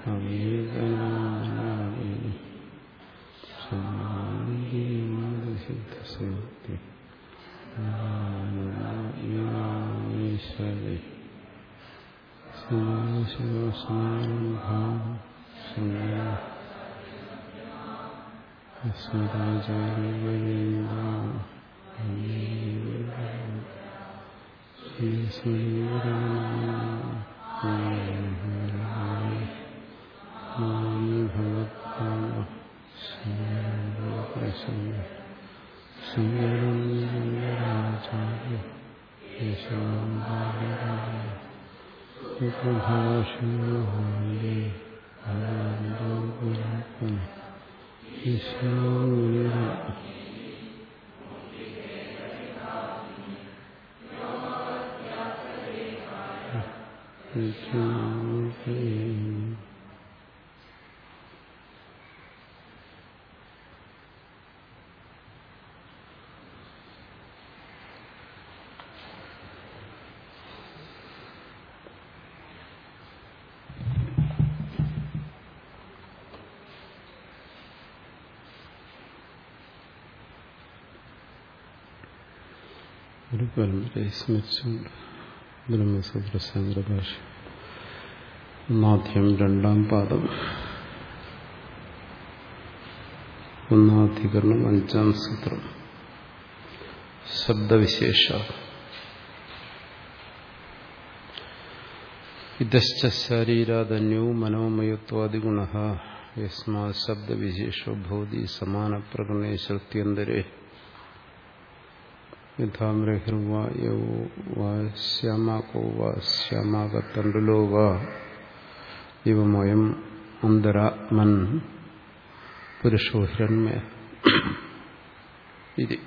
അവിവേകനാമി സിദ്ധസിദ്ധി ഈശ്വരി ശിവസമാരംഭാം ഒരു പരമ്പരയെ സ്മരിച്ചുകൊണ്ട് ബ്രഹ്മസൂത്ര സംഗ്രഭാഷ ഒന്നാധ്യം രണ്ടാം പാദം ഒന്നാധികരണം അഞ്ചാം സൂത്രം ശബ്ദവിശേഷ ഇതശ്ച ശരീരാദന്യോ മനോമയത്വാദിഗുണ യസ്മാ ശബ്ദവിശേഷോ ഭവതി സമാനപ്രകടനെ ശ്രുത്യന്തരേ യഥാമൃഹിർവാ യൗ വാ ശ്യാമാകോ വാ ശ്യാമാകത്തണ്ടുലോ വാ ഇവമയം അന്തരാത്മൻ പുരുഷോ ഹിരണ്മയ ഇത്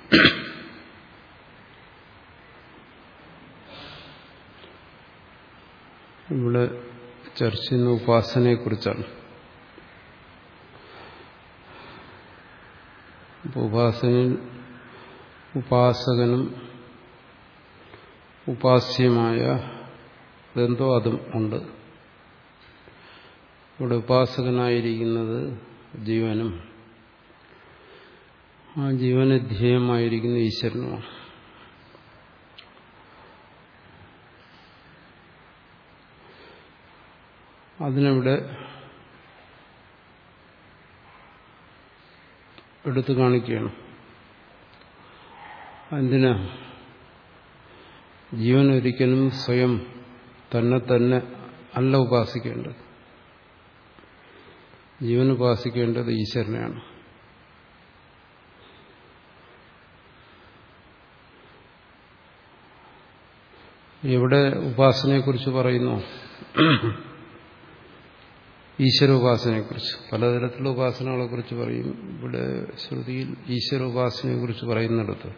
ഇവിടെ ചർച്ച ചെയ്യുന്ന ഉപാസനയെക്കുറിച്ചാണ് അപ്പോൾ ഉപാസനയിൽ ഉപാസകനും ഉപാസ്യമായ ഇതെന്തോ അതും ഉണ്ട് ഇവിടെ ഉപാസകനായിരിക്കുന്നത് ജീവനും ആ ജീവന് ധ്യേയമായിരിക്കുന്ന ഈശ്വരനുമാണ് അതിനവിടെ എടുത്തു കാണിക്കുകയാണ് എന്തിനാ ജീവൻ ഒരിക്കലും സ്വയം തന്നെ തന്നെ അല്ല ഉപാസിക്കേണ്ടത് ജീവൻ ഉപാസിക്കേണ്ടത് ഈശ്വരനെയാണ് എവിടെ ഉപാസനയെക്കുറിച്ച് പറയുന്നു ഈശ്വര ഉപാസനയെക്കുറിച്ച് പലതരത്തിലുള്ള ഉപാസനകളെ കുറിച്ച് പറയും ഇവിടെ ശ്രുതിയിൽ ഈശ്വര ഉപാസനയെക്കുറിച്ച് പറയുന്നിടത്ത്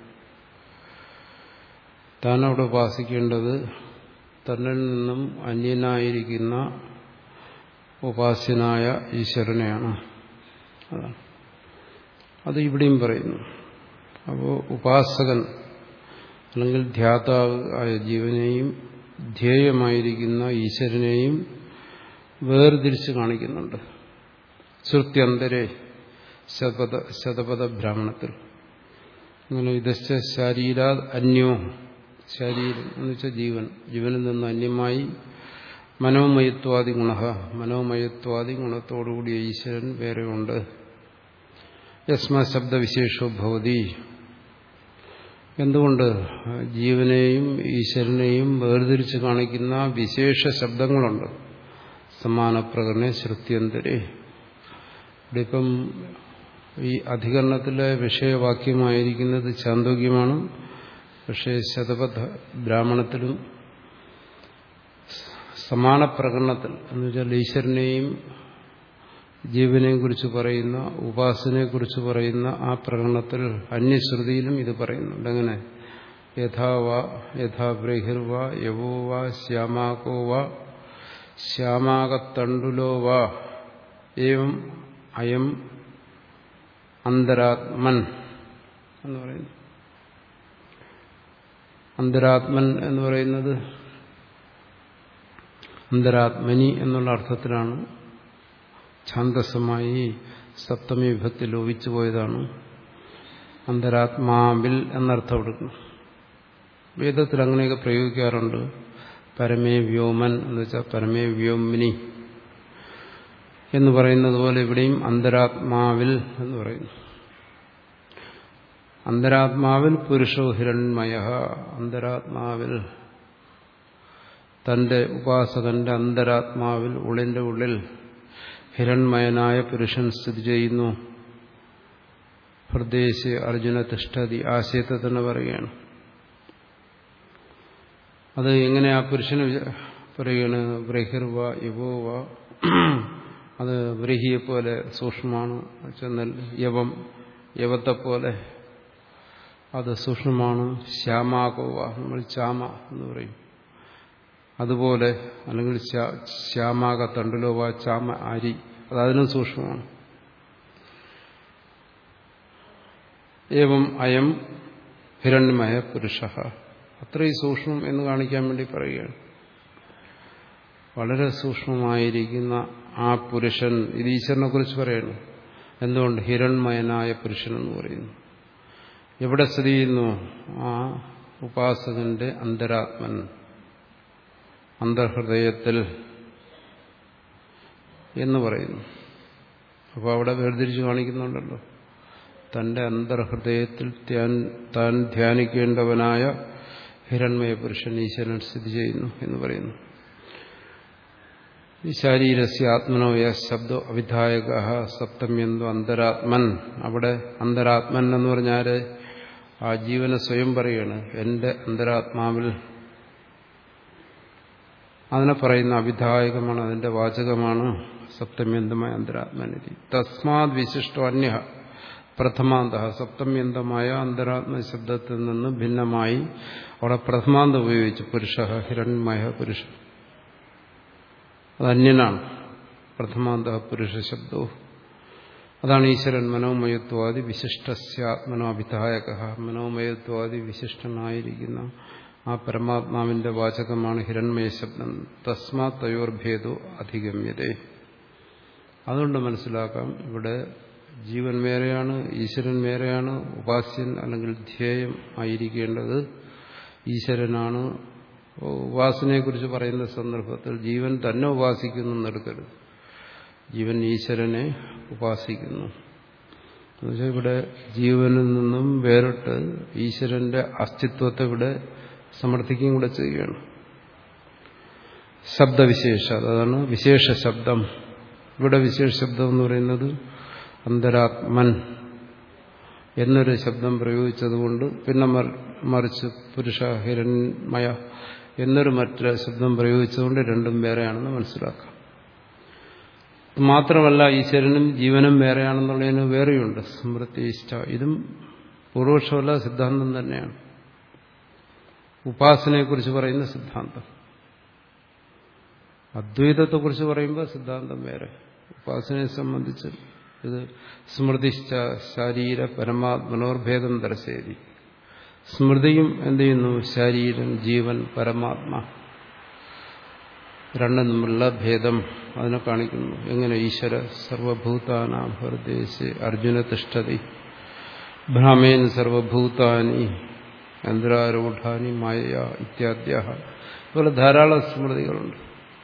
താൻ അവിടെ ഉപാസിക്കേണ്ടത് തന്നിൽ നിന്നും അന്യനായിരിക്കുന്ന ഉപാസ്യനായ ഈശ്വരനെയാണ് അതാണ് അത് ഇവിടെയും പറയുന്നു അപ്പോൾ ഉപാസകൻ അല്ലെങ്കിൽ ധ്യാതാവ് ആയ ജീവനെയും ധ്യേയമായിരിക്കുന്ന ഈശ്വരനെയും വേർതിരിച്ച് കാണിക്കുന്നുണ്ട് ശ്രുത്യന്തരെ ശതപഥ ശതപഥ ബ്രാഹ്മണത്തിൽ അങ്ങനെ ഇതശ്ച ശരീരാ അന്യോ ശരീരം എന്ന് വെച്ചാൽ ജീവൻ ജീവനിൽ നിന്ന് അന്യമായി മനോമയത്വാദി ഗുണ മനോമയത്വാദി ഗുണത്തോടുകൂടിയ ഈശ്വരൻ വേറെയുണ്ട് യസ്മ ശബ്ദവിശേഷോ ഭവതി എന്തുകൊണ്ട് ജീവനെയും ഈശ്വരനെയും വേർതിരിച്ച് കാണിക്കുന്ന വിശേഷ ശബ്ദങ്ങളുണ്ട് സമാനപ്രകടന ശ്രുത്യന്തരെ ഇവിടെ ഇപ്പം ഈ അധികരണത്തിലെ വിഷയവാക്യമായിരിക്കുന്നത് ചാന്തോക്യമാണ് പക്ഷേ ശതപഥ ബ്രാഹ്മണത്തിലും സമാന പ്രകടനത്തിൽ എന്ന് വെച്ചാൽ ഈശ്വരനെയും ജീവനെയും കുറിച്ച് പറയുന്ന ഉപാസനയെ കുറിച്ച് പറയുന്ന ആ പ്രകടനത്തിൽ അന്യശ്രുതിയിലും ഇത് പറയുന്നുണ്ട് അങ്ങനെ യഥാവാ യഥാ ബ്രഹിർവ യവോ വാ ശ്യാമാകോ വാ ശ്യാമാകത്തണ്ടുലോ വാ ഏവം അയം അന്തരാത്മൻ എന്ന് പറയുന്നു അന്തരാത്മൻ എന്ന് പറയുന്നത് അന്തരാത്മനി എന്നുള്ള അർത്ഥത്തിലാണ് ഛാന്തസമായി സപ്തമി വിഭക്തി ലോപിച്ചു പോയതാണ് അന്തരാത്മാവിൽ എന്നർത്ഥം എടുക്കണം വേദത്തിൽ അങ്ങനെയൊക്കെ പ്രയോഗിക്കാറുണ്ട് പരമേ വ്യോമൻ എന്ന് വെച്ചാൽ പരമേ വ്യോമിനി എന്ന് പറയുന്നത് പോലെ ഇവിടെയും അന്തരാത്മാവിൽ എന്ന് പറയുന്നു അന്തരാത്മാവിൽ പുരുഷോ ഹിരൺമയ അന്തരാത്മാവിൽ തന്റെ ഉപാസകന്റെ അന്തരാത്മാവിൽ ഉള്ളിന്റെ ഉള്ളിൽ ഹിരൺമയനായ പുരുഷൻ സ്ഥിതി ചെയ്യുന്നു ഹൃദയശ് അർജുന തിഷ്ഠതി ആശയത്തെ തന്നെ പറയുകയാണ് അത് എങ്ങനെ ആ പുരുഷന് പറയുകയാണ് ബ്രഹിർവ യുവോവ അത് ബ്രഹിയെപ്പോലെ സൂക്ഷ്മമാണ് ചെന്നാൽ യവം യവത്തെപ്പോലെ അത് സൂക്ഷ്മമാണ് ശ്യാമാകോവ നമ്മൾ ചാമ എന്ന് പറയും അതുപോലെ അല്ലെങ്കിൽ ശ്യാമാക തണ്ടുലോവ ചാമ അരി അത് അതിനും സൂക്ഷ്മമാണ് ഏവം അയം ഹിരണ്യമയ പുരുഷ അത്രയും സൂക്ഷ്മം എന്ന് കാണിക്കാൻ വേണ്ടി പറയുകയാണ് വളരെ സൂക്ഷ്മമായിരിക്കുന്ന ആ പുരുഷൻ ഇത് ഈശ്വരനെ കുറിച്ച് പറയണം എന്തുകൊണ്ട് ഹിരൺമയനായ പുരുഷൻ എന്ന് പറയുന്നു എവിടെ സ്ഥിതി ചെയ്യുന്നു ആ ഉപാസകന്റെ അന്തരാത്മൻ അന്തർഹൃദയത്തിൽ എന്ന് പറയുന്നു അപ്പോൾ അവിടെ വേർതിരിച്ച് കാണിക്കുന്നുണ്ടല്ലോ തന്റെ അന്തർഹൃദയത്തിൽ താൻ ധ്യാനിക്കേണ്ടവനായ ഹിരൺമയ പുരുഷൻ ഈശ്വരൻ സ്ഥിതി ചെയ്യുന്നു എന്ന് പറയുന്നു ഈ ശാരീരസ്യ ആത്മനോയ ശബ്ദോ അവിധായക സപ്തമ്യന്തോ അന്തരാത്മൻ അവിടെ അന്തരാത്മൻ എന്ന് പറഞ്ഞാൽ ആ ജീവനെ സ്വയം പറയാണ് എന്റെ അന്തരാത്മാവിൽ അതിനെ പറയുന്ന അവിധായകമാണ് അതിന്റെ വാചകമാണ് സപ്തമ്യന്തമായ അന്തരാത്മനിധി തസ്മാത് വിശിഷ്ടോ അന്യ പ്രഥമാന്ത സപ്തമ്യന്തമായ അന്തരാത്മ ശബ്ദത്തിൽ നിന്ന് ഭിന്നമായി അവിടെ പ്രഥമാന്ത ഉപയോഗിച്ച് പുരുഷ ഹിരൺമയ പുരുഷൻ അത് അന്യനാണ് പ്രഥമാന്ത പുരുഷ ശബ്ദവും അതാണ് ഈശ്വരൻ മനോമയത്വാദി വിശിഷ്ടസ്യാത്മനോഭിധായക മനോമയത്വാദി വിശിഷ്ടനായിരിക്കുന്ന ആ പരമാത്മാവിന്റെ വാചകമാണ് ഹിരൺമയ ശബ്ദം തസ്മാ തയോർഭേദോ അധിഗമ്യതേ അതുകൊണ്ട് മനസ്സിലാക്കാം ഇവിടെ ജീവൻ വേറെയാണ് ഈശ്വരൻ വേറെയാണ് ഉപാസ്യൻ അല്ലെങ്കിൽ ധ്യേയം ആയിരിക്കേണ്ടത് ഈശ്വരനാണ് ഉപാസനയെക്കുറിച്ച് പറയുന്ന സന്ദർഭത്തിൽ ജീവൻ തന്നെ ഉപാസിക്കുന്നു എന്നെടുക്കരുത് ജീവൻ ഈശ്വരനെ ഉപാസിക്കുന്നു എന്നുവെച്ചാൽ ഇവിടെ ജീവനിൽ നിന്നും വേറിട്ട് ഈശ്വരന്റെ അസ്തിത്വത്തെ ഇവിടെ സമർത്ഥിക്കുകയും കൂടെ ചെയ്യുകയാണ് ശബ്ദവിശേഷ അതാണ് വിശേഷ ശബ്ദം ഇവിടെ വിശേഷ ശബ്ദം എന്ന് പറയുന്നത് അന്തരാത്മൻ എന്നൊരു ശബ്ദം പ്രയോഗിച്ചതുകൊണ്ട് പിന്നെ മറിച്ച് പുരുഷ ഹിരൺമയ എന്നൊരു മറ്റൊരു ശബ്ദം പ്രയോഗിച്ചതുകൊണ്ട് രണ്ടും വേറെയാണെന്ന് മനസ്സിലാക്കാം മാത്രമല്ല ഈശ്വരനും ജീവനും വേറെയാണെന്നുള്ളതിന് വേറെയുണ്ട് സ്മൃതി ഇഷ്ട ഇതും പൂർവക്ഷമല്ല സിദ്ധാന്തം തന്നെയാണ് ഉപാസനയെക്കുറിച്ച് പറയുന്ന സിദ്ധാന്തം അദ്വൈതത്തെക്കുറിച്ച് പറയുമ്പോൾ സിദ്ധാന്തം വേറെ ഉപാസനയെ സംബന്ധിച്ച് ഇത് സ്മൃതിശ്ച ശാരീര പരമാത്മനോർഭേദം ദർശേരി സ്മൃതിയും എന്ത് ചെയ്യുന്നു ശരീരം ജീവൻ പരമാത്മ രണ്ടും തമ്മിലുള്ള ഭേദം അതിനെ കാണിക്കുന്നു എങ്ങനെ ഈശ്വര സർവഭൂതാനാം ഹൃദയസ് അർജുന തിഷ്ഠതി ഭ്രാമേൻ സർവഭൂതാനി യന്ത്രാരൂഢാനി മായ ഇത്യാദ്യ അതുപോലെ ധാരാളം സ്മൃതികളുണ്ട്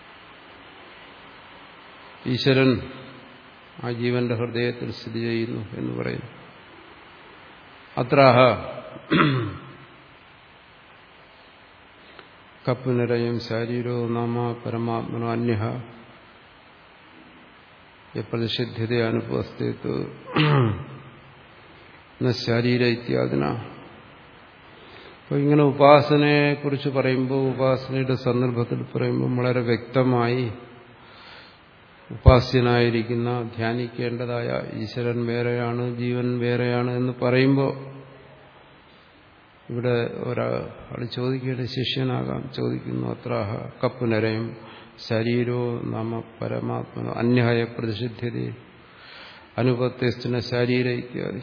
ഈശ്വരൻ ആ ജീവന്റെ ഹൃദയത്തിൽ സ്ഥിതി ചെയ്യുന്നു എന്ന് പറയുന്നു അത്രാഹ കപ്പുനിരയും ശാരീരോ നാമ പരമാത്മനോ അന്യ പ്രതിഷിധ്യത അനുപസ്ഥിത്ത് ശാരീര ഇത്യാദിന അപ്പോൾ ഇങ്ങനെ ഉപാസനയെ കുറിച്ച് പറയുമ്പോൾ ഉപാസനയുടെ സന്ദർഭത്തിൽ പറയുമ്പോൾ വളരെ വ്യക്തമായി ഉപാസ്യനായിരിക്കുന്ന ധ്യാനിക്കേണ്ടതായ ഈശ്വരൻ വേറെയാണ് ജീവൻ വേറെയാണ് എന്ന് പറയുമ്പോൾ ഇവിടെ ഒരാൾ ചോദിക്കേണ്ട ശിഷ്യനാകാം ചോദിക്കുന്നു അത്ര കപ്പുനരയും ശരീരോ നാമ പരമാത്മനോ അന്യായ പ്രതിഷിധ്യത അനുപത്യസ്ഥന ശരീര ഇത്യാദി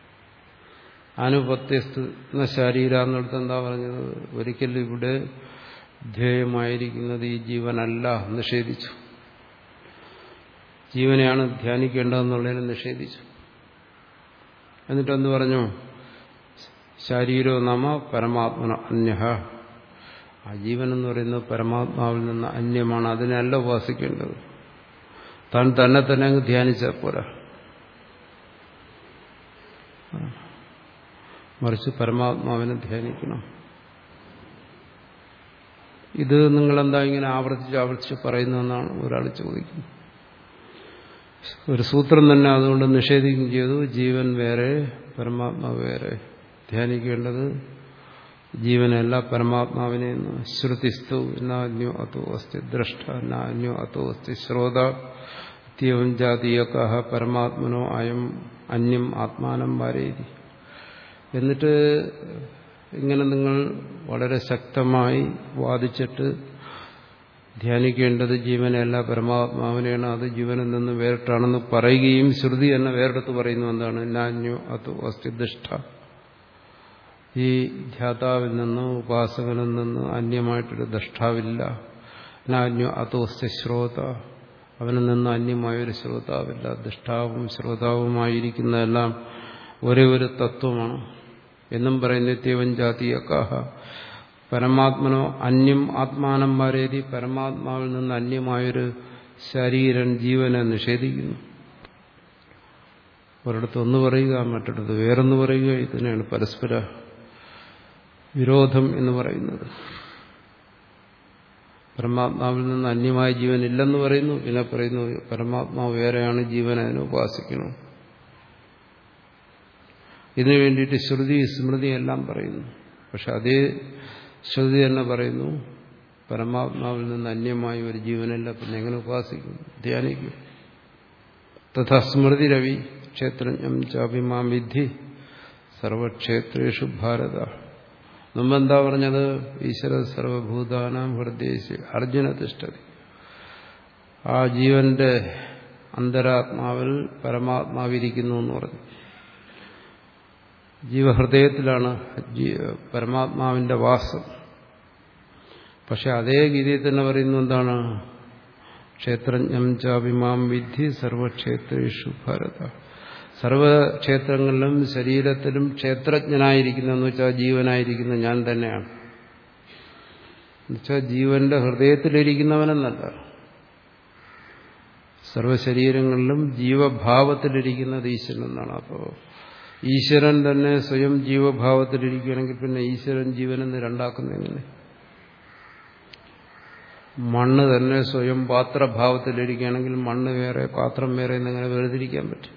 അനുപത്യസ്ഥന ശരീര എന്നിടത്ത് എന്താ പറഞ്ഞത് ഒരിക്കലും ഇവിടെ ധ്യേയമായിരിക്കുന്നത് ഈ ജീവനല്ല നിഷേധിച്ചു ജീവനെയാണ് ധ്യാനിക്കേണ്ടതെന്നുള്ളതിനെ നിഷേധിച്ചു എന്നിട്ടെന്ത് പറഞ്ഞു ശാരീരോ നാമ പരമാത്മന അന്യ ആ ജീവൻ എന്ന് പറയുന്നത് പരമാത്മാവിൽ നിന്ന് അന്യമാണ് അതിനല്ല ഉപാസിക്കേണ്ടത് താൻ തന്നെ തന്നെ അങ്ങ് ധ്യാനിച്ചാൽ പോരാ മറിച്ച് പരമാത്മാവിനെ ധ്യാനിക്കണം ഇത് നിങ്ങളെന്താ ഇങ്ങനെ ആവർത്തിച്ച് ആവർത്തിച്ച് പറയുന്നതെന്നാണ് ഒരാൾ ചോദിക്കുന്നത് ഒരു സൂത്രം തന്നെ അതുകൊണ്ട് നിഷേധിക്കുകയും ചെയ്തു ജീവൻ വേറെ പരമാത്മാവ് വേറെ ധ്യാനിക്കേണ്ടത് ജീവനല്ല പരമാത്മാവിനെ ശ്രുതിസ്തു നാന്യോ അതോ അസ്തി ദ്രഷ്ട നാന്യോ അതോ അസ്തി ശ്രോത ഇത്യവും ജാതീയക പരമാത്മനോ അയം അന്യം ആത്മാനം വാരേതി എന്നിട്ട് ഇങ്ങനെ നിങ്ങൾ വളരെ ശക്തമായി വാദിച്ചിട്ട് ധ്യാനിക്കേണ്ടത് ജീവനല്ല പരമാത്മാവിനെയാണ് അത് ജീവനിൽ നിന്ന് വേറിട്ടാണെന്ന് പറയുകയും ശ്രുതി എന്നെ വേറെടുത്ത് പറയുന്നു എന്താണ് നാന്യോ അതോ അസ്തി ദുഷ്ട ഈ ധ്യാതാവിൽ നിന്ന് ഉപാസകനിൽ നിന്ന് അന്യമായിട്ടൊരു ദഷ്ടാവില്ല നാന്യോ അതോ അസ്തി ശ്രോത അവനിൽ നിന്ന് അന്യമായൊരു ശ്രോതാവില്ല ദഷ്ടാവും ശ്രോതാവുമായിരിക്കുന്നതെല്ലാം ഒരേ ഒരു തത്വമാണ് എന്നും പറയുന്ന നിത്യവൻ ജാതീയക്കാഹ പരമാത്മനോ അന്യം ആത്മാനം വരേതി പരമാത്മാവിൽ നിന്ന് അന്യമായൊരു ശരീരൻ ജീവനെ നിഷേധിക്കുന്നു ഒരിടത്ത് ഒന്ന് പറയുക മറ്റിടത്ത് വേറൊന്ന് പറയുക ഇതിനാണ് പരസ്പര വിരോധം എന്ന് പറയുന്നത് പരമാത്മാവിൽ നിന്ന് അന്യമായ ജീവൻ ഇല്ലെന്ന് പറയുന്നു പിന്നെ പറയുന്നു പരമാത്മാവ് വേറെയാണ് ജീവൻ അതിനെ ഉപാസിക്കണം ഇതിനു വേണ്ടിയിട്ട് ശ്രുതി സ്മൃതി എല്ലാം പറയുന്നു പക്ഷെ അതേ ശ്രുതി തന്നെ പറയുന്നു പരമാത്മാവിൽ നിന്ന് അന്യമായ ഒരു ജീവനല്ല പിന്നെ എങ്ങനെ ഉപാസിക്കും ധ്യാനിക്കും തഥാ സ്മൃതി രവി ക്ഷേത്രജ്ഞം ചാഭിമാം വിധി സർവക്ഷേത്രേഷു ഭാരത മുമ്പെന്താ പറഞ്ഞത് ഈശ്വര സർവഭൂതാനാം ഹൃദയശി അർജുന തിഷ്ടതി ആ ജീവന്റെ അന്തരാത്മാവിൽ പരമാത്മാവിരിക്കുന്നു എന്ന് പറഞ്ഞു ജീവഹൃദയത്തിലാണ് പരമാത്മാവിന്റെ വാസം പക്ഷെ അതേ ഗീതയിൽ തന്നെ പറയുന്നു എന്താണ് ക്ഷേത്രജ്ഞം ചാഭിമാം വിധി സർവക്ഷേത്രേഷു ഭാരത സർവക്ഷേത്രങ്ങളിലും ശരീരത്തിലും ക്ഷേത്രജ്ഞനായിരിക്കുന്നതെന്ന് വെച്ചാൽ ജീവനായിരിക്കുന്ന ഞാൻ തന്നെയാണ് എന്നുവെച്ചാൽ ജീവന്റെ ഹൃദയത്തിലിരിക്കുന്നവനെന്നല്ല സർവശരീരങ്ങളിലും ജീവഭാവത്തിലിരിക്കുന്നത് ഈശ്വരൻ എന്നാണ് അപ്പോൾ ഈശ്വരൻ തന്നെ സ്വയം ജീവഭാവത്തിലിരിക്കുകയാണെങ്കിൽ പിന്നെ ഈശ്വരൻ ജീവനെന്ന് രണ്ടാക്കുന്ന എങ്ങനെ മണ്ണ് തന്നെ സ്വയം പാത്രഭാവത്തിലിരിക്കുകയാണെങ്കിൽ മണ്ണ് വേറെ പാത്രം വേറെ എന്നിങ്ങനെ വേർതിരിക്കാൻ പറ്റും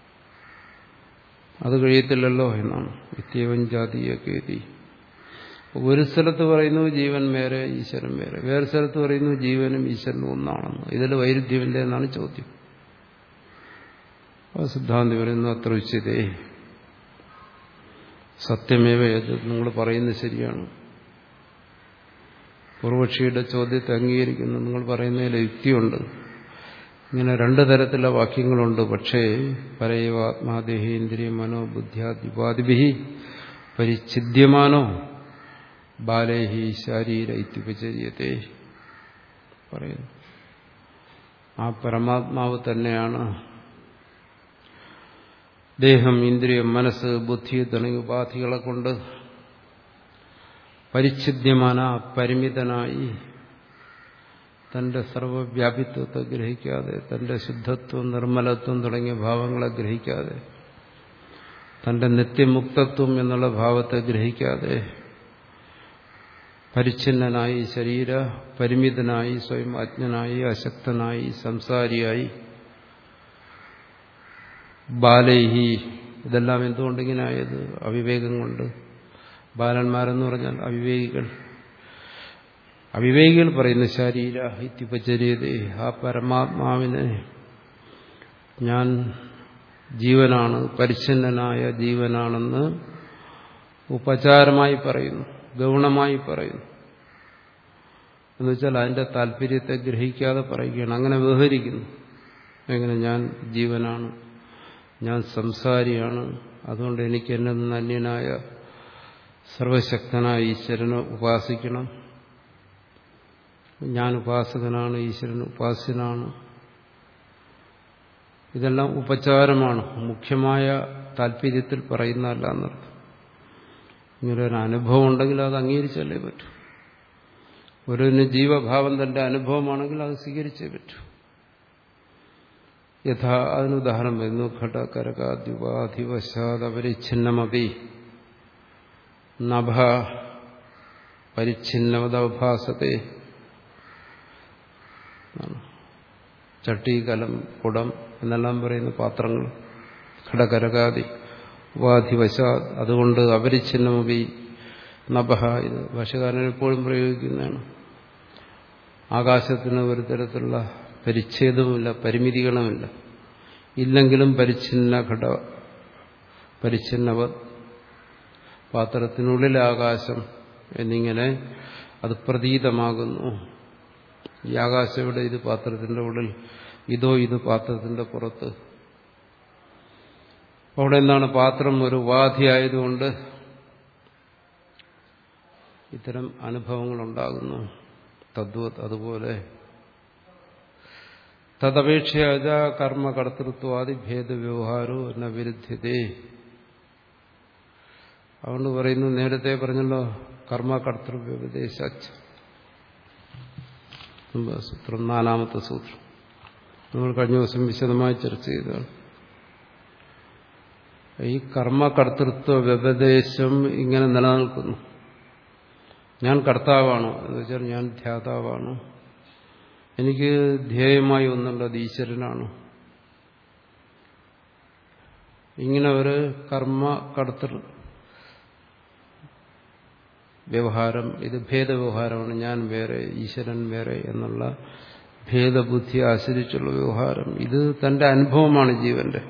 അത് കഴിയത്തില്ലല്ലോ എന്നാണ് നിത്യവൻ ജാതീയ കേതി ഒരു സ്ഥലത്ത് പറയുന്നു ജീവൻ വേറെ ഈശ്വരൻ വേറെ വേറെ സ്ഥലത്ത് പറയുന്നു ജീവനും ഈശ്വരനും ഒന്നാണെന്ന് ഇതിൽ വൈരുദ്ധ്യമില്ല എന്നാണ് ചോദ്യം സിദ്ധാന്തി പറയുന്നു അത്ര ഉച്ചതേ സത്യമേവ നിങ്ങൾ പറയുന്നത് ശരിയാണ് പൂർവക്ഷിയുടെ ചോദ്യത്തെ അംഗീകരിക്കുന്നു നിങ്ങൾ പറയുന്നതിൽ യുക്തിയുണ്ട് ഇങ്ങനെ രണ്ടു തരത്തിലുള്ള വാക്യങ്ങളുണ്ട് പക്ഷേ പരയവ ആത്മാദേഹി ഇന്ദ്രിയ മനോ ബുദ്ധ്യാദിപാദിഭി പരിച്ഛിദ്യമാനോ ബാലേഹി ശാരീര ഇത്യുപചര്യത്തെ പറയുന്നു ആ പരമാത്മാവ് തന്നെയാണ് ദേഹം ഇന്ദ്രിയം മനസ്സ് ബുദ്ധി തുടങ്ങിയ ഉപാധികളെ കൊണ്ട് പരിച്ഛിദ്യമാന പരിമിതനായി തന്റെ സർവവ്യാപിത്വത്തെ ഗ്രഹിക്കാതെ തന്റെ ശുദ്ധത്വം നിർമ്മലത്വം തുടങ്ങിയ ഭാവങ്ങളെ ഗ്രഹിക്കാതെ തന്റെ നിത്യമുക്തത്വം എന്നുള്ള ഭാവത്തെ ഗ്രഹിക്കാതെ പരിച്ഛിന്നനായി ശരീര പരിമിതനായി സ്വയം അജ്ഞനായി അശക്തനായി സംസാരിയായി ബാലൈഹി ഇതെല്ലാം എന്തുകൊണ്ടിങ്ങനെ ആയത് അവിവേകം കൊണ്ട് ബാലന്മാരെന്ന് പറഞ്ഞാൽ അവിവേകികൾ അവിവേകികൾ പറയുന്ന ശരീര ഇത്യുപചര്യതേ ആ പരമാത്മാവിനെ ഞാൻ ജീവനാണ് പരിച്ഛന്നനായ ജീവനാണെന്ന് ഉപചാരമായി പറയുന്നു ഗൗണമായി പറയുന്നു എന്നുവെച്ചാൽ അതിന്റെ താല്പര്യത്തെ ഗ്രഹിക്കാതെ പറയുകയാണ് അങ്ങനെ വ്യവഹരിക്കുന്നു എങ്ങനെ ഞാൻ ജീവനാണ് ഞാൻ സംസാരിയാണ് അതുകൊണ്ട് എനിക്ക് എന്നെ നിന്ന് അന്യനായ സർവശക്തനായ ഈശ്വരനെ ഉപാസിക്കണം ഞാൻ ഉപാസകനാണ് ഈശ്വരൻ ഉപാസ്യനാണ് ഇതെല്ലാം ഉപചാരമാണ് മുഖ്യമായ താല്പര്യത്തിൽ പറയുന്നതല്ല എന്നർത്ഥം ഇങ്ങനെ ഒരു അനുഭവം ഉണ്ടെങ്കിൽ അത് അംഗീകരിച്ചല്ലേ പറ്റൂ ഒരുവിന് ജീവഭാവം തന്റെ അനുഭവമാണെങ്കിൽ അത് സ്വീകരിച്ചേ പറ്റൂ യഥാ അതിന് ഉദാഹരണം വരുന്നു ഘടകരകാദ്യുപാധിവശാദപരിച്ഛിന്നമപി നഭ പരിച്ഛിന്നവതഭാസത്തെ ചട്ടി കലം കുടം എന്നെല്ലാം പറയുന്ന പാത്രങ്ങൾ ഘടകരകാദി ഉപാധിവശാ അതുകൊണ്ട് അപരിച്ഛിന്നമപി നഭ ഇത് ഭാഷകാരൻ എപ്പോഴും പ്രയോഗിക്കുന്നതാണ് ആകാശത്തിന് ഒരു തരത്തിലുള്ള പരിച്ഛേദവുമില്ല പരിമിതികളുമില്ല ഇല്ലെങ്കിലും പരിച്ഛിന്ന ഘട പരിച്ഛിന്നവ പാത്രത്തിനുള്ളിലെ ആകാശം എന്നിങ്ങനെ അത് പ്രതീതമാകുന്നു ഈ ആകാശം ഇവിടെ ഇത് പാത്രത്തിന്റെ ഉള്ളിൽ ഇതോ ഇത് പാത്രത്തിന്റെ പുറത്ത് അവിടെ എന്താണ് പാത്രം ഒരു ഉപാധിയായതുകൊണ്ട് ഇത്തരം അനുഭവങ്ങൾ ഉണ്ടാകുന്നു തദ്വത് അതുപോലെ തദപേക്ഷയായ കർമ്മകർത്തൃത്വാദി ഭേദവ്യവഹാരോ എന്ന വിരുദ്ധ്യതേ അതുകൊണ്ട് പറയുന്നു നേരത്തെ പറഞ്ഞല്ലോ കർമ്മകർത്തൃവ്യപദേശ സൂത്രം നാലാമത്തെ സൂത്രം നമ്മൾ കഴിഞ്ഞ ദിവസം വിശദമായി ചർച്ച ചെയ്തതാണ് ഈ കർമ്മകർത്തൃത്വ വ്യപദേശം ഇങ്ങനെ നിലനിൽക്കുന്നു ഞാൻ കർത്താവാണോ എന്ന് വെച്ചാൽ ഞാൻ ധ്യാതാവാണോ എനിക്ക് ധ്യേയമായി ഒന്നുള്ളത് ഈശ്വരനാണ് ഇങ്ങനെ ഒരു കർമ്മ കർത്തൃ വ്യവഹാരം ഇത് ഭേദവ്യവഹാരമാണ് ഞാൻ വേറെ ഈശ്വരൻ വേറെ എന്നുള്ള ഭേദബുദ്ധി ആശ്രയിച്ചുള്ള വ്യവഹാരം ഇത് തന്റെ അനുഭവമാണ് ജീവന്റെ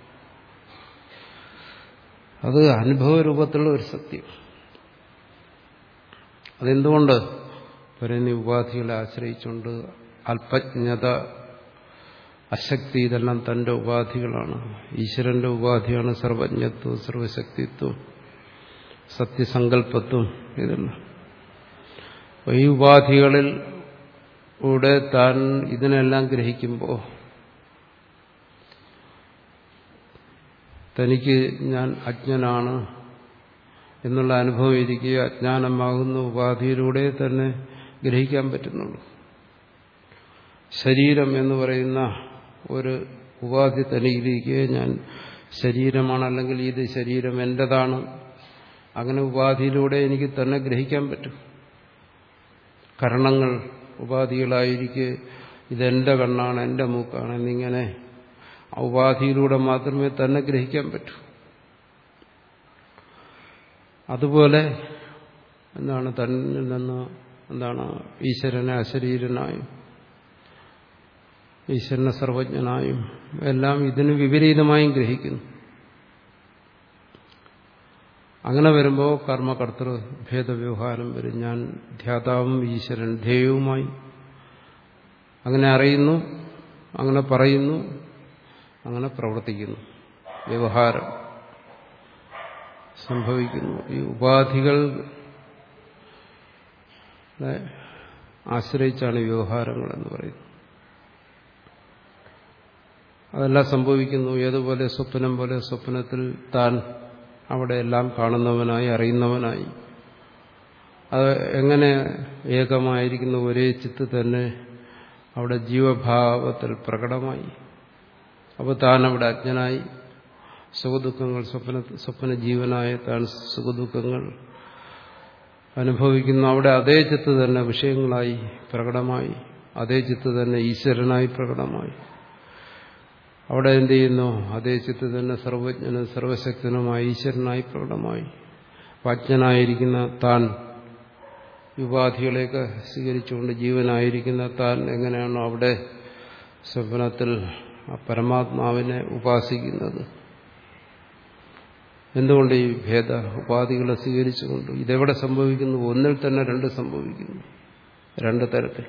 അത് അനുഭവ രൂപത്തിലുള്ള ഒരു സത്യം അതെന്തുകൊണ്ട് പറയുന്ന ഉപാധികളെ ആശ്രയിച്ചുകൊണ്ട് അല്പജ്ഞത അശക്തി ഇതെല്ലാം തന്റെ ഉപാധികളാണ് ഈശ്വരന്റെ ഉപാധിയാണ് സർവജ്ഞത്വം സർവശക്തിത്വം സത്യസങ്കല്പത്വം ഇതെല്ലാം അപ്പോൾ ഈ ഉപാധികളിൽ കൂടെ താൻ ഇതിനെല്ലാം ഗ്രഹിക്കുമ്പോൾ തനിക്ക് ഞാൻ അജ്ഞനാണ് എന്നുള്ള അനുഭവം ഇരിക്കുക അജ്ഞാനമാകുന്ന ഉപാധിയിലൂടെ തന്നെ ഗ്രഹിക്കാൻ പറ്റുന്നുള്ളൂ ശരീരം എന്ന് പറയുന്ന ഒരു ഉപാധി തനിക്കിരിക്കുക ഞാൻ ശരീരമാണ് അല്ലെങ്കിൽ ഇത് ശരീരം എന്റേതാണ് അങ്ങനെ ഉപാധിയിലൂടെ എനിക്ക് തന്നെ ഗ്രഹിക്കാൻ പറ്റും കരണങ്ങൾ ഉപാധികളായിരിക്കെ ഇതെന്റെ കണ്ണാണ് എന്റെ മൂക്കാണ് എന്നിങ്ങനെ ആ ഉപാധിയിലൂടെ മാത്രമേ തന്നെ ഗ്രഹിക്കാൻ പറ്റൂ അതുപോലെ എന്താണ് തന്നിൽ നിന്ന് എന്താണ് ഈശ്വരനെ അശരീരനായും ഈശ്വരനെ സർവജ്ഞനായും എല്ലാം ഇതിന് വിപരീതമായും ഗ്രഹിക്കുന്നു അങ്ങനെ വരുമ്പോൾ കർമ്മകർത്തൃ ഭേദവ്യവഹാരം വരും ഞാൻ ധ്യാതാവും ഈശ്വരൻ ധ്യേയവുമായി അങ്ങനെ അറിയുന്നു അങ്ങനെ പറയുന്നു അങ്ങനെ പ്രവർത്തിക്കുന്നു വ്യവഹാരം സംഭവിക്കുന്നു ഈ ഉപാധികൾ ആശ്രയിച്ചാണ് വ്യവഹാരങ്ങൾ എന്ന് പറയുന്നത് അതെല്ലാം സംഭവിക്കുന്നു ഏതുപോലെ സ്വപ്നം പോലെ സ്വപ്നത്തിൽ താൻ അവിടെ എല്ലാം കാണുന്നവനായി അറിയുന്നവനായി അത് എങ്ങനെ ഏകമായിരിക്കുന്ന ഒരേ ചിത്ത് തന്നെ അവിടെ ജീവഭാവത്തിൽ പ്രകടമായി അപ്പോൾ താൻ അവിടെ അജ്ഞനായി സുഖദുഃഖങ്ങൾ സ്വപ്ന സ്വപ്ന ജീവനായ താൻ സുഖദുഃഖങ്ങൾ അനുഭവിക്കുന്നു അവിടെ അതേ ചിത്ത് തന്നെ വിഷയങ്ങളായി പ്രകടമായി അതേ ചിത്ത് തന്നെ ഈശ്വരനായി പ്രകടമായി അവിടെ എന്ത് ചെയ്യുന്നു അതേ ചിത്ത് തന്നെ സർവജ്ഞനും സർവശക്തനുമായി ഈശ്വരനായി പ്രകടമായി അജ്ഞനായിരിക്കുന്ന താൻ ഉപാധികളെയൊക്കെ സ്വീകരിച്ചുകൊണ്ട് ജീവനായിരിക്കുന്ന താൻ എങ്ങനെയാണോ അവിടെ സ്വപ്നത്തിൽ ആ പരമാത്മാവിനെ ഉപാസിക്കുന്നത് എന്തുകൊണ്ട് ഈ ഭേദ ഉപാധികളെ സ്വീകരിച്ചുകൊണ്ട് ഇതെവിടെ സംഭവിക്കുന്നു ഒന്നിൽ തന്നെ രണ്ട് സംഭവിക്കുന്നു രണ്ട് തരത്തിൽ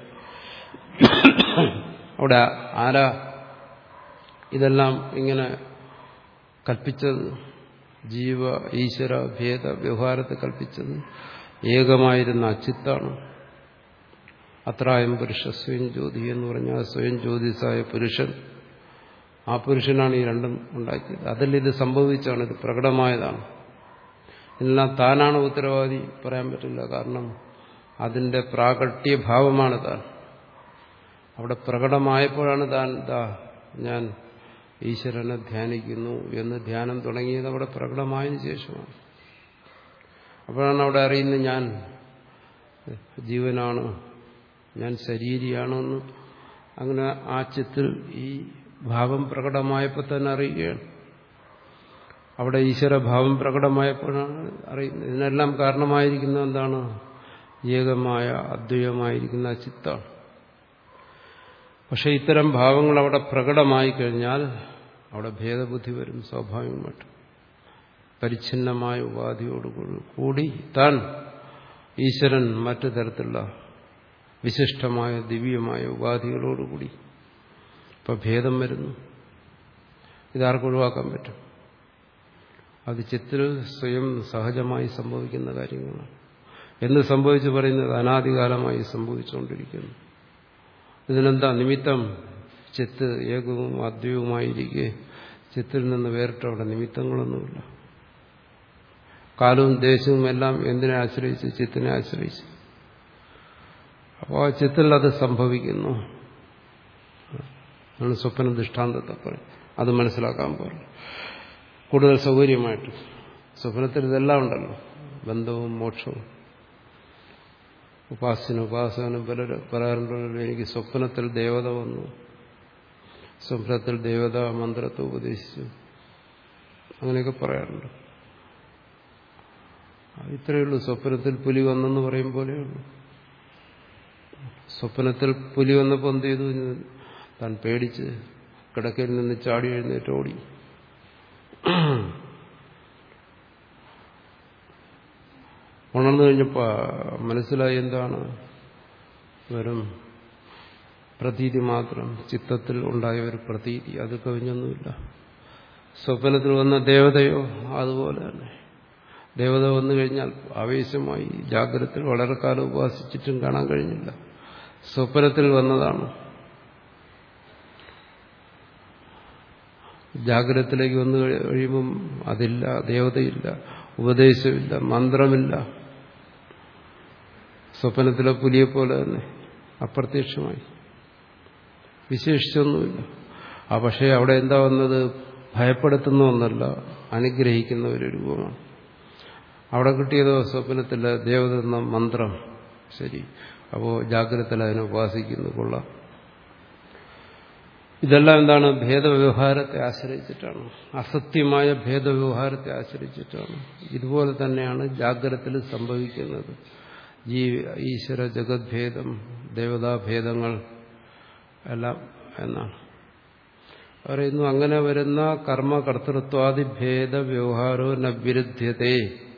അവിടെ ആരാ ഇതെല്ലാം ഇങ്ങനെ കൽപ്പിച്ചത് ജീവ ഈശ്വര ഭേദ വ്യവഹാരത്തെ കൽപ്പിച്ചത് ഏകമായിരുന്ന അച്ചിത്താണ് അത്രായം പുരുഷ സ്വയം ജ്യോതി എന്ന് പറഞ്ഞാൽ സ്വയം ജ്യോതിസായ പുരുഷൻ ആ പുരുഷനാണ് ഈ രണ്ടും ഉണ്ടാക്കിയത് അതിൽ ഇത് സംഭവിച്ചാണ് ഇത് പ്രകടമായതാണ് എല്ലാം താനാണ് ഉത്തരവാദി പറയാൻ പറ്റില്ല കാരണം അതിന്റെ പ്രാകട്യ ഭാവമാണ് താൻ അവിടെ പ്രകടമായപ്പോഴാണ് താൻ ദാ ഞാൻ ഈശ്വരനെ ധ്യാനിക്കുന്നു എന്ന് ധ്യാനം തുടങ്ങിയത് അവിടെ പ്രകടമായതിനു ശേഷമാണ് അപ്പോഴാണ് അവിടെ അറിയുന്നത് ഞാൻ ജീവനാണ് ഞാൻ ശരീരിയാണെന്ന് അങ്ങനെ ആ ചിത്തിൽ ഈ ഭാവം പ്രകടമായപ്പോൾ തന്നെ അറിയുകയാണ് അവിടെ ഈശ്വരഭാവം പ്രകടമായപ്പോഴാണ് അറിയുന്നത് ഇതിനെല്ലാം കാരണമായിരിക്കുന്നത് എന്താണ് ഏകമായ അദ്വൈതമായിരിക്കുന്ന ആ ചിത്താണ് പക്ഷെ ഇത്തരം ഭാവങ്ങൾ അവിടെ പ്രകടമായി കഴിഞ്ഞാൽ അവിടെ ഭേദബുദ്ധി വരും സ്വാഭാവികമായിട്ടും പരിച്ഛിന്നമായ ഉപാധിയോടുകൂടി കൂടി താൻ ഈശ്വരൻ മറ്റു തരത്തിലുള്ള വിശിഷ്ടമായ ദിവ്യമായ ഉപാധികളോടുകൂടി ഇപ്പൊ ഭേദം വരുന്നു ഇതാർക്ക് ഒഴിവാക്കാൻ പറ്റും അത് ചിത്തിൽ സ്വയം സഹജമായി സംഭവിക്കുന്ന കാര്യങ്ങളാണ് എന്ന് സംഭവിച്ചു പറയുന്നത് അനാദികാലമായി സംഭവിച്ചുകൊണ്ടിരിക്കുന്നു ഇതിനെന്താ നിമിത്തം ചിത്ത് ഏകവും അദ്വൈവുമായിരിക്കെ ചിത്തിൽ നിന്ന് വേറിട്ട് അവിടെ നിമിത്തങ്ങളൊന്നുമില്ല കാലവും ദേശവും എല്ലാം എന്തിനെ ആശ്രയിച്ച് ചിത്തിനെ ആശ്രയിച്ച് അപ്പോൾ ആ ചിത്തിൽ അത് സംഭവിക്കുന്നു ആണ് സ്വപ്ന ദൃഷ്ടാന്തത്തെ പറയും അത് മനസ്സിലാക്കാൻ പറഞ്ഞു കൂടുതൽ സൗകര്യമായിട്ട് സ്വപ്നത്തിൽ ഇതെല്ലാം ഉണ്ടല്ലോ ബന്ധവും മോക്ഷവും ഉപാസന ഉപാസകനും പലർ പറയാറുണ്ടല്ലോ എനിക്ക് സ്വപ്നത്തിൽ ദേവത വന്നു സ്വപ്നത്തിൽ ദേവത മന്ത്രത്തെ ഉപദേശിച്ചു അങ്ങനെയൊക്കെ പറയാറുണ്ട് ഇത്രയേ ഉള്ളൂ സ്വപ്നത്തിൽ പുലി വന്നെന്ന് പറയും പോലെയുള്ളൂ സ്വപ്നത്തിൽ പുലി വന്നപ്പോൾ എന്ത് ചെയ്തു താൻ പേടിച്ച് കിടക്കയിൽ നിന്ന് ചാടി എഴുന്നേറ്റ് ഓടി ഉണർന്നു കഴിഞ്ഞപ്പോൾ മനസ്സിലായി എന്താണ് വെറും പ്രതീതി മാത്രം ചിത്തത്തിൽ ഉണ്ടായ ഒരു പ്രതീതി അത് കവിഞ്ഞൊന്നുമില്ല സ്വപ്നത്തിൽ വന്ന ദേവതയോ അതുപോലെ തന്നെ ദേവത വന്നു കഴിഞ്ഞാൽ ആവേശമായി ജാഗ്രതത്തിൽ വളരെ കാലം ഉപാസിച്ചിട്ടും കാണാൻ കഴിഞ്ഞില്ല സ്വപ്നത്തിൽ വന്നതാണ് ജാഗ്രതത്തിലേക്ക് വന്നു കഴിയുമ്പം അതില്ല ദേവതയില്ല ഉപദേശമില്ല മന്ത്രമില്ല സ്വപ്നത്തിലെ പുലിയെ പോലെ തന്നെ അപ്രത്യക്ഷമായി വിശേഷിച്ചൊന്നുമില്ല ആ പക്ഷേ അവിടെ എന്താ വന്നത് ഭയപ്പെടുത്തുന്ന ഒന്നല്ല അനുഗ്രഹിക്കുന്ന ഒരു രൂപമാണ് അവിടെ കിട്ടിയതോ സ്വപ്നത്തിലെ ദേവത എന്ന മന്ത്രം ശരി അപ്പോൾ ജാഗ്രതത്തിൽ അതിനെ ഉപാസിക്കുന്നു കൊള്ളാം ഇതെല്ലാം എന്താണ് ഭേദവ്യവഹാരത്തെ ആശ്രയിച്ചിട്ടാണ് അസത്യമായ ഭേദവ്യവഹാരത്തെ ആശ്രയിച്ചിട്ടാണ് ഇതുപോലെ തന്നെയാണ് ജാഗ്രതത്തിൽ സംഭവിക്കുന്നത് ജീ ഈശ്വര ജഗദ്ഭേദം ദേവതാഭേദങ്ങൾ എല്ലാം എന്നാണ് പറയുന്നു അങ്ങനെ വരുന്ന കർമ്മകർത്തൃത്വാദി ഭേദ വ്യവഹാരോ നവിരുദ്ധ്യതേ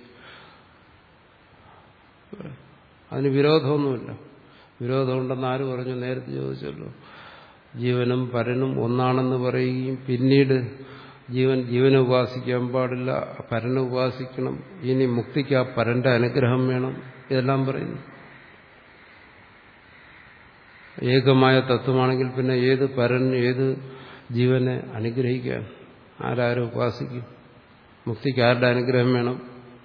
അതിന് വിരോധമൊന്നുമില്ല വിരോധമുണ്ടെന്ന് ആര് പറഞ്ഞു നേരത്തെ ചോദിച്ചല്ലോ ജീവനും പരനും ഒന്നാണെന്ന് പറയുകയും പിന്നീട് ജീവൻ ജീവനെ ഉപാസിക്കാൻ പാടില്ല പരനെ ഉപാസിക്കണം ഇനി മുക്തിക്ക് ആ പരന്റെ അനുഗ്രഹം വേണം ഇതെല്ലാം പറയുന്നു ഏകമായ തത്വമാണെങ്കിൽ പിന്നെ ഏത് പരൻ ഏത് ജീവനെ അനുഗ്രഹിക്കാൻ ആരാരും ഉപാസിക്കും മുക്തിക്ക് ആരുടെ അനുഗ്രഹം വേണം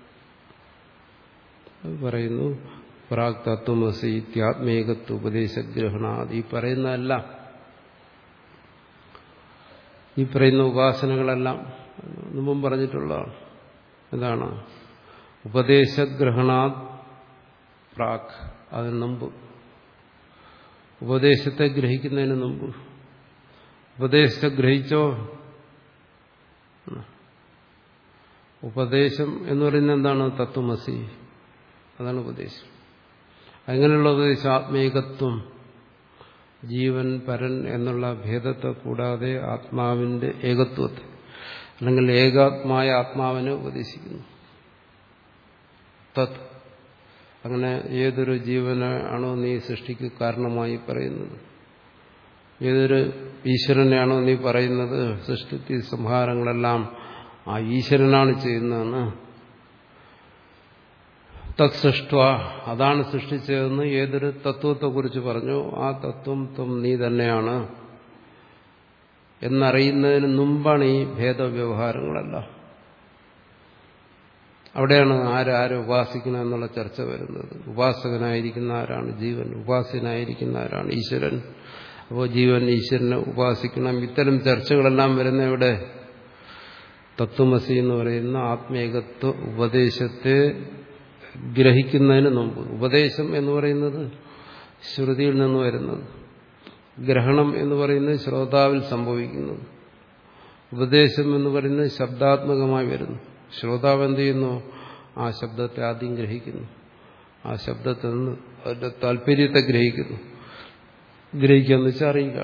പറയുന്നു പ്രാഗ് തത്വമസി ഇത്യാത്മേകത്വ ഉപദേശഗ്രഹണാദി ഈ പറയുന്നതെല്ലാം ഈ പറയുന്ന ഉപാസനകളെല്ലാം മുമ്പും പറഞ്ഞിട്ടുള്ളതാണ് എന്താണ് ഉപദേശഗ്രഹണാത് പ്രാക് അതിന് മുമ്പ് ഉപദേശത്തെ ഗ്രഹിക്കുന്നതിന് മുമ്പ് ഉപദേശത്തെ ഗ്രഹിച്ചോ ഉപദേശം എന്ന് പറയുന്നത് എന്താണ് തത്വമസി അതാണ് ഉപദേശം അങ്ങനെയുള്ള ഉപദേശം ആത്മീകത്വം ജീവൻ പരൻ എന്നുള്ള ഭേദത്തെ കൂടാതെ ആത്മാവിന്റെ ഏകത്വത്തെ അല്ലെങ്കിൽ ഏകാത്മായ ആത്മാവിനെ ഉപദേശിക്കുന്നു തത് അങ്ങനെ ഏതൊരു ജീവനാണോ നീ സൃഷ്ടിക്ക് കാരണമായി പറയുന്നത് ഏതൊരു ഈശ്വരനെയാണോ നീ പറയുന്നത് സൃഷ്ടി സംഹാരങ്ങളെല്ലാം ആ ഈശ്വരനാണ് ചെയ്യുന്നതെന്ന് തത് സൃഷ്ട അതാണ് സൃഷ്ടിച്ചതെന്ന് ഏതൊരു തത്വത്തെക്കുറിച്ച് പറഞ്ഞു ആ തത്വം ത്വം നീ തന്നെയാണ് എന്നറിയുന്നതിന് മുമ്പാണ് ഈ ഭേദവ്യവഹാരങ്ങളെല്ലാം അവിടെയാണ് ആരാരെ ഉപാസിക്കണം എന്നുള്ള ചർച്ച വരുന്നത് ഉപാസകനായിരിക്കുന്ന ആരാണ് ജീവൻ ഉപാസ്യനായിരിക്കുന്ന ആരാണ് ഈശ്വരൻ അപ്പോൾ ജീവൻ ഈശ്വരനെ ഉപാസിക്കണം ഇത്തരം ചർച്ചകളെല്ലാം വരുന്ന ഇവിടെ തത്വമസി എന്ന് പറയുന്ന ആത്മേകത്വ ഉപദേശത്തെ ഗ്രഹിക്കുന്നതിന് മുമ്പ് ഉപദേശം എന്ന് പറയുന്നത് ശ്രുതിയിൽ നിന്ന് വരുന്നത് ഗ്രഹണം എന്ന് പറയുന്നത് ശ്രോതാവിൽ സംഭവിക്കുന്നത് ഉപദേശം എന്ന് പറയുന്നത് ശബ്ദാത്മകമായി വരുന്നു ശ്രോതാവ് എന്ത് ചെയ്യുന്നു ആ ശബ്ദത്തെ ആദ്യം ഗ്രഹിക്കുന്നു ആ ശബ്ദത്തിൽ നിന്ന് അതിന്റെ താല്പര്യത്തെ ഗ്രഹിക്കുന്നു ഗ്രഹിക്കുക എന്ന് വെച്ചാൽ അറിയുക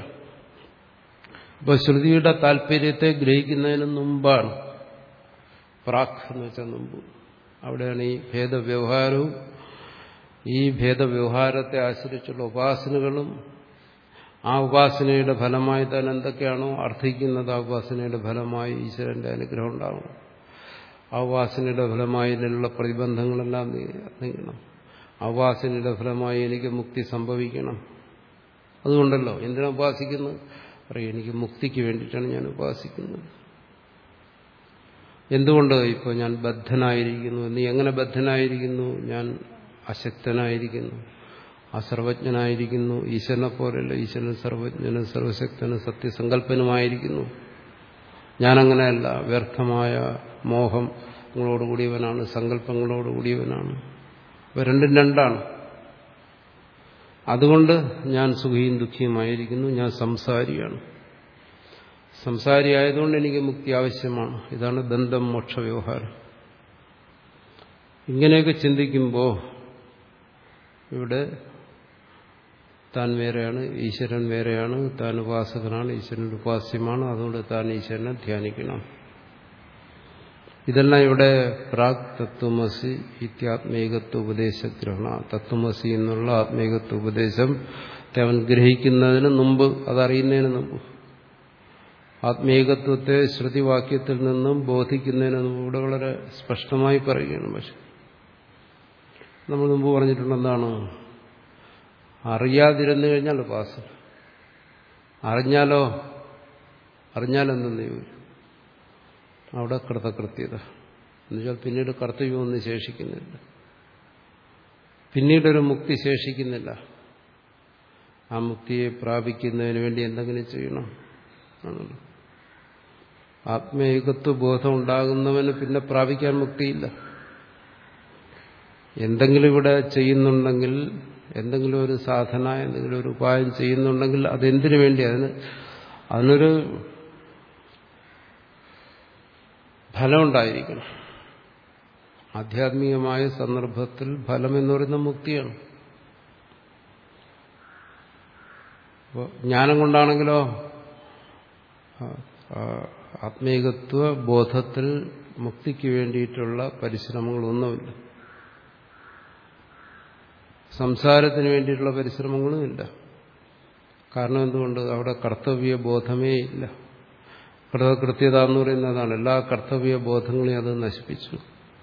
അപ്പൊ ശ്രുതിയുടെ താല്പര്യത്തെ ഗ്രഹിക്കുന്നതിന് മുമ്പാണ് പ്രാക് എന്ന് വെച്ചാൽ മുമ്പ് അവിടെയാണ് ഈ ഭേദവ്യവഹാരവും ഈ ഭേദവ്യവഹാരത്തെ ആശ്രയിച്ചുള്ള ഉപാസനകളും ആ ഉപാസനയുടെ ഫലമായി താൻ എന്തൊക്കെയാണോ അർത്ഥിക്കുന്നത് ആ ഉപാസനയുടെ ഫലമായി ഈശ്വരന്റെ അനുഗ്രഹം ഉണ്ടാകണം ആ ഉപാസനയുടെ ഫലമായി ഇതിലുള്ള പ്രതിബന്ധങ്ങളെല്ലാം നീങ്ങണം ആ ഉപാസനയുടെ ഫലമായി എനിക്ക് മുക്തി സംഭവിക്കണം അതുകൊണ്ടല്ലോ എന്തിനാ ഉപാസിക്കുന്നത് പറയും എനിക്ക് മുക്തിക്ക് വേണ്ടിയിട്ടാണ് ഞാൻ ഉപാസിക്കുന്നത് എന്തുകൊണ്ട് ഇപ്പോൾ ഞാൻ ബദ്ധനായിരിക്കുന്നു നീ എങ്ങനെ ബദ്ധനായിരിക്കുന്നു ഞാൻ അശക്തനായിരിക്കുന്നു അസർവജ്ഞനായിരിക്കുന്നു ഈശ്വരനെ പോലെയല്ല ഈശ്വരൻ സർവജ്ഞനും സർവശക്തനും സത്യസങ്കല്പനുമായിരിക്കുന്നു ഞാനങ്ങനെയല്ല വ്യർത്ഥമായ മോഹങ്ങളോടുകൂടിയവനാണ് സങ്കല്പങ്ങളോടുകൂടിയവനാണ് അപ്പോൾ രണ്ടും രണ്ടാണ് അതുകൊണ്ട് ഞാൻ സുഖിയും ദുഃഖിയുമായിരിക്കുന്നു ഞാൻ സംസാരിയാണ് സംസാരിയായതുകൊണ്ട് എനിക്ക് മുക്തി ആവശ്യമാണ് ഇതാണ് ബന്ധം മോക്ഷ വ്യവഹാരം ഇങ്ങനെയൊക്കെ ചിന്തിക്കുമ്പോൾ ഇവിടെ താൻ വേറെയാണ് ഈശ്വരൻ വേറെയാണ് താൻ ഉപാസകനാണ് ഈശ്വരൻ ഉപാസ്യമാണ് അതുകൊണ്ട് താൻ ഈശ്വരനെ ധ്യാനിക്കണം ഇതെല്ലാം ഇവിടെ പ്രാഗ് തത്വമസി ഇത്യാത്മേകത്വ ഉപദേശഗ്രഹണ തത്വമസി എന്നുള്ള ആത്മേകത്വ ഉപദേശം അവൻ ഗ്രഹിക്കുന്നതിന് മുമ്പ് അതറിയുന്നതിന് മുമ്പ് ആത്മീകത്വത്തെ ശ്രുതിവാക്യത്തിൽ നിന്നും ബോധിക്കുന്നതിന് മുമ്പ് ഇവിടെ വളരെ സ്പഷ്ടമായി പറയുകയാണ് പക്ഷെ നമ്മൾ മുമ്പ് പറഞ്ഞിട്ടുണ്ട് എന്താണ് അറിയാതിരുന്നു കഴിഞ്ഞാൽ ഉപാസന അറിഞ്ഞാലോ അറിഞ്ഞാലെന്തെന്ന് ചോദിച്ചു അവിടെ കൃതകൃത്യത എന്നുവെച്ചാൽ പിന്നീട് കർത്തവ്യമൊന്നും ശേഷിക്കുന്നില്ല പിന്നീടൊരു മുക്തി ശേഷിക്കുന്നില്ല ആ മുക്തിയെ പ്രാപിക്കുന്നതിന് വേണ്ടി എന്തെങ്കിലും ചെയ്യണം ആണല്ലോ ആത്മേകത്വ ബോധം ഉണ്ടാകുന്നവന് പിന്നെ പ്രാപിക്കാൻ മുക്തിയില്ല എന്തെങ്കിലും ഇവിടെ ചെയ്യുന്നുണ്ടെങ്കിൽ എന്തെങ്കിലും ഒരു സാധന എന്തെങ്കിലും ഒരു ഉപായം ചെയ്യുന്നുണ്ടെങ്കിൽ അതെന്തിനു വേണ്ടി അതിന് അതിനൊരു ഫലമുണ്ടായിരിക്കണം ആധ്യാത്മികമായ സന്ദർഭത്തിൽ ഫലം എന്ന് പറയുന്ന മുക്തിയാണ് അപ്പോൾ ജ്ഞാനം കൊണ്ടാണെങ്കിലോ ആത്മീകത്വ ബോധത്തിൽ മുക്തിക്ക് വേണ്ടിയിട്ടുള്ള പരിശ്രമങ്ങളൊന്നുമില്ല സംസാരത്തിന് വേണ്ടിയിട്ടുള്ള പരിശ്രമങ്ങളുമില്ല കാരണം എന്തുകൊണ്ട് അവിടെ കർത്തവ്യ ബോധമേ ഇല്ല കൃതകൃത്യത എന്ന് പറയുന്നതാണ് എല്ലാ കർത്തവ്യ ബോധങ്ങളെയും അത് നശിപ്പിച്ചു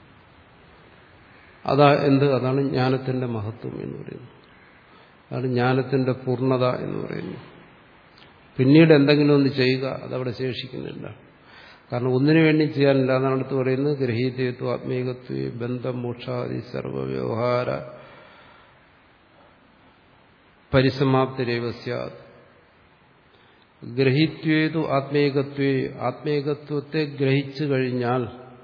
അതാ എന്ത് അതാണ് ജ്ഞാനത്തിന്റെ മഹത്വം എന്ന് പറയുന്നത് അതാണ് ജ്ഞാനത്തിന്റെ പൂർണ്ണത എന്ന് പറയുന്നത് പിന്നീട് എന്തെങ്കിലും ഒന്ന് ചെയ്യുക അതവിടെ ശേഷിക്കുന്നില്ല കാരണം ഒന്നിനു വേണ്ടി ചെയ്യാനില്ല എന്നാണ് അടുത്ത് പറയുന്നത് ഗ്രഹീതത്വ ആത്മീകത്വ ബന്ധം മോക്ഷാദി സർവവ്യവഹാര പരിസമാപ്തിരേവ സ്യാത് ഗ്രഹിത്വേതു ആത്മീകത്വേ ആത്മീകത്വത്തെ ഗ്രഹിച്ചു കഴിഞ്ഞാൽ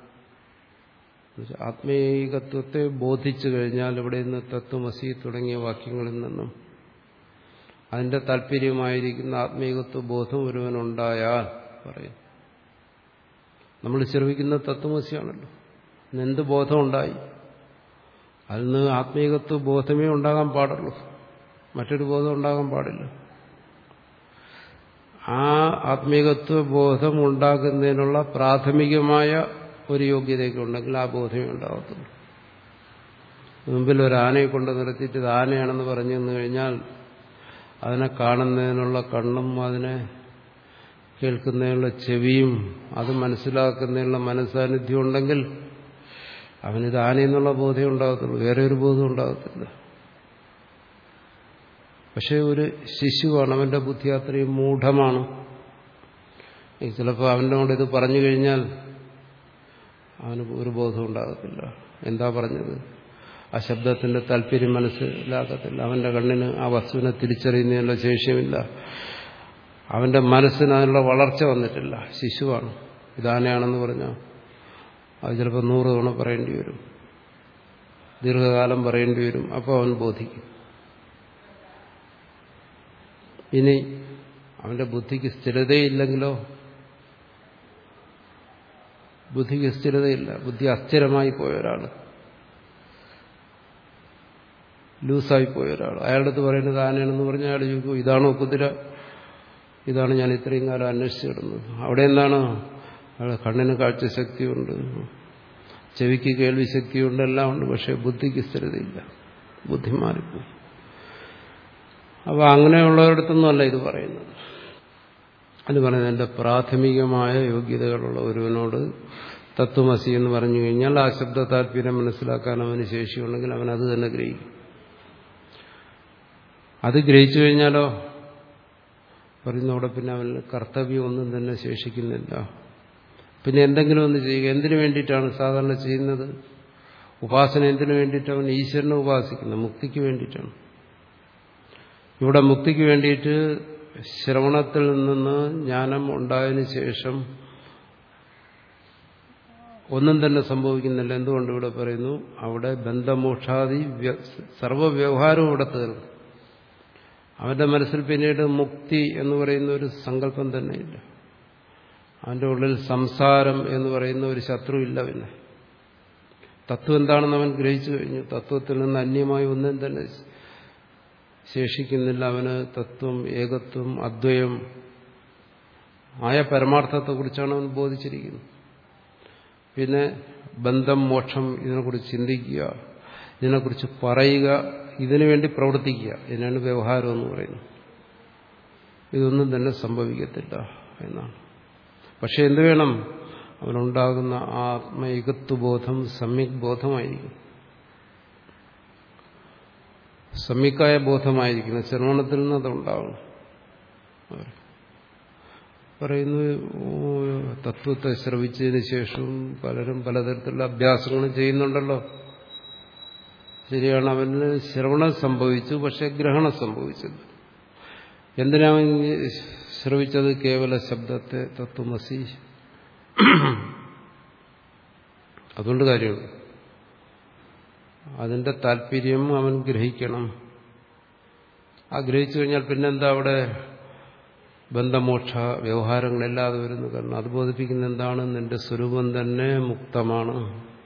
ആത്മീകത്വത്തെ ബോധിച്ചു കഴിഞ്ഞാൽ ഇവിടെ നിന്ന് തത്വമസി തുടങ്ങിയ വാക്യങ്ങളിൽ നിന്നും അതിന്റെ താല്പര്യമായിരിക്കുന്ന ആത്മീകത്വ ബോധം ഒരുവനുണ്ടായാൽ പറയും നമ്മൾ ശ്രമിക്കുന്ന തത്വമസിയാണല്ലോ എന്ത് ബോധം ഉണ്ടായി അതിൽ നിന്ന് ആത്മീകത്വ ബോധമേ ഉണ്ടാകാൻ പാടുള്ളൂ മറ്റൊരു ബോധം ഉണ്ടാകാൻ പാടില്ല ആ ആത്മീകത്വ ബോധം ഉണ്ടാകുന്നതിനുള്ള പ്രാഥമികമായ ഒരു യോഗ്യതയൊക്കെ ഉണ്ടെങ്കിൽ ആ ബോധമേ ഉണ്ടാകത്തുള്ളൂ മുമ്പിൽ ഒരു ആനയെ കൊണ്ട് നിർത്തിയിട്ട് ഇത് ആനയാണെന്ന് പറഞ്ഞു തന്നു കഴിഞ്ഞാൽ അതിനെ കാണുന്നതിനുള്ള കണ്ണും അതിനെ കേൾക്കുന്നതിനുള്ള ചെവിയും അത് മനസ്സിലാക്കുന്നതിനുള്ള മനസ്സാന്നിധ്യം ഉണ്ടെങ്കിൽ അവനിത് ആനയെന്നുള്ള ബോധം ഉണ്ടാകത്തുള്ളൂ വേറെ ഒരു ബോധം ഉണ്ടാകത്തില്ല പക്ഷെ ഒരു ശിശുവാണ് അവന്റെ ബുദ്ധി അത്രയും മൂഢമാണ് ഈ ചിലപ്പോൾ അവൻ്റെ കൊണ്ട് ഇത് പറഞ്ഞു കഴിഞ്ഞാൽ അവന് ഒരു ബോധം ഉണ്ടാകത്തില്ല എന്താ പറഞ്ഞത് ആ ശബ്ദത്തിന്റെ താല്പര്യം മനസ്സിലാക്കത്തില്ല അവന്റെ കണ്ണിന് ആ വസ്തുവിനെ തിരിച്ചറിയുന്നതിനുള്ള ശേഷിയുമില്ല അവന്റെ മനസ്സിന് അതിനുള്ള വളർച്ച വന്നിട്ടില്ല ശിശുവാണ് ഇതാനയാണെന്ന് പറഞ്ഞാൽ അത് ചിലപ്പോൾ നൂറ് തവണ പറയേണ്ടി വരും ദീർഘകാലം പറയേണ്ടി വരും അപ്പോൾ അവൻ ബോധിക്കും ഇനി അവന്റെ ബുദ്ധിക്ക് സ്ഥിരതയില്ലെങ്കിലോ ബുദ്ധിക്ക് സ്ഥിരതയില്ല ബുദ്ധി അസ്ഥിരമായി പോയ ഒരാൾ ലൂസായി പോയ ഒരാൾ അയാളുടെ അടുത്ത് പറയുന്നത് ആനയാണെന്ന് പറഞ്ഞാൽ അയാൾ ചോദിക്കും ഇതാണോ കുതിര ഇതാണ് ഞാൻ ഇത്രയും കാലം അന്വേഷിച്ചു കിടന്നത് അവിടെ എന്താണ് അയാളുടെ കണ്ണിന് കാഴ്ചശക്തിയുണ്ട് ചെവിക്ക് കേൾവി ശക്തിയുണ്ട് എല്ലാം ഉണ്ട് പക്ഷെ ബുദ്ധിക്ക് സ്ഥിരതയില്ല ബുദ്ധി മാറിപ്പോയി അപ്പോൾ അങ്ങനെയുള്ളവരടുത്തൊന്നുമല്ല ഇത് പറയുന്നത് അത് പറയുന്നത് എൻ്റെ പ്രാഥമികമായ യോഗ്യതകളുള്ള ഒരുവനോട് തത്വമസി എന്ന് പറഞ്ഞു കഴിഞ്ഞാൽ ആ ശബ്ദ താല്പര്യം മനസ്സിലാക്കാൻ അവന് ശേഷിയുണ്ടെങ്കിൽ അവൻ അത് തന്നെ ഗ്രഹിക്കും അത് ഗ്രഹിച്ചു കഴിഞ്ഞാലോ പറയുന്ന അവിടെ പിന്നെ അവന് കർത്തവ്യം ഒന്നും തന്നെ ശേഷിക്കുന്നില്ല പിന്നെ എന്തെങ്കിലും ഒന്ന് ചെയ്യുക എന്തിനു വേണ്ടിയിട്ടാണ് സാധാരണ ചെയ്യുന്നത് ഉപാസന എന്തിനു വേണ്ടിയിട്ട് അവൻ ഈശ്വരനെ ഉപാസിക്കുന്നത് മുക്തിക്ക് വേണ്ടിയിട്ടാണ് ഇവിടെ മുക്തിക്ക് വേണ്ടിയിട്ട് ശ്രവണത്തിൽ നിന്ന് ജ്ഞാനം ഉണ്ടായതിനു ശേഷം ഒന്നും തന്നെ സംഭവിക്കുന്നില്ല എന്തുകൊണ്ട് ഇവിടെ പറയുന്നു അവിടെ ബന്ധമോക്ഷാദി സർവവ്യവഹാരവും ഇവിടെ തീർന്നു അവന്റെ മനസ്സിൽ പിന്നീട് മുക്തി എന്ന് പറയുന്ന ഒരു സങ്കല്പം തന്നെയില്ല അവന്റെ ഉള്ളിൽ സംസാരം എന്ന് പറയുന്ന ഒരു ശത്രു ഇല്ല പിന്നെ തത്വം എന്താണെന്ന് അവൻ ഗ്രഹിച്ചു കഴിഞ്ഞു തത്വത്തിൽ നിന്ന് അന്യമായി ഒന്നും തന്നെ ശേഷിക്കുന്നില്ല അവന് തത്വം ഏകത്വം അദ്വയം ആയ പരമാർത്ഥത്തെക്കുറിച്ചാണ് അവൻ ബോധിച്ചിരിക്കുന്നത് പിന്നെ ബന്ധം മോക്ഷം ഇതിനെക്കുറിച്ച് ചിന്തിക്കുക ഇതിനെക്കുറിച്ച് പറയുക ഇതിനു വേണ്ടി പ്രവർത്തിക്കുക ഇതിനാണ് വ്യവഹാരം എന്ന് പറയുന്നത് ഇതൊന്നും തന്നെ സംഭവിക്കത്തില്ല എന്നാണ് പക്ഷെ എന്ത് വേണം അവനുണ്ടാകുന്ന ആത്മൈകത്വബോധം സമ്യക് ബോധമായിരിക്കും സമ്യക്കായ ബോധമായിരിക്കണം ശ്രവണത്തിൽ നിന്ന് അതുണ്ടാവണം പറയുന്നു തത്വത്തെ ശ്രവിച്ചതിന് ശേഷം പലരും പലതരത്തിലുള്ള അഭ്യാസങ്ങളും ചെയ്യുന്നുണ്ടല്ലോ ശരിയാണ് അവന് ശ്രവണം സംഭവിച്ചു പക്ഷെ ഗ്രഹണം സംഭവിച്ചത് എന്തിനാണ് ശ്രവിച്ചത് കേവല ശബ്ദത്തെ തത്വമസി അതുകൊണ്ട് കാര്യമുണ്ട് അതിന്റെ താല്പര്യം അവൻ ഗ്രഹിക്കണം ആ ഗ്രഹിച്ചു കഴിഞ്ഞാൽ പിന്നെന്താ അവിടെ ബന്ധമോക്ഷ വ്യവഹാരങ്ങളല്ലാതെ വരുന്നു കാരണം അത് ബോധിപ്പിക്കുന്ന എന്താണ് നിന്റെ സ്വരൂപം തന്നെ മുക്തമാണ്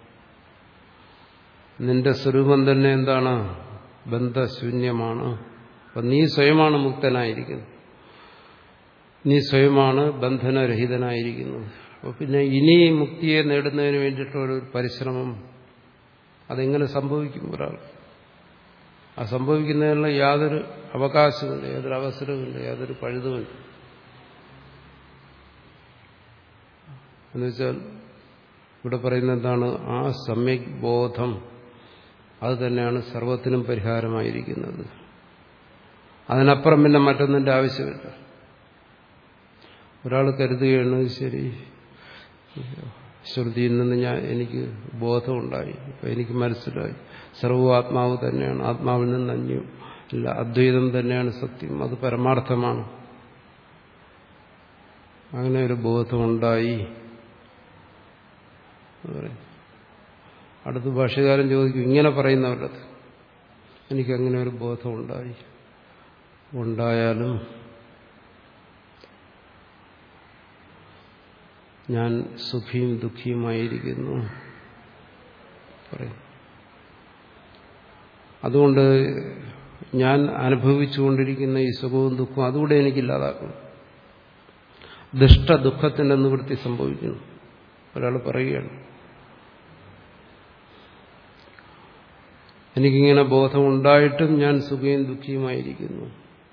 നിന്റെ സ്വരൂപം തന്നെ എന്താണ് ബന്ധശൂന്യമാണ് അപ്പം നീ സ്വയമാണ് മുക്തനായിരിക്കുന്നത് നീ സ്വയമാണ് ബന്ധനരഹിതനായിരിക്കുന്നത് അപ്പോൾ പിന്നെ ഇനി മുക്തിയെ നേടുന്നതിന് വേണ്ടിയിട്ടുള്ള ഒരു പരിശ്രമം അതെങ്ങനെ സംഭവിക്കും ഒരാൾ ആ സംഭവിക്കുന്നതിനുള്ള യാതൊരു അവകാശമില്ല യാതൊരു അവസരവുമില്ല യാതൊരു പഴുതുമില്ല എന്നുവെച്ചാൽ ഇവിടെ പറയുന്ന എന്താണ് ആ സമ്യക് ബോധം അത് തന്നെയാണ് സർവത്തിനും പരിഹാരമായിരിക്കുന്നത് അതിനപ്പുറം പിന്നെ മറ്റൊന്നിന്റെ ആവശ്യമില്ല ഒരാൾ കരുതുകയാണ് ശരി ശ്രുതിയിൽ നിന്ന് ഞാൻ എനിക്ക് ബോധമുണ്ടായി ഇപ്പം എനിക്ക് മനസ്സിലായി സർവ്വ ആത്മാവ് തന്നെയാണ് ആത്മാവിൽ നിന്ന് അന്യം ഇല്ല അദ്വൈതം തന്നെയാണ് സത്യം അത് പരമാർത്ഥമാണ് അങ്ങനെ ഒരു ബോധമുണ്ടായി അടുത്ത ഭാഷകാരൻ ചോദിക്കും ഇങ്ങനെ പറയുന്നവരത് എനിക്കങ്ങനെ ഒരു ബോധമുണ്ടായി ഉണ്ടായാലും ഞാൻ സുഖിയും ദുഃഖിയുമായിരിക്കുന്നു പറയും അതുകൊണ്ട് ഞാൻ അനുഭവിച്ചുകൊണ്ടിരിക്കുന്ന ഈ സുഖവും ദുഃഖവും അതുകൂടെ എനിക്കില്ലാതാക്കണം ദുഷ്ട ദുഃഖത്തിന്റെ നിവൃത്തി സംഭവിക്കുന്നു ഒരാൾ പറയുകയാണ് എനിക്കിങ്ങനെ ബോധമുണ്ടായിട്ടും ഞാൻ സുഖയും ദുഃഖിയുമായിരിക്കുന്നു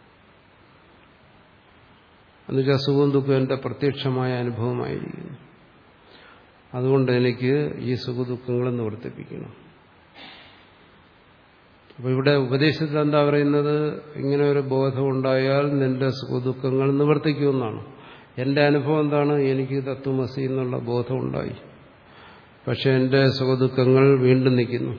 എന്നുവെച്ചാൽ സുഖവും ദുഃഖവും എൻ്റെ പ്രത്യക്ഷമായ അനുഭവമായിരിക്കുന്നു അതുകൊണ്ട് എനിക്ക് ഈ സുഖദുഃഖങ്ങളെ നിവർത്തിപ്പിക്കണം അപ്പോൾ ഇവിടെ ഉപദേശത്തിൽ എന്താ പറയുന്നത് ഇങ്ങനെ ഒരു ബോധമുണ്ടായാൽ നിന്റെ സുഖദുഃഖങ്ങൾ നിവർത്തിക്കുമെന്നാണ് എന്റെ അനുഭവം എന്താണ് എനിക്ക് തത്വമസി എന്നുള്ള ബോധമുണ്ടായി പക്ഷെ എന്റെ സുഖദുഃഖങ്ങൾ വീണ്ടും നിൽക്കുന്നു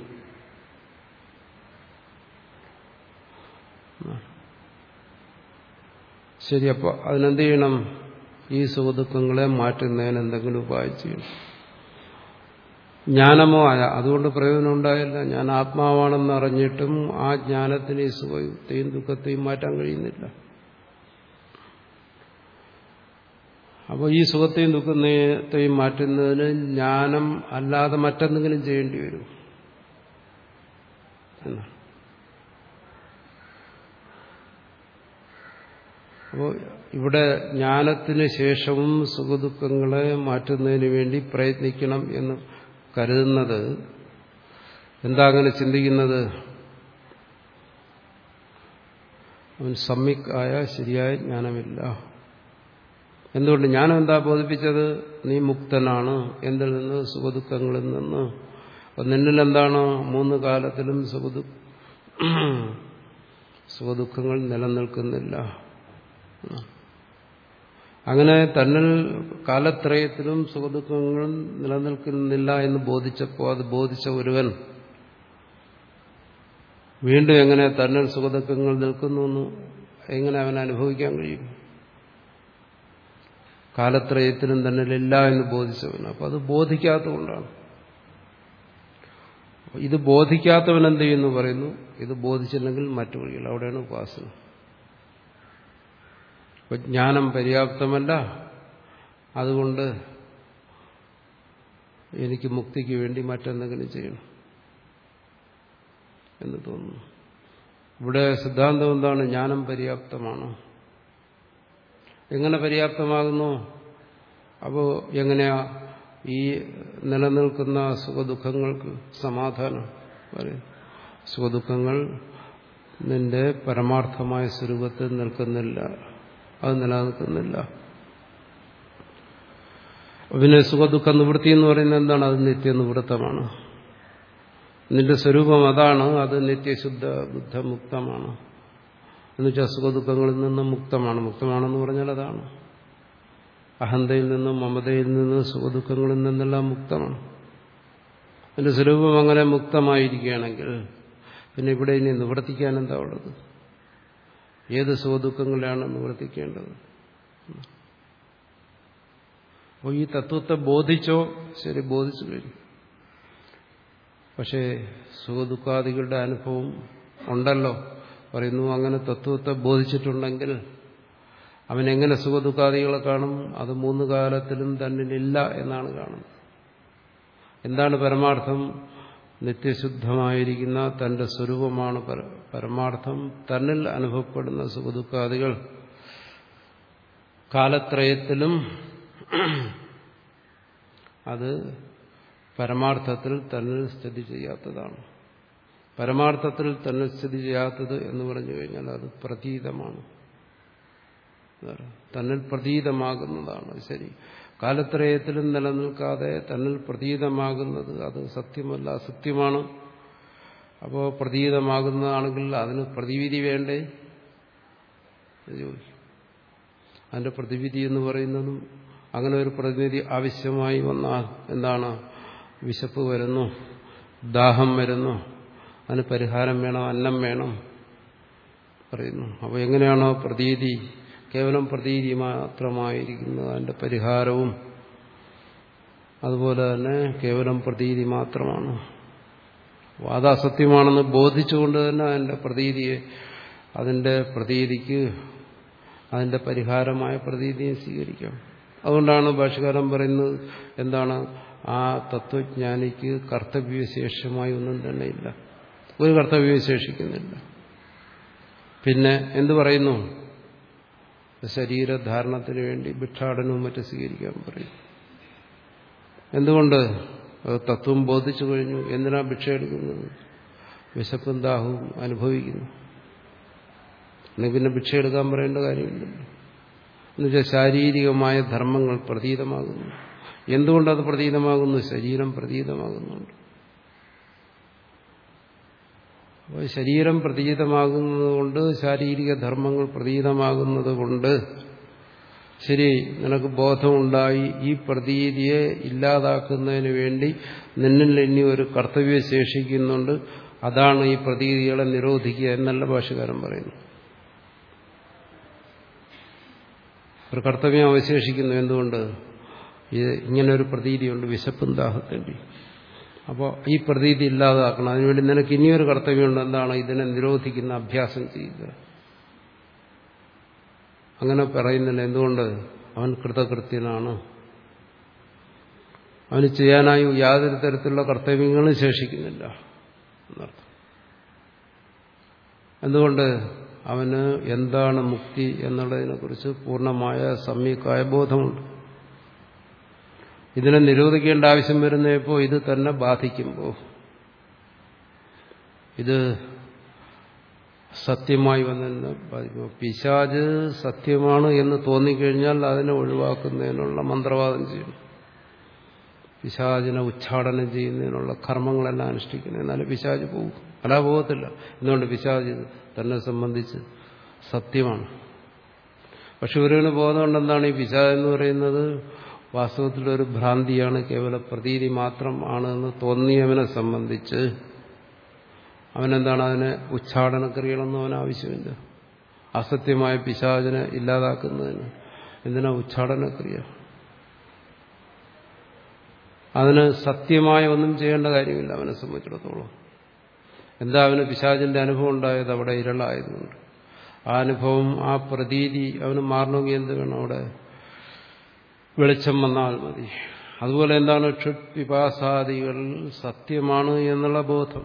ശരി അപ്പോൾ അതിനെന്ത് ചെയ്യണം ഈ സുഖദുഃഖങ്ങളെ മാറ്റുന്നതിന് എന്തെങ്കിലും ഉപായം ചെയ്യണം ജ്ഞാനമോ ആയ അതുകൊണ്ട് പ്രയോജനം ഉണ്ടായില്ല ഞാൻ ആത്മാവാണെന്ന് അറിഞ്ഞിട്ടും ആ ജ്ഞാനത്തിന് ഈ സുഖത്തെയും ദുഃഖത്തെയും മാറ്റാൻ കഴിയുന്നില്ല അപ്പോൾ ഈ സുഖത്തെയും ദുഃഖത്തെയും മാറ്റുന്നതിന് ജ്ഞാനം അല്ലാതെ മറ്റെന്തെങ്കിലും ചെയ്യേണ്ടി വരും എന്നാണ് അപ്പോൾ ഇവിടെ ജ്ഞാനത്തിന് ശേഷവും സുഖദുഃഖങ്ങളെ മാറ്റുന്നതിന് വേണ്ടി പ്രയത്നിക്കണം എന്ന് കരുതുന്നത് എന്താ അങ്ങനെ ചിന്തിക്കുന്നത് അവൻ സമ്മിക് ആയ ശരിയായ ജ്ഞാനമില്ല എന്തുകൊണ്ട് ജ്ഞാനം എന്താ ബോധിപ്പിച്ചത് നീ മുക്തനാണ് എന്തിൽ നിന്ന് സുഖദുഃഖങ്ങളിൽ നിന്ന് അപ്പം നിന്നിൽ എന്താണ് മൂന്ന് കാലത്തിലും സുഖദു സുഖദുഃഖങ്ങൾ നിലനിൽക്കുന്നില്ല അങ്ങനെ തന്നിൽ കാലത്രയത്തിലും സുഖദുഃഖങ്ങളും നിലനിൽക്കുന്നില്ല എന്ന് ബോധിച്ചപ്പോൾ അത് ബോധിച്ച ഒരുവൻ വീണ്ടും എങ്ങനെ തന്നിൽ സുഖദുഃഖങ്ങൾ നിൽക്കുന്നു എന്ന് എങ്ങനെ അവൻ അനുഭവിക്കാൻ കഴിയും കാലത്രയത്തിലും തന്നിലില്ല എന്ന് ബോധിച്ചവൻ അപ്പം അത് ബോധിക്കാത്തതുകൊണ്ടാണ് ഇത് ബോധിക്കാത്തവൻ എന്ത് ചെയ്യുന്നു പറയുന്നു ഇത് ബോധിച്ചില്ലെങ്കിൽ മറ്റു വഴികൾ അവിടെയാണ് ഉപാസന ജ്ഞാനം പര്യാപ്തമല്ല അതുകൊണ്ട് എനിക്ക് മുക്തിക്ക് വേണ്ടി മറ്റെന്തെങ്കിലും ചെയ്യണം എന്ന് തോന്നുന്നു ഇവിടെ സിദ്ധാന്തം എന്താണ് ജ്ഞാനം പര്യാപ്തമാണ് എങ്ങനെ പര്യാപ്തമാകുന്നു അപ്പോൾ എങ്ങനെയാ ഈ നിലനിൽക്കുന്ന സുഖദുഃഖങ്ങൾക്ക് സമാധാനം പറയും സുഖദുഃഖങ്ങൾ നിന്റെ പരമാർത്ഥമായ സ്വരൂപത്തിൽ നിൽക്കുന്നില്ല അത് നിലനിൽക്കുന്നില്ല പിന്നെ സുഖദുഃഖ നിവൃത്തി എന്ന് പറയുന്നത് എന്താണ് അത് നിത്യനിവൃത്തമാണ് നിന്റെ സ്വരൂപം അതാണ് അത് നിത്യശുദ്ധ ബുദ്ധമുക്തമാണ് എന്നുവെച്ചാൽ സുഖദുഃഖങ്ങളിൽ നിന്ന് മുക്തമാണ് മുക്തമാണെന്ന് പറഞ്ഞാൽ അതാണ് അഹന്തയിൽ നിന്നും മമതയിൽ നിന്നും സുഖദുഃഖങ്ങളിൽ നിന്നെല്ലാം മുക്തമാണ് എന്റെ സ്വരൂപം അങ്ങനെ മുക്തമായിരിക്കുകയാണെങ്കിൽ പിന്നെ ഇവിടെ ഇനി നിവർത്തിക്കാൻ എന്താ ഉള്ളത് ഏത് സുഖദുഃഖങ്ങളാണ് നിവർത്തിക്കേണ്ടത് അപ്പോൾ ഈ തത്വത്തെ ബോധിച്ചോ ശരി ബോധിച്ചു കഴിഞ്ഞു പക്ഷേ സുഖദുഃഖാദികളുടെ അനുഭവം ഉണ്ടല്ലോ പറയുന്നു അങ്ങനെ തത്വത്തെ ബോധിച്ചിട്ടുണ്ടെങ്കിൽ അവൻ എങ്ങനെ സുഖദുഃഖാദികളെ കാണും അത് മൂന്ന് കാലത്തിലും തന്നിലില്ല എന്നാണ് കാണുന്നത് എന്താണ് പരമാർത്ഥം നിത്യശുദ്ധമായിരിക്കുന്ന തന്റെ സ്വരൂപമാണ് പരമാർത്ഥം തന്നിൽ അനുഭവപ്പെടുന്ന സുഖദുഃഖാദികൾ കാലത്രയത്തിലും അത് പരമാർത്ഥത്തിൽ തന്നിൽ സ്ഥിതി ചെയ്യാത്തതാണ് പരമാർത്ഥത്തിൽ തന്നെ സ്ഥിതി ചെയ്യാത്തത് എന്ന് പറഞ്ഞു കഴിഞ്ഞാൽ അത് പ്രതീതമാണ് തന്നിൽ പ്രതീതമാകുന്നതാണ് ശരി കാലത്രയത്തിലും നിലനിൽക്കാതെ തന്നിൽ പ്രതീതമാകുന്നത് അത് സത്യമല്ല അസത്യമാണ് അപ്പോൾ പ്രതീതമാകുന്നതാണെങ്കിൽ അതിന് പ്രതിവിധി വേണ്ടേ ചോദിക്കും അതിന്റെ പ്രതിവിധി എന്ന് പറയുന്നതും അങ്ങനെ ഒരു പ്രതിനിധി ആവശ്യമായി വന്നാൽ എന്താണ് വിശപ്പ് വരുന്നു ദാഹം വരുന്നു അതിന് പരിഹാരം വേണം അന്നം വേണം പറയുന്നു അപ്പോൾ എങ്ങനെയാണോ പ്രതീതി കേവലം പ്രതീതി മാത്രമായിരിക്കുന്നത് അതിന്റെ പരിഹാരവും അതുപോലെ തന്നെ കേവലം പ്രതീതി മാത്രമാണ് അത് അസത്യമാണെന്ന് ബോധിച്ചുകൊണ്ട് തന്നെ അതിന്റെ പ്രതീതിയെ അതിന്റെ പ്രതീതിക്ക് അതിന്റെ പരിഹാരമായ പ്രതീതിയെ സ്വീകരിക്കാം അതുകൊണ്ടാണ് ഭാഷകാരൻ പറയുന്നത് എന്താണ് ആ തത്വജ്ഞാനിക്ക് കർത്തവ്യശേഷമായി ഒന്നും തന്നെ ഇല്ല ഒരു കർത്തവ്യം ശേഷിക്കുന്നില്ല പിന്നെ എന്തു പറയുന്നു ശരീരധാരണത്തിന് വേണ്ടി ഭിക്ഷാടനവും മറ്റും സ്വീകരിക്കാൻ പറയും എന്തുകൊണ്ട് തത്വം ബോധിച്ചു കഴിഞ്ഞു എന്തിനാ ഭിക്ഷ എടുക്കുന്നത് വിശപ്പും ദാഹവും അനുഭവിക്കുന്നു അല്ലെങ്കിൽ പിന്നെ ഭിക്ഷ എടുക്കാൻ പറയേണ്ട കാര്യമില്ലല്ലോ എന്നുവെച്ചാൽ ശാരീരികമായ ധർമ്മങ്ങൾ പ്രതീതമാകുന്നു എന്തുകൊണ്ടത് പ്രതീതമാകുന്നു ശരീരം പ്രതീതമാകുന്നുണ്ട് അപ്പോൾ ശരീരം പ്രതീതമാകുന്നത് കൊണ്ട് ശാരീരിക ധർമ്മങ്ങൾ പ്രതീതമാകുന്നത് കൊണ്ട് ശരി നിനക്ക് ബോധമുണ്ടായി ഈ പ്രതീതിയെ ഇല്ലാതാക്കുന്നതിന് വേണ്ടി നിന്നിൽ ഇനി ഒരു കർത്തവ്യം ശേഷിക്കുന്നുണ്ട് അതാണ് ഈ പ്രതീതികളെ നിരോധിക്കുക എന്നല്ല ഭാഷകാരൻ പറയുന്നു ഒരു കർത്തവ്യം അവശേഷിക്കുന്നു എന്തുകൊണ്ട് ഇങ്ങനെ ഒരു പ്രതീതിയുണ്ട് വിശപ്പും ദാഹത്തേണ്ടി അപ്പോൾ ഈ പ്രതീതി ഇല്ലാതാക്കണം അതിനുവേണ്ടി നിനക്ക് ഇനിയൊരു കർത്തവ്യമുണ്ട് എന്താണ് ഇതിനെ നിരോധിക്കുന്ന അഭ്യാസം ചെയ്യുക അങ്ങനെ പറയുന്നില്ല എന്തുകൊണ്ട് അവൻ കൃതകൃത്യനാണ് അവന് ചെയ്യാനായി യാതൊരു തരത്തിലുള്ള കർത്തവ്യങ്ങളും ശേഷിക്കുന്നില്ല എന്നർത്ഥം എന്തുകൊണ്ട് അവന് എന്താണ് മുക്തി എന്നുള്ളതിനെക്കുറിച്ച് പൂർണ്ണമായ സമ്യക്കായ ബോധമുണ്ട് ഇതിനെ നിരോധിക്കേണ്ട ആവശ്യം വരുന്നപ്പോൾ ഇത് തന്നെ ബാധിക്കുമ്പോൾ ഇത് സത്യമായി വന്നെന്ന് ബാധിക്കുമ്പോൾ പിശാജ് സത്യമാണ് എന്ന് തോന്നിക്കഴിഞ്ഞാൽ അതിനെ ഒഴിവാക്കുന്നതിനുള്ള മന്ത്രവാദം ചെയ്യണം പിശാചിനെ ഉച്ചാടനം ചെയ്യുന്നതിനുള്ള കർമ്മങ്ങളെല്ലാം അനുഷ്ഠിക്കണം എന്നാലും പിശാജ് പോകും അല്ലാ പോകത്തില്ല എന്തുകൊണ്ട് പിശാജ് തന്നെ സംബന്ധിച്ച് സത്യമാണ് പക്ഷെ ഒരുവിന് ബോധമുണ്ട് എന്താണ് ഈ പിശാജ് എന്ന് പറയുന്നത് വാസ്തവത്തിലൊരു ഭ്രാന്തിയാണ് കേവല പ്രതീതി മാത്രം ആണെന്ന് തോന്നിയവനെ സംബന്ധിച്ച് അവനെന്താണ് അതിനെ ഉച്ചാടനക്രിയകളൊന്നും അവൻ ആവശ്യമില്ല അസത്യമായ പിശാചിനെ ഇല്ലാതാക്കുന്നതിന് എന്തിനാ ഉച്ചാടനക്രിയ അതിന് സത്യമായ ഒന്നും ചെയ്യേണ്ട കാര്യമില്ല അവനെ സംബന്ധിച്ചിടത്തോളം എന്താ അവന് പിശാചിന്റെ അനുഭവം ഉണ്ടായത് അവിടെ ഇരളായതുകൊണ്ട് ആ അനുഭവം ആ പ്രതീതി അവന് മാറണമെങ്കിൽ എന്ത് വേണം അവിടെ വെളിച്ചം വന്നാൽ മതി അതുപോലെ എന്താണ് ക്ഷുത് വിപാസാദികൾ സത്യമാണ് എന്നുള്ള ബോധം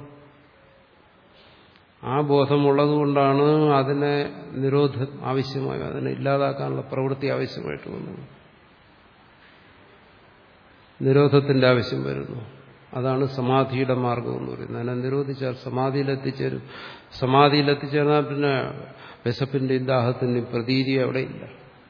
ആ ബോധമുള്ളതുകൊണ്ടാണ് അതിനെ നിരോധ ആവശ്യമായി അതിനെ ഇല്ലാതാക്കാനുള്ള പ്രവൃത്തി ആവശ്യമായിട്ട് വന്നത് നിരോധത്തിന്റെ ആവശ്യം വരുന്നു അതാണ് സമാധിയുടെ മാർഗം എന്ന് പറയുന്നത് അതിനെ നിരോധിച്ചാൽ സമാധിയിലെത്തിച്ചേരും സമാധിയിലെത്തിച്ചേർന്നാൽ പിന്നെ വിശപ്പിന്റെയും ദാഹത്തിന്റെയും പ്രതീതി അവിടെ ഇല്ല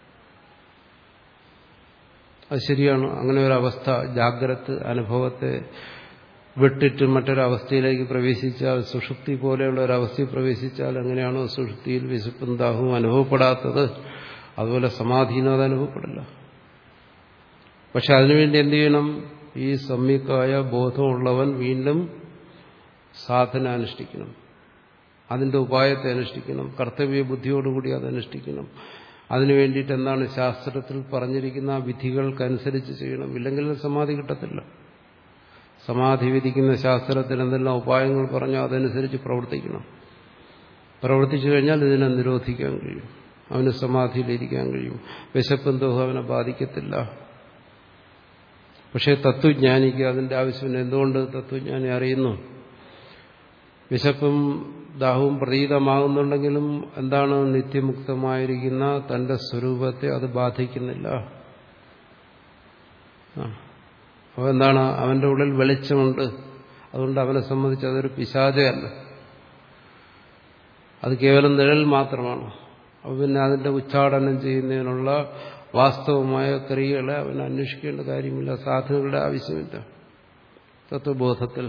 അത് ശരിയാണ് അങ്ങനെ ഒരു അവസ്ഥ ജാഗ്രത അനുഭവത്തെ വിട്ടിട്ട് മറ്റൊരവസ്ഥയിലേക്ക് പ്രവേശിച്ചാൽ സുഷുപ്തി പോലെയുള്ള ഒരവസ്ഥയിൽ പ്രവേശിച്ചാൽ എങ്ങനെയാണോ സുഷുപ്തിയിൽ വിശപ്പും ദാഹവും അനുഭവപ്പെടാത്തത് അതുപോലെ സമാധിനും അത് അനുഭവപ്പെടില്ല പക്ഷെ അതിനുവേണ്ടി എന്ത് ചെയ്യണം ഈ സമ്യക്കായ ബോധമുള്ളവൻ വീണ്ടും സാധന അനുഷ്ഠിക്കണം അതിന്റെ ഉപായത്തെ അനുഷ്ഠിക്കണം കർത്തവ്യ ബുദ്ധിയോടുകൂടി അത് അനുഷ്ഠിക്കണം അതിനു വേണ്ടിയിട്ട് എന്താണ് ശാസ്ത്രത്തിൽ പറഞ്ഞിരിക്കുന്ന ആ വിധികൾക്കനുസരിച്ച് ചെയ്യണം ഇല്ലെങ്കിൽ സമാധി കിട്ടത്തില്ല സമാധി വിധിക്കുന്ന ശാസ്ത്രത്തിൽ എന്തെല്ലാം ഉപായങ്ങൾ പറഞ്ഞോ അതനുസരിച്ച് പ്രവർത്തിക്കണം പ്രവർത്തിച്ചു കഴിഞ്ഞാൽ ഇതിനെ നിരോധിക്കാൻ കഴിയും അവന് സമാധിയിലിരിക്കാൻ കഴിയും വിശപ്പെന്തോ അവനെ ബാധിക്കത്തില്ല പക്ഷേ തത്വജ്ഞാനിക്ക് അതിന്റെ ആവശ്യമില്ല എന്തുകൊണ്ട് തത്വജ്ഞാനി അറിയുന്നു വിശപ്പും ദാഹവും പ്രതീതമാകുന്നുണ്ടെങ്കിലും എന്താണ് നിത്യമുക്തമായിരിക്കുന്ന തന്റെ സ്വരൂപത്തെ അത് ബാധിക്കുന്നില്ല അപ്പോൾ എന്താണ് അവന്റെ ഉള്ളിൽ വെളിച്ചമുണ്ട് അതുകൊണ്ട് അവനെ സംബന്ധിച്ച് അതൊരു പിശാചയല്ല അത് കേവലം നിഴൽ മാത്രമാണ് അപ്പോൾ പിന്നെ അതിന്റെ ഉച്ചാടനം ചെയ്യുന്നതിനുള്ള വാസ്തവമായ ക്രിയകളെ അവൻ അന്വേഷിക്കേണ്ട കാര്യമില്ല സാധനങ്ങളുടെ ആവശ്യമില്ല തത്വബോധത്തിൽ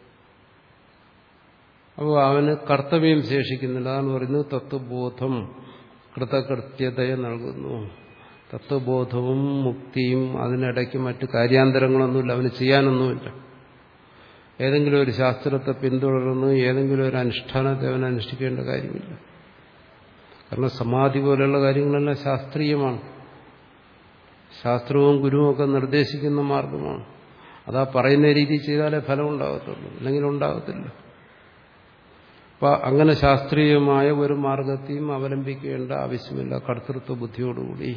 അപ്പോൾ അവന് കർത്തവ്യം ശേഷിക്കുന്നില്ല അതാണ് പറയുന്നത് തത്വബോധം കൃതകൃത്യതയെ നൽകുന്നു തത്വബോധവും മുക്തിയും അതിനിടയ്ക്ക് മറ്റു കാര്യാന്തരങ്ങളൊന്നുമില്ല അവന് ചെയ്യാനൊന്നുമില്ല ഏതെങ്കിലും ഒരു ശാസ്ത്രത്തെ പിന്തുടർന്ന് ഏതെങ്കിലും ഒരു അനുഷ്ഠാനത്തെ അവൻ അനുഷ്ഠിക്കേണ്ട കാര്യമില്ല കാരണം സമാധി പോലെയുള്ള കാര്യങ്ങളെല്ലാം ശാസ്ത്രീയമാണ് ശാസ്ത്രവും ഗുരുവും ഒക്കെ നിർദ്ദേശിക്കുന്ന മാർഗമാണ് അതാ പറയുന്ന രീതി ചെയ്താലേ ഫലം ഉണ്ടാകത്തുള്ളൂ അല്ലെങ്കിൽ ഉണ്ടാകത്തില്ല അപ്പൊ അങ്ങനെ ശാസ്ത്രീയമായ ഒരു മാർഗത്തെയും അവലംബിക്കേണ്ട ആവശ്യമില്ല കർത്തൃത്വ ബുദ്ധിയോടുകൂടി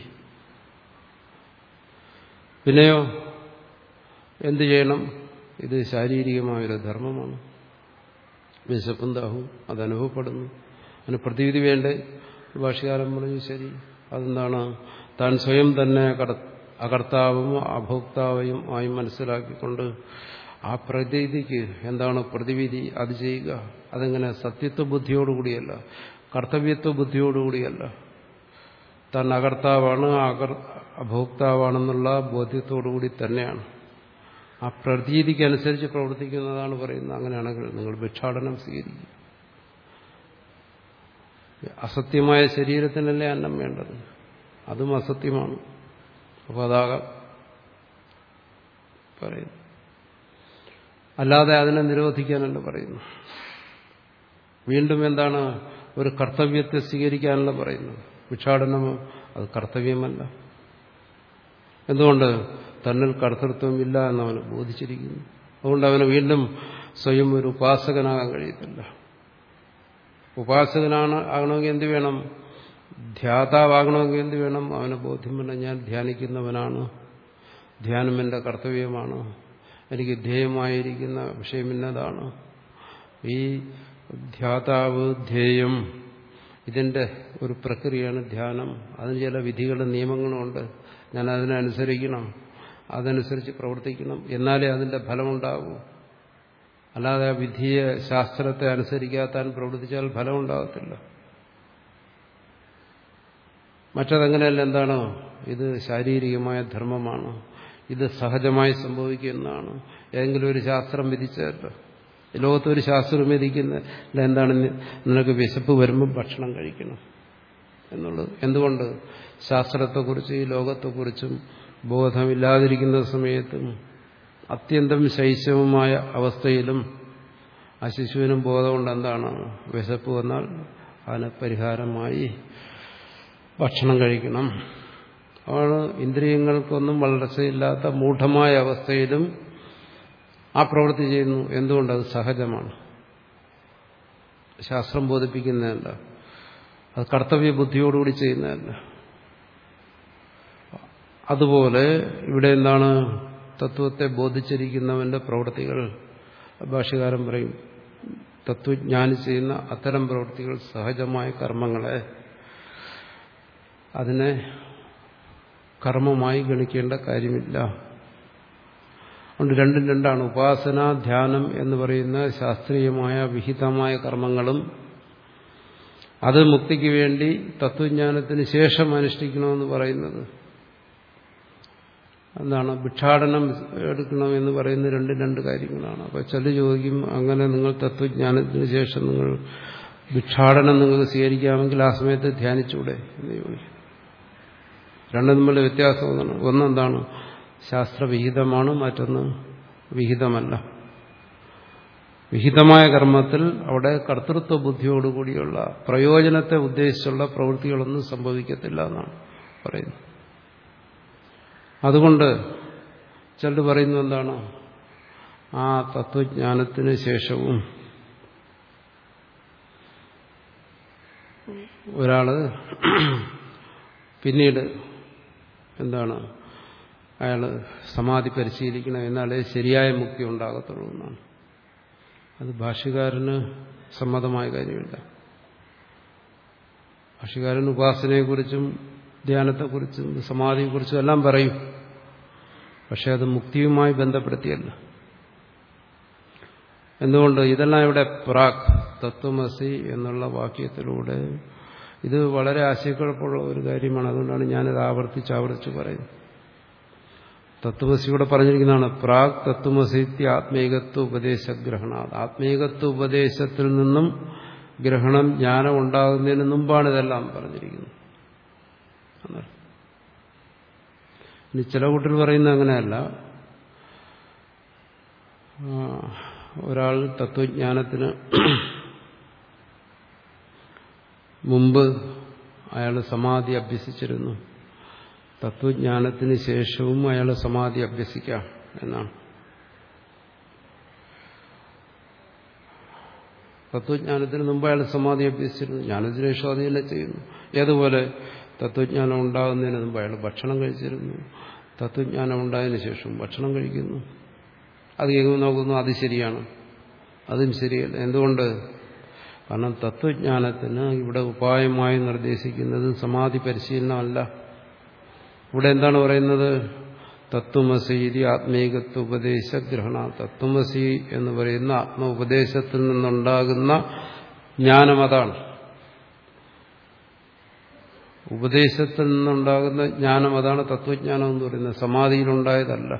പിന്നെയോ എന്തു ചെയ്യണം ഇത് ശാരീരികമായൊരു ധർമ്മമാണ് വിശപ്പും ദാഹവും അതനുഭവപ്പെടുന്നു അതിന് പ്രതിവിധി വേണ്ടേ ഭാഷകാലം പറഞ്ഞു ശരി അതെന്താണ് താൻ സ്വയം തന്നെ അകർത്താവും അഭോക്താവും ആയി മനസ്സിലാക്കിക്കൊണ്ട് ആ പ്രതീതിക്ക് എന്താണ് പ്രതിവിധി അത് ചെയ്യുക അതെങ്ങനെ സത്യത്വ ബുദ്ധിയോടുകൂടിയല്ല കർത്തവ്യത്വ ബുദ്ധിയോടുകൂടിയല്ല താൻ അകർത്താവാണ് അകർ അഭോക്താവാണെന്നുള്ള ബോധ്യത്തോടുകൂടി തന്നെയാണ് ആ പ്രതീതിക്ക് അനുസരിച്ച് പ്രവർത്തിക്കുന്നതാണ് പറയുന്നത് അങ്ങനെയാണെങ്കിൽ നിങ്ങൾ ഭിക്ഷാടനം സ്വീകരിക്കും അസത്യമായ ശരീരത്തിനല്ലേ അന്നം വേണ്ടത് അതും അസത്യമാണ് അപ്പോൾ അതാകാം പറയുന്നു അല്ലാതെ അതിനെ നിരോധിക്കാനല്ല പറയുന്നു വീണ്ടും എന്താണ് ഒരു കർത്തവ്യത്തെ സ്വീകരിക്കാനല്ല പറയുന്നത് ഭിക്ഷാടനമോ അത് കർത്തവ്യമല്ല എന്തുകൊണ്ട് തന്നിൽ കർത്തൃത്വമില്ല എന്നവന് ബോധിച്ചിരിക്കുന്നു അതുകൊണ്ട് അവന് വീണ്ടും സ്വയം ഒരു ഉപാസകനാകാൻ കഴിയത്തില്ല ഉപാസകനാണ് ആകണമെങ്കിൽ എന്ത് വേണം ധ്യാതാവാകണമെങ്കിൽ എന്ത് വേണം അവന് ബോധ്യം വേണം ഞാൻ ധ്യാനിക്കുന്നവനാണ് ധ്യാനം എൻ്റെ കർത്തവ്യമാണ് എനിക്ക് ധ്യേയമായിരിക്കുന്ന വിഷയം ഇന്നതാണ് ഈ ധ്യാതാവ് ധ്യേയം ഇതിൻ്റെ ഒരു പ്രക്രിയയാണ് ധ്യാനം അതിന് ചില വിധികളും നിയമങ്ങളും ഉണ്ട് ഞാൻ അതിനനുസരിക്കണം അതനുസരിച്ച് പ്രവർത്തിക്കണം എന്നാലേ അതിൻ്റെ ഫലമുണ്ടാകൂ അല്ലാതെ ആ വിധിയെ ശാസ്ത്രത്തെ അനുസരിക്കാത്താൻ പ്രവർത്തിച്ചാൽ ഫലം ഉണ്ടാകത്തില്ല മറ്റതങ്ങനെയല്ല എന്താണ് ഇത് ശാരീരികമായ ധർമ്മമാണ് ഇത് സഹജമായി സംഭവിക്കുന്നതാണ് ഏതെങ്കിലും ഒരു ശാസ്ത്രം വിധിച്ചതല്ല ലോകത്തൊരു ശാസ്ത്രം വിധിക്കുന്ന എന്താണ് നിനക്ക് വിശപ്പ് വരുമ്പോൾ ഭക്ഷണം കഴിക്കണം എന്നുള്ളത് എന്തുകൊണ്ട് ശാസ്ത്രത്തെക്കുറിച്ച് ഈ ലോകത്തെക്കുറിച്ചും ബോധമില്ലാതിരിക്കുന്ന സമയത്തും അത്യന്തം ശൈശവമായ അവസ്ഥയിലും ആ ശിശുവിനും ബോധമുണ്ട് എന്താണ് വിശപ്പ് വന്നാൽ അതിന് പരിഹാരമായി ഭക്ഷണം കഴിക്കണം ആണ് ഇന്ദ്രിയങ്ങൾക്കൊന്നും വളർച്ചയില്ലാത്ത മൂഢമായ അവസ്ഥയിലും ആ പ്രവൃത്തി ചെയ്യുന്നു എന്തുകൊണ്ട് അത് സഹജമാണ് ശാസ്ത്രം ബോധിപ്പിക്കുന്നതല്ല അത് കർത്തവ്യ ബുദ്ധിയോടുകൂടി ചെയ്യുന്നതല്ല അതുപോലെ ഇവിടെ എന്താണ് തത്വത്തെ ബോധിച്ചിരിക്കുന്നവന്റെ പ്രവൃത്തികൾ ഭാഷകാരൻ പറയും തത്വജ്ഞാനി ചെയ്യുന്ന അത്തരം പ്രവൃത്തികൾ സഹജമായ കർമ്മങ്ങളെ അതിനെ കർമ്മമായി ഗണിക്കേണ്ട കാര്യമില്ല അതുകൊണ്ട് രണ്ടും രണ്ടാണ് ഉപാസന ധ്യാനം എന്ന് പറയുന്ന ശാസ്ത്രീയമായ വിഹിതമായ കർമ്മങ്ങളും അത് മുക്തിക്ക് വേണ്ടി തത്വജ്ഞാനത്തിന് ശേഷം അനുഷ്ഠിക്കണമെന്ന് പറയുന്നത് എന്താണ് ഭിക്ഷാടനം എടുക്കണമെന്ന് പറയുന്ന രണ്ട് രണ്ട് കാര്യങ്ങളാണ് അപ്പോൾ ചില ചോദിക്കും അങ്ങനെ നിങ്ങൾ തത്വജ്ഞാനത്തിന് ശേഷം നിങ്ങൾ ഭിക്ഷാടനം നിങ്ങൾക്ക് സ്വീകരിക്കാമെങ്കിൽ ആ സമയത്ത് ധ്യാനിച്ചൂടെ എന്ന് ചോദിക്കും രണ്ടും തമ്മിലുള്ള വ്യത്യാസം ഒന്നാണ് ഒന്നെന്താണ് ശാസ്ത്രവിഹിതമാണ് മറ്റൊന്ന് വിഹിതമല്ല വിഹിതമായ കർമ്മത്തിൽ അവിടെ കർത്തൃത്വ ബുദ്ധിയോടുകൂടിയുള്ള പ്രയോജനത്തെ ഉദ്ദേശിച്ചുള്ള പ്രവൃത്തികളൊന്നും സംഭവിക്കത്തില്ല എന്നാണ് പറയുന്നത് അതുകൊണ്ട് ചിലർ പറയുന്നു എന്താണ് ആ തത്വജ്ഞാനത്തിന് ശേഷവും ഒരാള് പിന്നീട് എന്താണ് അയാൾ സമാധി പരിശീലിക്കണം എന്നാലേ ശരിയായ മുക്തി ഉണ്ടാകത്തുള്ളൂ എന്നാണ് അത് ഭാഷ്യകാരന് സമ്മതമായ കാര്യമില്ല ഭാഷ്യകാരൻ ഉപാസനയെക്കുറിച്ചും ധ്യാനത്തെക്കുറിച്ചും സമാധിയെക്കുറിച്ചും എല്ലാം പറയും പക്ഷെ അത് മുക്തിയുമായി ബന്ധപ്പെടുത്തിയല്ല എന്തുകൊണ്ട് ഇതെല്ലാം ഇവിടെ പ്രാക് തത്വമസി എന്നുള്ള വാക്യത്തിലൂടെ ഇത് വളരെ ആശയക്കുഴപ്പമുള്ള ഒരു കാര്യമാണ് അതുകൊണ്ടാണ് ഞാനിത് ആവർത്തിച്ച് ആവർത്തിച്ച് പറയുന്നത് തത്വമസിയുടെ പറഞ്ഞിരിക്കുന്നതാണ് പ്രാഗ് തത്വമസിത്യ ആത്മീകത്വ ഉപദേശഗ്രഹണ ആത്മീകത്വ ഉപദേശത്തിൽ നിന്നും ഗ്രഹണം ജ്ഞാനം ഉണ്ടാകുന്നതിന് മുമ്പാണ് ഇതെല്ലാം പറഞ്ഞിരിക്കുന്നത് ഇനി ചില കൂട്ടർ പറയുന്നത് അങ്ങനെയല്ല ഒരാൾ തത്വജ്ഞാനത്തിന് മുമ്പ് അയാൾ സമാധി അഭ്യസിച്ചിരുന്നു തത്വജ്ഞാനത്തിന് ശേഷവും അയാൾ സമാധി അഭ്യസിക്കാം എന്നാണ് തത്വജ്ഞാനത്തിന് മുമ്പ് അയാൾ സമാധി അഭ്യസിച്ചിരുന്നു ജ്ഞാനത്തിന് ശേഷം അത് തന്നെ ചെയ്യുന്നു ഏതുപോലെ തത്വജ്ഞാനം ഉണ്ടാകുന്നതിന് മുമ്പ് അയാൾ ഭക്ഷണം കഴിച്ചിരുന്നു തത്വജ്ഞാനം ഉണ്ടായതിനു ശേഷം ഭക്ഷണം കഴിക്കുന്നു അത് കേൾക്കുമ്പോൾ നോക്കുന്നു അത് ശരിയാണ് അതും ശരിയല്ല എന്തുകൊണ്ട് കാരണം തത്വജ്ഞാനത്തിന് ഇവിടെ ഉപായമായി നിർദ്ദേശിക്കുന്നത് സമാധി പരിശീലനമല്ല ഇവിടെ എന്താണ് പറയുന്നത് തത്വമസീതി ആത്മീകത്വ ഉപദേശ ഗ്രഹണ തത്വമസി എന്ന് പറയുന്ന ആത്മ ഉപദേശത്തിൽ നിന്നുണ്ടാകുന്ന ജ്ഞാനം അതാണ് ഉപദേശത്തിൽ നിന്നുണ്ടാകുന്ന ജ്ഞാനം അതാണ് തത്വജ്ഞാനം എന്ന് പറയുന്നത് സമാധിയിലുണ്ടായതല്ല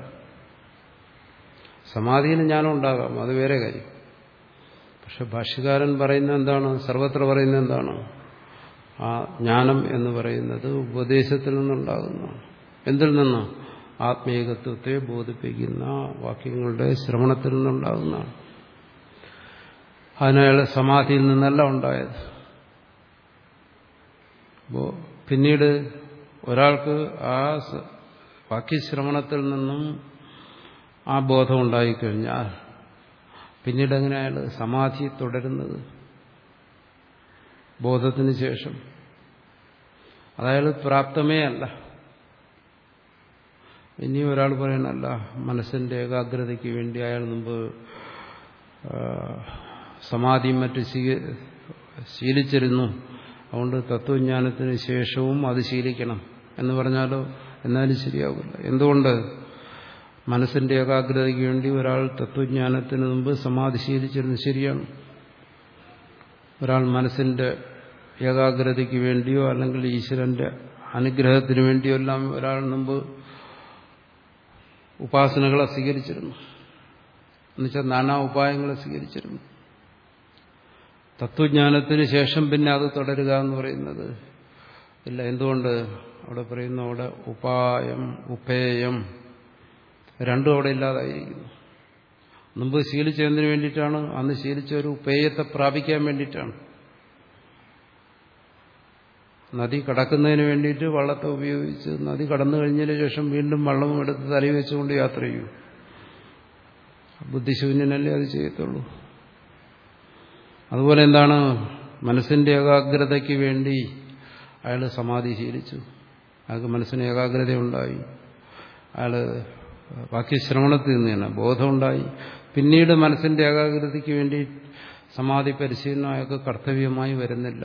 സമാധിയിൽ ജ്ഞാനം ഉണ്ടാകാം അത് വേറെ കാര്യം പക്ഷെ ഭാഷ്യകാരൻ പറയുന്നത് എന്താണ് സർവത്ര പറയുന്നത് എന്താണ് ആ ജ്ഞാനം എന്ന് പറയുന്നത് ഉപദേശത്തിൽ നിന്നുണ്ടാകുന്നതാണ് എന്തിൽ നിന്ന് ആത്മീയകത്വത്തെ ബോധിപ്പിക്കുന്ന വാക്യങ്ങളുടെ ശ്രവണത്തിൽ നിന്നുണ്ടാകുന്നതാണ് അതിനയാൾ സമാധിയിൽ നിന്നല്ല ഉണ്ടായത് അപ്പോ പിന്നീട് ഒരാൾക്ക് ആ വാക്യശ്രവണത്തിൽ നിന്നും ആ ബോധം ഉണ്ടായിക്കഴിഞ്ഞാൽ പിന്നീട് എങ്ങനെ അയാൾ സമാധി തുടരുന്നത് ബോധത്തിന് ശേഷം അതായത് പ്രാപ്തമേ അല്ല ഇനി ഒരാൾ പറയണല്ല മനസ്സിന്റെ ഏകാഗ്രതയ്ക്ക് വേണ്ടി അയാൾ മുമ്പ് സമാധിയും മറ്റ് ശീലിച്ചിരുന്നു അതുകൊണ്ട് തത്വജ്ഞാനത്തിന് ശേഷവും അത് ശീലിക്കണം എന്ന് പറഞ്ഞാലോ എന്നാലും ശരിയാവില്ല എന്തുകൊണ്ട് മനസ്സിന്റെ ഏകാഗ്രതയ്ക്ക് വേണ്ടി ഒരാൾ തത്വജ്ഞാനത്തിന് മുമ്പ് സമാധി ശീലിച്ചിരുന്നു ശരിയാണ് ഒരാൾ മനസ്സിന്റെ ഏകാഗ്രതയ്ക്ക് വേണ്ടിയോ അല്ലെങ്കിൽ ഈശ്വരന്റെ അനുഗ്രഹത്തിന് വേണ്ടിയോ എല്ലാം ഒരാൾ മുമ്പ് ഉപാസനകളെ സ്വീകരിച്ചിരുന്നു എന്നുവെച്ചാൽ നാനാ ഉപായങ്ങളെ സ്വീകരിച്ചിരുന്നു തത്വജ്ഞാനത്തിന് ശേഷം പിന്നെ അത് തുടരുക എന്ന് പറയുന്നത് ഇല്ല എന്തുകൊണ്ട് അവിടെ പറയുന്നു അവിടെ ഉപായം ഉപേയം രണ്ടും അവിടെ ഇല്ലാതായിരിക്കുന്നു മുമ്പ് ശീലിച്ചതിന് വേണ്ടിയിട്ടാണ് അന്ന് ശീലിച്ച ഒരു ഉപേയത്തെ പ്രാപിക്കാൻ വേണ്ടിയിട്ടാണ് നദി കടക്കുന്നതിന് വേണ്ടിയിട്ട് വള്ളത്തെ ഉപയോഗിച്ച് നദി കടന്നു കഴിഞ്ഞതിന് ശേഷം വീണ്ടും വള്ളവും എടുത്ത് തലയിൽ വെച്ചുകൊണ്ട് യാത്ര ചെയ്യൂ ബുദ്ധിശൂന്യനല്ലേ അത് ചെയ്യത്തുള്ളൂ അതുപോലെ എന്താണ് മനസ്സിന്റെ ഏകാഗ്രതയ്ക്ക് വേണ്ടി അയാൾ സമാധി ശീലിച്ചു അയാൾക്ക് മനസ്സിന് ഏകാഗ്രത ഉണ്ടായി അയാൾ ബാക്കി ശ്രവണത്തിൽ നിന്ന് തന്നെ ബോധമുണ്ടായി പിന്നീട് മനസ്സിന്റെ ഏകാഗ്രതയ്ക്ക് വേണ്ടി സമാധി പരിശീലനം അയാൾക്ക് കർത്തവ്യമായി വരുന്നില്ല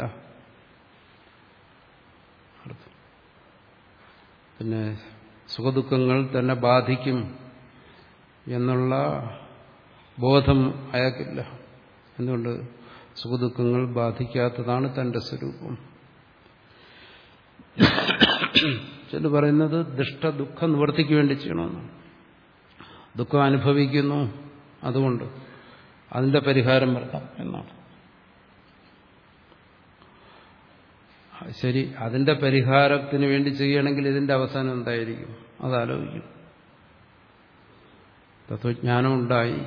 പിന്നെ സുഖദുഃഖങ്ങൾ തന്നെ ബാധിക്കും എന്നുള്ള ബോധം അയാൾക്കില്ല എന്തുകൊണ്ട് സുഖദുഃഖങ്ങൾ ബാധിക്കാത്തതാണ് തന്റെ സ്വരൂപം ചില പറയുന്നത് ദുഷ്ട ദുഃഖ നിവൃത്തിക്ക് വേണ്ടി ചെയ്യണമെന്നാണ് ദുഃഖം അനുഭവിക്കുന്നു അതുകൊണ്ട് അതിന്റെ പരിഹാരം വരണം എന്നാണ് ശരി അതിന്റെ പരിഹാരത്തിന് വേണ്ടി ചെയ്യണമെങ്കിൽ ഇതിന്റെ അവസാനം എന്തായിരിക്കും അതാലോചിക്കും തത്വജ്ഞാനം ഉണ്ടായി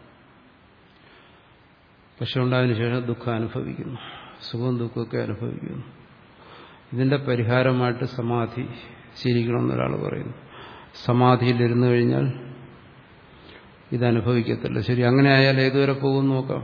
പക്ഷെ ഉണ്ടായതിനു ശേഷം ദുഃഖം അനുഭവിക്കുന്നു സുഖവും ദുഃഖമൊക്കെ അനുഭവിക്കുന്നു ഇതിന്റെ പരിഹാരമായിട്ട് സമാധി ശീലിക്കണമെന്ന് ഒരാൾ പറയുന്നു സമാധിയിലിരുന്നു കഴിഞ്ഞാൽ ഇതനുഭവിക്കത്തില്ല ശരി അങ്ങനെ ആയാൽ ഏതുവരെ പോകും നോക്കാം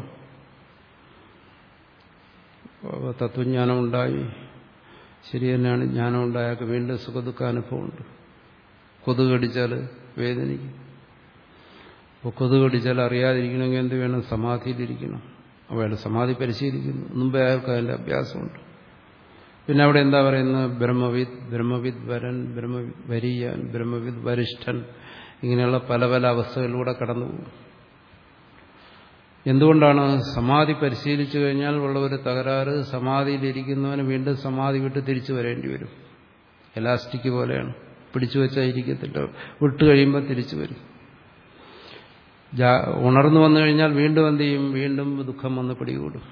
തത്വജ്ഞാനം ഉണ്ടായി ശരി തന്നെയാണ് ജ്ഞാനം ഉണ്ടായാൽ വീണ്ടും സുഖദുഃഖ അനുഭവമുണ്ട് കൊതുക് കടിച്ചാൽ വേദനിക്കും അപ്പോൾ കൊതുക് കടിച്ചാൽ അറിയാതിരിക്കണമെങ്കിൽ എന്ത് വേണം സമാധിയിലിരിക്കണം അപ്പോൾ അയാൾ സമാധി പരിശീലിക്കുന്നു മുമ്പേ അയാൾക്ക് അതിൻ്റെ അഭ്യാസമുണ്ട് പിന്നെ അവിടെ എന്താ പറയുന്നത് ബ്രഹ്മവിദ് ബ്രഹ്മവിദ് വരൻ ബ്രഹ്മവിദ് വരിയാൻ ബ്രഹ്മവിദ് വരിഷ്ഠൻ ഇങ്ങനെയുള്ള പല പല അവസ്ഥകളിലൂടെ കടന്നുപോകും എന്തുകൊണ്ടാണ് സമാധി പരിശീലിച്ചു കഴിഞ്ഞാൽ ഉള്ള ഒരു തകരാറ് സമാധിയിലിരിക്കുന്നവന് വീണ്ടും സമാധി വിട്ട് തിരിച്ചു വരേണ്ടി വരും എലാസ്റ്റിക് പോലെയാണ് പിടിച്ചു വെച്ചാൽ ഇരിക്കത്തില്ല വിട്ട് കഴിയുമ്പോൾ തിരിച്ചു വരും ഉണർന്നു വന്നു കഴിഞ്ഞാൽ വീണ്ടും എന്ത് ചെയ്യും വീണ്ടും ദുഃഖം വന്ന് പിടികൂടും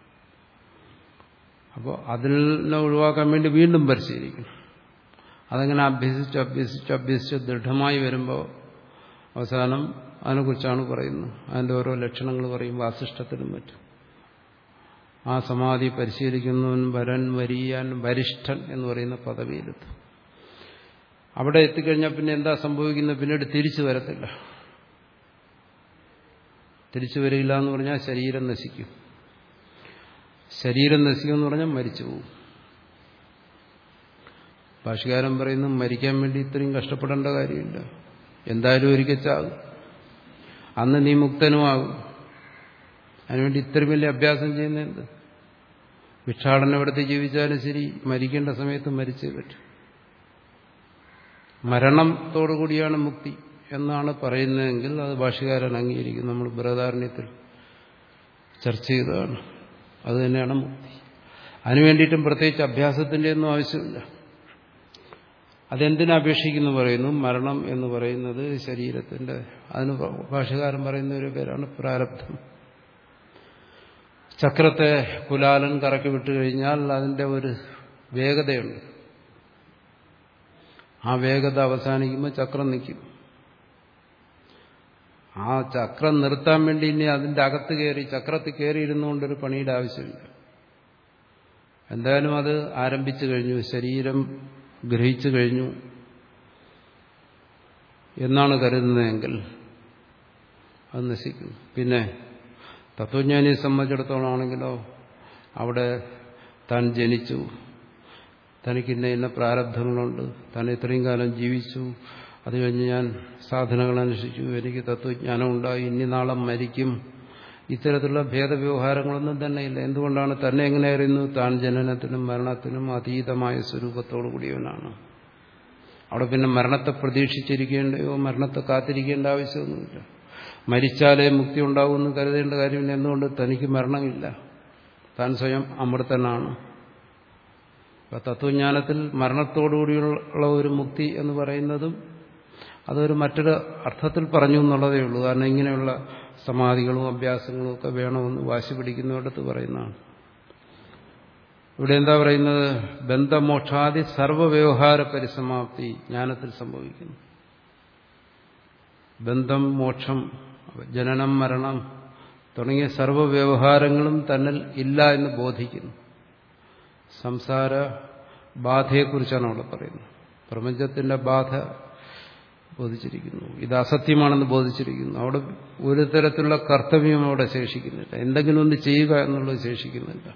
അപ്പോൾ അതിൽ നിന്ന് ഒഴിവാക്കാൻ വേണ്ടി വീണ്ടും പരിശീലിക്കും അതങ്ങനെ അഭ്യസിച്ച് അഭ്യസിച്ച് അഭ്യസിച്ച് ദൃഢമായി വരുമ്പോൾ അവസാനം അതിനെക്കുറിച്ചാണ് പറയുന്നത് അതിൻ്റെ ഓരോ ലക്ഷണങ്ങൾ പറയുമ്പോൾ വാസിഷ്ടത്തിനും പറ്റും ആ സമാധി പരിശീലിക്കുന്നവൻ വരൻ വരിയാൻ വരിഷ്ഠൻ എന്ന് പറയുന്ന പദവിയിലെത്തും അവിടെ എത്തിക്കഴിഞ്ഞാൽ പിന്നെ എന്താ സംഭവിക്കുന്നത് പിന്നീട് തിരിച്ചു വരത്തില്ല തിരിച്ചു വരില്ല എന്ന് പറഞ്ഞാൽ ശരീരം നശിക്കും ശരീരം നശിക്കുമെന്ന് പറഞ്ഞാൽ മരിച്ചു പോകും ഭാഷകാരൻ പറയുന്നു മരിക്കാൻ വേണ്ടി ഇത്രയും കഷ്ടപ്പെടേണ്ട കാര്യമില്ല എന്തായാലും ഒരിക്കൽ ചാകും അന്ന് നീ മുക്തനുമാകും അതിനുവേണ്ടി ഇത്രയും വലിയ അഭ്യാസം ചെയ്യുന്നത് ഭിക്ഷാടനം എവിടത്തെ ജീവിച്ചാലും ശരി മരിക്കേണ്ട സമയത്ത് മരിച്ചേ പറ്റും മരണത്തോടുകൂടിയാണ് മുക്തി എന്നാണ് പറയുന്നതെങ്കിൽ അത് ഭാഷകാരൻ അംഗീകരിക്കും നമ്മൾ ബൃഹദാരണ്യത്തിൽ ചർച്ച ചെയ്തതാണ് അത് തന്നെയാണ് മുക്തി അതിനു വേണ്ടിയിട്ടും പ്രത്യേകിച്ച് അഭ്യാസത്തിൻ്റെ ഒന്നും ആവശ്യമില്ല അതെന്തിനപേക്ഷിക്കുന്നു പറയുന്നു മരണം എന്ന് പറയുന്നത് ശരീരത്തിന്റെ അതിന് ഭാഷകാരൻ പറയുന്ന ഒരു പേരാണ് പ്രാരബ്ധം ചക്രത്തെ കുലാലൻ കറക്കി വിട്ടു കഴിഞ്ഞാൽ അതിന്റെ ഒരു വേഗതയുണ്ട് ആ വേഗത അവസാനിക്കുമ്പോൾ ചക്രം നിൽക്കും ആ ചക്രം നിർത്താൻ വേണ്ടി ഇനി അതിന്റെ അകത്ത് കയറി ചക്രത്തിൽ കയറി ഇരുന്നുകൊണ്ടൊരു പണിയുടെ ആവശ്യമില്ല എന്തായാലും അത് ആരംഭിച്ചു കഴിഞ്ഞു ശരീരം ഗ്രഹിച്ചു കഴിഞ്ഞു എന്നാണ് കരുതുന്നതെങ്കിൽ അത് നശിക്കും പിന്നെ തത്വജ്ഞാനിയെ സംബന്ധിച്ചിടത്തോളം ആണെങ്കിലോ അവിടെ താൻ ജനിച്ചു തനിക്ക് ഇന്ന ഇന്ന പ്രാരബ്ധങ്ങളുണ്ട് താൻ ഇത്രയും കാലം ജീവിച്ചു അത് കഴിഞ്ഞ് ഞാൻ സാധനകൾ അനുസരിച്ചു എനിക്ക് തത്വജ്ഞാനം ഉണ്ടായി ഇനി നാളെ മരിക്കും ഇത്തരത്തിലുള്ള ഭേദവ്യവഹാരങ്ങളൊന്നും തന്നെ ഇല്ല എന്തുകൊണ്ടാണ് തന്നെ എങ്ങനെ അറിയുന്നു താൻ ജനനത്തിനും മരണത്തിനും അതീതമായ സ്വരൂപത്തോടു കൂടിയവനാണ് അവിടെ പിന്നെ മരണത്തെ പ്രതീക്ഷിച്ചിരിക്കേണ്ടയോ മരണത്തെ കാത്തിരിക്കേണ്ട ആവശ്യമൊന്നുമില്ല മരിച്ചാലേ മുക്തി ഉണ്ടാകുമെന്ന് കരുതേണ്ട കാര്യമില്ല എന്തുകൊണ്ട് തനിക്ക് മരണമില്ല താൻ സ്വയം അമൃതനാണ് തത്വജ്ഞാനത്തിൽ മരണത്തോടുകൂടിയുള്ള ഒരു മുക്തി എന്ന് പറയുന്നതും അതൊരു മറ്റൊരു അർത്ഥത്തിൽ പറഞ്ഞു എന്നുള്ളതേ ഉള്ളൂ കാരണം ഇങ്ങനെയുള്ള സമാധികളും അഭ്യാസങ്ങളും ഒക്കെ വേണമെന്ന് വാശി പിടിക്കുന്നിടത്ത് പറയുന്നതാണ് ഇവിടെ എന്താ പറയുന്നത് ബന്ധമോക്ഷാദി സർവവ്യവഹാര പരിസമാപ്തി ജ്ഞാനത്തിൽ സംഭവിക്കുന്നു ബന്ധം മോക്ഷം ജനനം മരണം തുടങ്ങിയ സർവവ്യവഹാരങ്ങളും തന്നിൽ ഇല്ല എന്ന് ബോധിക്കുന്നു സംസാര ബാധയെക്കുറിച്ചാണ് അവിടെ പറയുന്നത് പ്രപഞ്ചത്തിന്റെ ബാധ ബോധിച്ചിരിക്കുന്നു ഇത് അസത്യമാണെന്ന് ബോധിച്ചിരിക്കുന്നു അവിടെ ഒരു തരത്തിലുള്ള കർത്തവ്യം അവിടെ ശേഷിക്കുന്നില്ല എന്തെങ്കിലും ഒന്ന് ചെയ്യുക എന്നുള്ളത് ശേഷിക്കുന്നില്ല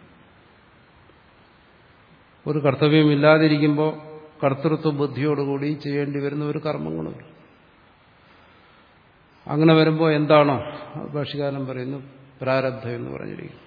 ഒരു കർത്തവ്യം ഇല്ലാതിരിക്കുമ്പോൾ കർത്തൃത്വ ബുദ്ധിയോടുകൂടി ചെയ്യേണ്ടി വരുന്ന ഒരു കർമ്മങ്ങളുമില്ല അങ്ങനെ വരുമ്പോൾ എന്താണോ ഭാഷകാലം പറയുന്നു പ്രാരബ്ധം എന്ന് പറഞ്ഞിരിക്കുന്നു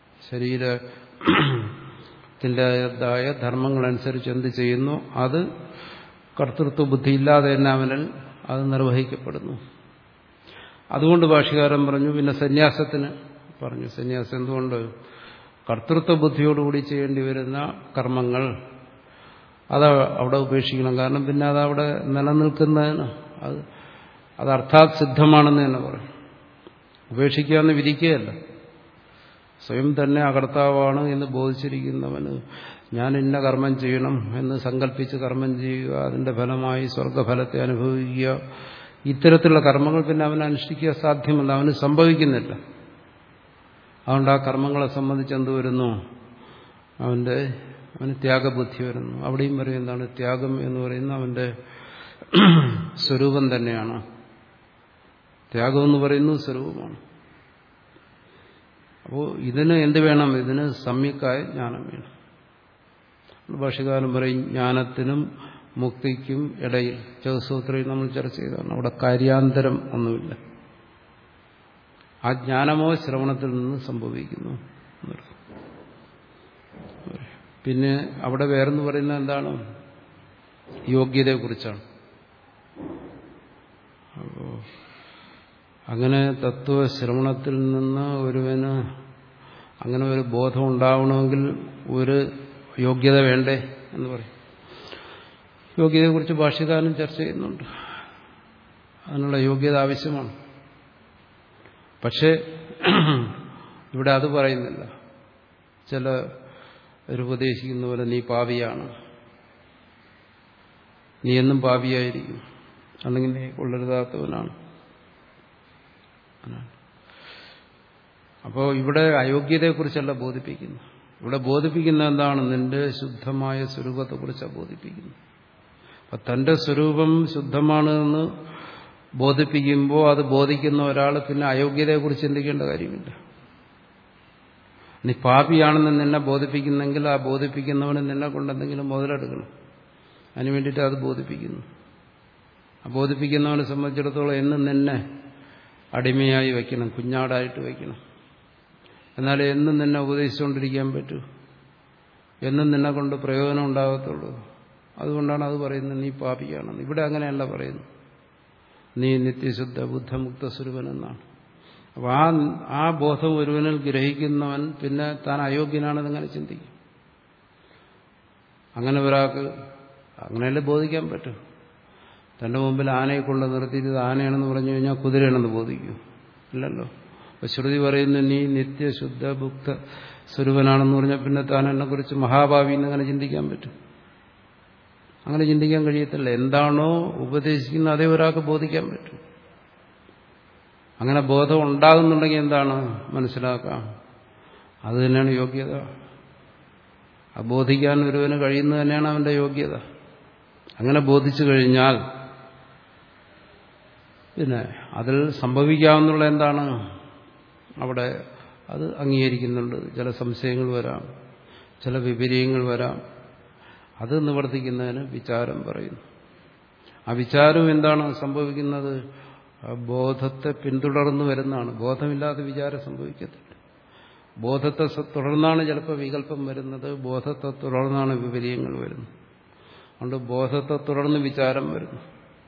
ശരീരത്തിൻ്റെതായ ധർമ്മങ്ങളനുസരിച്ച് എന്ത് ചെയ്യുന്നു അത് കർത്തൃത്വ ബുദ്ധി ഇല്ലാതെ തന്നെ അവനിൽ അത് നിർവഹിക്കപ്പെടുന്നു അതുകൊണ്ട് ഭാഷകാരൻ പറഞ്ഞു പിന്നെ സന്യാസത്തിന് പറഞ്ഞു സന്യാസം എന്തുകൊണ്ട് കർത്തൃത്വ ബുദ്ധിയോടുകൂടി ചെയ്യേണ്ടി വരുന്ന കർമ്മങ്ങൾ അത് അവിടെ ഉപേക്ഷിക്കണം കാരണം പിന്നെ അത് അവിടെ നിലനിൽക്കുന്നതിന് അത് അത് അർത്ഥാത് സിദ്ധമാണെന്ന് തന്നെ പറയും ഉപേക്ഷിക്കുക എന്ന് വിധിക്കുകയല്ല സ്വയം തന്നെ അകർത്താവാണ് എന്ന് ബോധിച്ചിരിക്കുന്നവന് ഞാൻ ഇന്ന കർമ്മം ചെയ്യണം എന്ന് സങ്കല്പിച്ച് കർമ്മം ചെയ്യുക അതിന്റെ ഫലമായി സ്വർഗഫലത്തെ അനുഭവിക്കുക ഇത്തരത്തിലുള്ള കർമ്മങ്ങൾ പിന്നെ അവൻ അനുഷ്ഠിക്കുക സാധ്യമല്ല അവന് സംഭവിക്കുന്നില്ല അതുകൊണ്ട് ആ കർമ്മങ്ങളെ സംബന്ധിച്ച് എന്ത് വരുന്നു അവന്റെ അവന് ത്യാഗബുദ്ധി വരുന്നു അവിടെയും പറയും എന്താണ് ത്യാഗം എന്ന് പറയുന്ന അവന്റെ സ്വരൂപം തന്നെയാണ് ത്യാഗം എന്ന് പറയുന്നത് സ്വരൂപമാണ് അപ്പോൾ ഇതിന് എന്ത് വേണം ഇതിന് സമ്യക്കായ ജ്ഞാനം വേണം ഭാഷകാലം പറയും ജ്ഞാനത്തിനും മുക്തിക്കും ഇടയിൽ ചതുസൂത്രയിൽ നമ്മൾ ചർച്ച ചെയ്തതാണ് അവിടെ കാര്യാന്തരം ഒന്നുമില്ല ആ ജ്ഞാനമോ ശ്രവണത്തിൽ നിന്ന് സംഭവിക്കുന്നു പിന്നെ അവിടെ വേറെന്ന് പറയുന്നത് എന്താണ് യോഗ്യതയെക്കുറിച്ചാണ് അപ്പോ അങ്ങനെ തത്വശ്രവണത്തിൽ നിന്ന് ഒരുവന് അങ്ങനെ ഒരു ബോധം ഉണ്ടാവണമെങ്കിൽ ഒരു യോഗ്യത വേണ്ടേ എന്ന് പറയും യോഗ്യതയെക്കുറിച്ച് ഭാഷ്യകാരൻ ചർച്ച ചെയ്യുന്നുണ്ട് അതിനുള്ള യോഗ്യത ആവശ്യമാണ് പക്ഷേ ഇവിടെ അത് പറയുന്നില്ല ചില ഉപദേശിക്കുന്ന പോലെ നീ പാപിയാണ് നീ എന്നും പാപിയായിരിക്കും അല്ലെങ്കിൽ നീ കൊള്ളരുതാത്തവനാണ് അപ്പോൾ ഇവിടെ അയോഗ്യതയെക്കുറിച്ചല്ല ബോധിപ്പിക്കുന്നു ഇവിടെ ബോധിപ്പിക്കുന്ന എന്താണ് നിന്റെ ശുദ്ധമായ സ്വരൂപത്തെക്കുറിച്ചാണ് ബോധിപ്പിക്കുന്നത് അപ്പം തന്റെ സ്വരൂപം ശുദ്ധമാണ് എന്ന് ബോധിപ്പിക്കുമ്പോൾ അത് ബോധിക്കുന്ന ഒരാൾ പിന്നെ അയോഗ്യതയെക്കുറിച്ച് ചിന്തിക്കേണ്ട കാര്യമില്ല നീ പാപിയാണെന്ന് നിന്നെ ബോധിപ്പിക്കുന്നെങ്കിൽ ആ ബോധിപ്പിക്കുന്നവന് നിന്നെ കൊണ്ട് എന്തെങ്കിലും മുതലെടുക്കണം അതിനു വേണ്ടിയിട്ട് അത് ബോധിപ്പിക്കുന്നു ആ ബോധിപ്പിക്കുന്നവനെ സംബന്ധിച്ചിടത്തോളം എന്നും നിന്നെ അടിമയായി വയ്ക്കണം കുഞ്ഞാടായിട്ട് വയ്ക്കണം എന്നാൽ എന്നും നിന്നെ ഉപദേശിച്ചുകൊണ്ടിരിക്കാൻ പറ്റൂ എന്നും നിന്നെ കൊണ്ട് പ്രയോജനം ഉണ്ടാകത്തുള്ളൂ അതുകൊണ്ടാണ് അത് പറയുന്നത് നീ പാപിയാണെന്ന് ഇവിടെ അങ്ങനെയല്ല പറയുന്നത് നീ നിത്യശുദ്ധ ബുദ്ധമുക്ത സ്വരൂപനെന്നാണ് അപ്പോൾ ആ ആ ബോധം ഒരുവനിൽ ഗ്രഹിക്കുന്നവൻ പിന്നെ താൻ അയോഗ്യനാണെന്ന് അങ്ങനെ ചിന്തിക്കും അങ്ങനെ ഒരാൾക്ക് അങ്ങനെയല്ലേ ബോധിക്കാൻ പറ്റും തന്റെ മുമ്പിൽ ആനയെ കൊണ്ട് നിർത്തിയിട്ട് ഇത് ആനയാണെന്ന് പറഞ്ഞു കഴിഞ്ഞാൽ കുതിരയാണെന്ന് ബോധിക്കൂ ഇല്ലല്ലോ അപ്പൊ ശ്രുതി പറയുന്നു നീ നിത്യശുദ്ധ ഭുക്ത സ്വരൂപനാണെന്ന് പറഞ്ഞാൽ പിന്നെ താൻ എന്നെ കുറിച്ച് മഹാഭാവി എന്നങ്ങനെ ചിന്തിക്കാൻ പറ്റും അങ്ങനെ ചിന്തിക്കാൻ കഴിയത്തില്ല എന്താണോ ഉപദേശിക്കുന്നത് അതേ ഒരാൾക്ക് ബോധിക്കാൻ പറ്റും അങ്ങനെ ബോധം ഉണ്ടാകുന്നുണ്ടെങ്കിൽ എന്താണ് മനസ്സിലാക്കാം അത് തന്നെയാണ് യോഗ്യത ബോധിക്കാൻ ഒരുവന് കഴിയുന്നത് തന്നെയാണ് അവന്റെ യോഗ്യത അങ്ങനെ ബോധിച്ചു കഴിഞ്ഞാൽ പിന്നെ അതിൽ സംഭവിക്കാവുന്നുള്ള എന്താണ് അവിടെ അത് അംഗീകരിക്കുന്നുണ്ട് ചില സംശയങ്ങൾ വരാം ചില വിപര്യങ്ങൾ വരാം അത് നിവർത്തിക്കുന്നതിന് വിചാരം പറയുന്നു ആ വിചാരം എന്താണ് സംഭവിക്കുന്നത് ആ ബോധത്തെ പിന്തുടർന്നു വരുന്നതാണ് ബോധമില്ലാതെ വിചാരം സംഭവിക്കത്തില്ല ബോധത്തെ തുടർന്നാണ് ചിലപ്പോൾ വികല്പം വരുന്നത് ബോധത്തെ തുടർന്നാണ് വിപര്യങ്ങൾ വരുന്നത് അതുകൊണ്ട് ബോധത്തെ തുടർന്ന് വിചാരം വരുന്നു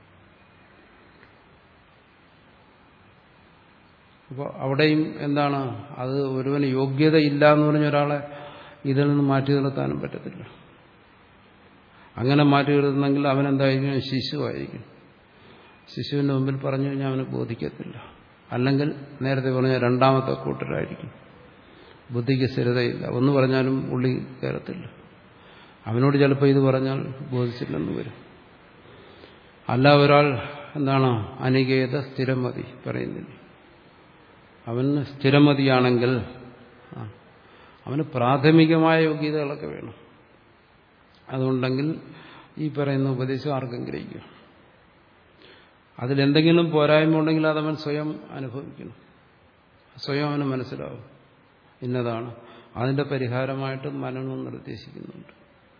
അപ്പോൾ അവിടെയും എന്താണ് അത് ഒരുവന് യോഗ്യതയില്ല എന്ന് പറഞ്ഞ ഒരാളെ ഇതിൽ നിന്ന് മാറ്റി നിർത്താനും പറ്റത്തില്ല അങ്ങനെ മാറ്റി നിർത്തുന്നെങ്കിൽ അവനെന്തായിരിക്കും ശിശുവായിരിക്കും ശിശുവിൻ്റെ മുമ്പിൽ പറഞ്ഞു കഴിഞ്ഞാൽ അവന് ബോധിക്കത്തില്ല അല്ലെങ്കിൽ നേരത്തെ പറഞ്ഞ രണ്ടാമത്തെ കൂട്ടരായിരിക്കും ബുദ്ധിക്ക് സ്ഥിരതയില്ല ഒന്ന് പറഞ്ഞാലും ഉള്ളി കയറത്തില്ല അവനോട് ചിലപ്പോൾ ഇത് പറഞ്ഞാൽ ബോധിച്ചില്ലെന്ന് വരും അല്ല ഒരാൾ എന്താണ് അനികേത സ്ഥിരമതി പറയുന്നില്ല അവന് സ്ഥിരമതിയാണെങ്കിൽ അവന് പ്രാഥമികമായ യോഗ്യതകളൊക്കെ വേണം അതുകൊണ്ടെങ്കിൽ ഈ പറയുന്ന ഉപദേശം ആർക്കും ഗ്രഹിക്കും അതിലെന്തെങ്കിലും പോരായ്മ ഉണ്ടെങ്കിൽ അതവൻ സ്വയം അനുഭവിക്കണം സ്വയം അവന് മനസ്സിലാവും ഇന്നതാണ് അതിന്റെ പരിഹാരമായിട്ട് മനനം നിർദ്ദേശിക്കുന്നുണ്ട്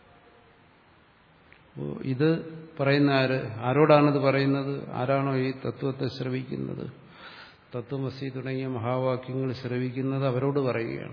ഇത് പറയുന്ന ആര് ആരോടാണിത് പറയുന്നത് ആരാണോ ഈ തത്വത്തെ ശ്രവിക്കുന്നത് തത്വമസി തുടങ്ങിയ മഹാവാക്യങ്ങൾ ശ്രവിക്കുന്നത് അവരോട് പറയുകയാണ്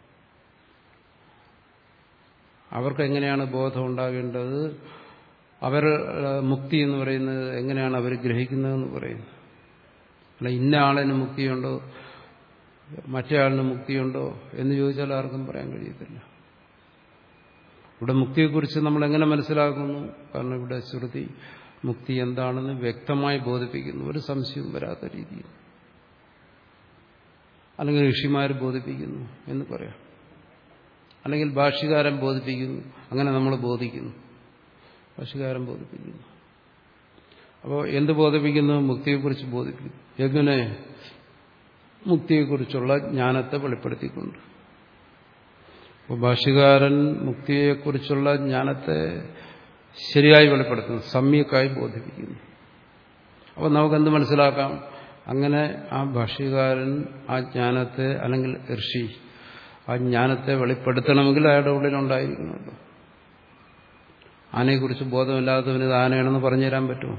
അവർക്ക് എങ്ങനെയാണ് ബോധം ഉണ്ടാകേണ്ടത് അവർ മുക്തി എന്ന് പറയുന്നത് എങ്ങനെയാണ് അവർ ഗ്രഹിക്കുന്നതെന്ന് പറയുന്നത് അല്ല ഇന്ന ആളിന് മുക്തിയുണ്ടോ മറ്റേ ആളിന് മുക്തിയുണ്ടോ എന്ന് ചോദിച്ചാൽ ആർക്കും പറയാൻ കഴിയത്തില്ല ഇവിടെ മുക്തിയെക്കുറിച്ച് നമ്മൾ എങ്ങനെ മനസ്സിലാക്കുന്നു കാരണം ഇവിടെ ശ്രുതി മുക്തി എന്താണെന്ന് വ്യക്തമായി ബോധിപ്പിക്കുന്നു ഒരു സംശയവും വരാത്ത രീതിയിൽ അല്ലെങ്കിൽ ഋഷിമാർ ബോധിപ്പിക്കുന്നു എന്ന് പറയാം അല്ലെങ്കിൽ ഭാഷ്യകാരൻ ബോധിപ്പിക്കുന്നു അങ്ങനെ നമ്മൾ ബോധിക്കുന്നു ഭാഷ്യകാരൻ ബോധിപ്പിക്കുന്നു അപ്പോൾ എന്ത് ബോധിപ്പിക്കുന്നു മുക്തിയെക്കുറിച്ച് ബോധിപ്പിക്കുന്നു എങ്ങനെ മുക്തിയെക്കുറിച്ചുള്ള ജ്ഞാനത്തെ വെളിപ്പെടുത്തിക്കൊണ്ട് അപ്പോൾ ഭാഷ്യകാരൻ മുക്തിയെക്കുറിച്ചുള്ള ജ്ഞാനത്തെ ശരിയായി വെളിപ്പെടുത്തുന്നു സമ്യക്കായി ബോധിപ്പിക്കുന്നു അപ്പോൾ നമുക്കെന്ത് മനസ്സിലാക്കാം അങ്ങനെ ആ ഭാഷ്യകാരൻ ആ ജ്ഞാനത്തെ അല്ലെങ്കിൽ ഋഷി ആ ജ്ഞാനത്തെ വെളിപ്പെടുത്തണമെങ്കിൽ അയാളുടെ ഉള്ളിലുണ്ടായിരിക്കുന്നുള്ളൂ ആനയെക്കുറിച്ച് ബോധമില്ലാത്തവന് ഇത് ആനയാണെന്ന് പറഞ്ഞു തരാൻ പറ്റുമോ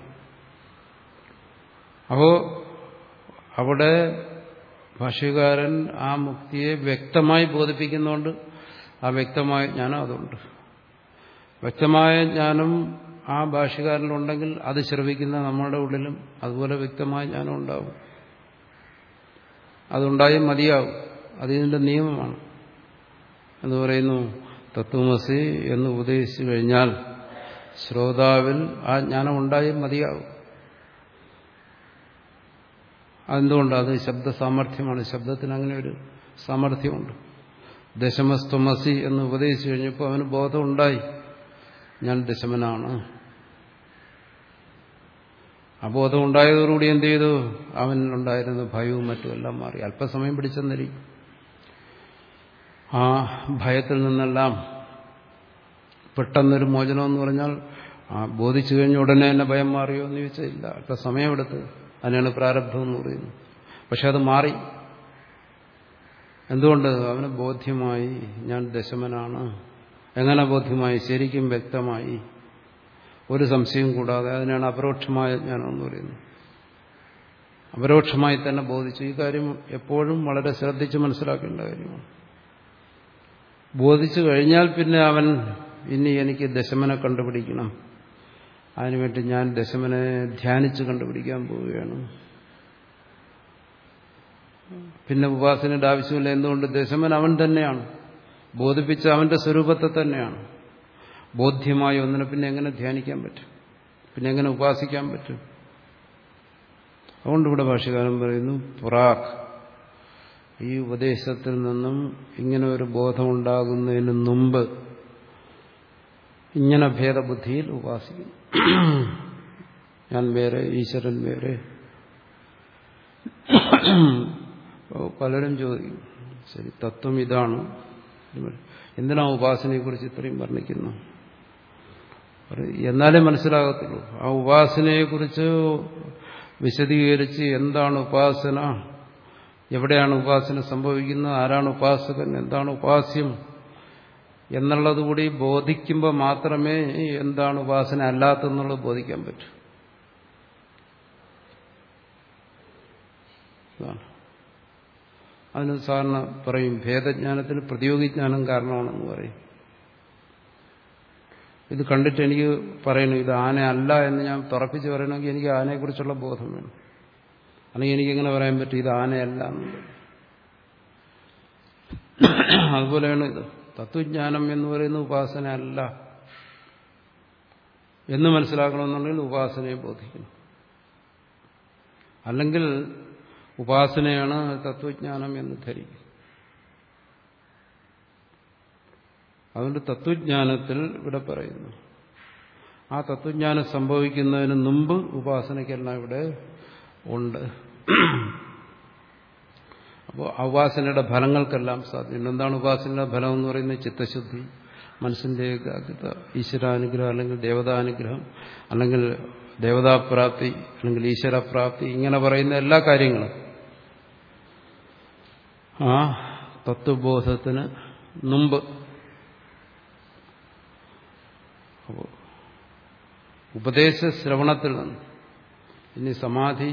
അപ്പോ അവിടെ ഭാഷ്യകാരൻ ആ മുക്തിയെ വ്യക്തമായി ബോധിപ്പിക്കുന്നുണ്ട് ആ വ്യക്തമായ ജ്ഞാനം അതുണ്ട് വ്യക്തമായ ജ്ഞാനം ആ ഭാഷ്യകാരനിലുണ്ടെങ്കിൽ അത് ശ്രവിക്കുന്ന നമ്മളുടെ ഉള്ളിലും അതുപോലെ വ്യക്തമായ ജ്ഞാനം ഉണ്ടാവും അതുണ്ടായും മതിയാവും അതിതിന്റെ നിയമമാണ് എന്ന് പറയുന്നു തത്വമസി എന്ന് ഉപദേശിച്ചു കഴിഞ്ഞാൽ ശ്രോതാവിൽ ആ ജ്ഞാനം ഉണ്ടായും മതിയാവും അതെന്തുകൊണ്ട് അത് ശബ്ദ സാമർഥ്യമാണ് ശബ്ദത്തിന് അങ്ങനെ ഒരു സാമർഥ്യമുണ്ട് ദശമസ്ത്വമസി എന്ന് ഉപദേശിച്ചു കഴിഞ്ഞപ്പോൾ അവന് ബോധം ഉണ്ടായി ഞാൻ ദശമനാണ് അബോധം ഉണ്ടായതോടുകൂടി എന്ത് ചെയ്തു അവനുണ്ടായിരുന്ന ഭയവും മറ്റുമെല്ലാം മാറി അല്പസമയം പിടിച്ചെന്നിരിക്കും ആ ഭയത്തിൽ നിന്നെല്ലാം പെട്ടെന്നൊരു മോചനം എന്ന് പറഞ്ഞാൽ ആ ബോധിച്ചു കഴിഞ്ഞ ഉടനെ തന്നെ ഭയം മാറിയോ എന്ന് ചോദിച്ചാൽ ഇല്ല അല്പ സമയമെടുത്ത് അതിനാണ് പ്രാരബ്ധം എന്ന് പറയുന്നത് പക്ഷെ അത് മാറി എന്തുകൊണ്ട് അവന് ബോധ്യമായി ഞാൻ ദശമനാണ് എങ്ങനെ ബോധ്യമായി ശരിക്കും വ്യക്തമായി ഒരു സംശയം കൂടാതെ അതിനാണ് അപരോക്ഷമായ ജ്ഞാനം എന്ന് പറയുന്നത് അപരോക്ഷമായി തന്നെ ബോധിച്ചു ഈ കാര്യം എപ്പോഴും വളരെ ശ്രദ്ധിച്ച് മനസ്സിലാക്കേണ്ട കാര്യമാണ് ബോധിച്ചു കഴിഞ്ഞാൽ പിന്നെ അവൻ ഇനി എനിക്ക് ദശമനെ കണ്ടുപിടിക്കണം അതിനുവേണ്ടി ഞാൻ ദശമനെ ധ്യാനിച്ച് കണ്ടുപിടിക്കാൻ പോവുകയാണ് പിന്നെ ഉപാസനയുടെ ആവശ്യമില്ല എന്തുകൊണ്ട് ദശമൻ അവൻ തന്നെയാണ് ബോധിപ്പിച്ച അവന്റെ സ്വരൂപത്തെ തന്നെയാണ് ബോധ്യമായ ഒന്നിനെ പിന്നെ എങ്ങനെ ധ്യാനിക്കാൻ പറ്റും പിന്നെ എങ്ങനെ ഉപാസിക്കാൻ പറ്റും അതുകൊണ്ട് ഇവിടെ ഭാഷകാരൻ പറയുന്നു പുറാഖ് ഈ ഉപദേശത്തിൽ നിന്നും ഇങ്ങനെ ഒരു ബോധം ഉണ്ടാകുന്നതിന് മുമ്പ് ഇങ്ങനെ ഭേദബുദ്ധിയിൽ ഉപാസിക്കുന്നു ഞാൻ വേറെ ഈശ്വരൻ വേറെ പലരും ചോദിക്കും ശരി തത്വം ഇതാണ് എന്തിനാ ഉപാസനയെക്കുറിച്ച് ഇത്രയും വർണ്ണിക്കുന്നു എന്നാലേ മനസ്സിലാകത്തുള്ളൂ ആ ഉപാസനയെക്കുറിച്ച് വിശദീകരിച്ച് എന്താണ് ഉപാസന എവിടെയാണ് ഉപാസന സംഭവിക്കുന്നത് ആരാണ് ഉപാസകൻ എന്താണ് ഉപാസ്യം എന്നുള്ളതുകൂടി ബോധിക്കുമ്പോൾ മാത്രമേ എന്താണ് ഉപാസന അല്ലാത്തെന്നുള്ളത് ബോധിക്കാൻ പറ്റൂ അതിന് സാധാരണ പറയും ഭേദജ്ഞാനത്തിന് പ്രതിയോഗിജ്ഞാനം കാരണമാണെന്ന് പറയും ഇത് കണ്ടിട്ട് എനിക്ക് പറയണം ഇത് ആന അല്ല എന്ന് ഞാൻ തുറപ്പിച്ച് പറയണമെങ്കിൽ എനിക്ക് ആനയെക്കുറിച്ചുള്ള ബോധം വേണം അല്ലെങ്കിൽ എനിക്കെങ്ങനെ പറയാൻ പറ്റും ഇത് ആനയല്ല എന്നുള്ളത് അതുപോലെയാണ് ഇത് തത്വജ്ഞാനം എന്ന് പറയുന്ന ഉപാസന അല്ല എന്ന് മനസ്സിലാക്കണമെന്നുണ്ടെങ്കിൽ ഉപാസനയെ ബോധിക്കണം അല്ലെങ്കിൽ ഉപാസനയാണ് തത്വജ്ഞാനം എന്ന് ധരിക്കും അതുകൊണ്ട് തത്വജ്ഞാനത്തിൽ ഇവിടെ പറയുന്നു ആ തത്വജ്ഞാനം സംഭവിക്കുന്നതിന് മുമ്പ് ഉപാസനയ്ക്കെല്ലാം ഇവിടെ ഉണ്ട് അപ്പോൾ ഉപാസനയുടെ ഫലങ്ങൾക്കെല്ലാം സാധ്യത എന്താണ് ഉപാസനയുടെ ഫലം എന്ന് പറയുന്നത് ചിത്തശുദ്ധി മനസ്സിന്റെ ഏകാഗ്രത ഈശ്വരാനുഗ്രഹം അല്ലെങ്കിൽ ദേവതാനുഗ്രഹം അല്ലെങ്കിൽ ദേവതാപ്രാപ്തി അല്ലെങ്കിൽ ഈശ്വരപ്രാപ്തി ഇങ്ങനെ പറയുന്ന എല്ലാ കാര്യങ്ങളും ആ തത്വബോധത്തിന് മുമ്പ് അപ്പോൾ ഉപദേശ ശ്രവണത്തിൽ നിന്ന് ഇനി സമാധി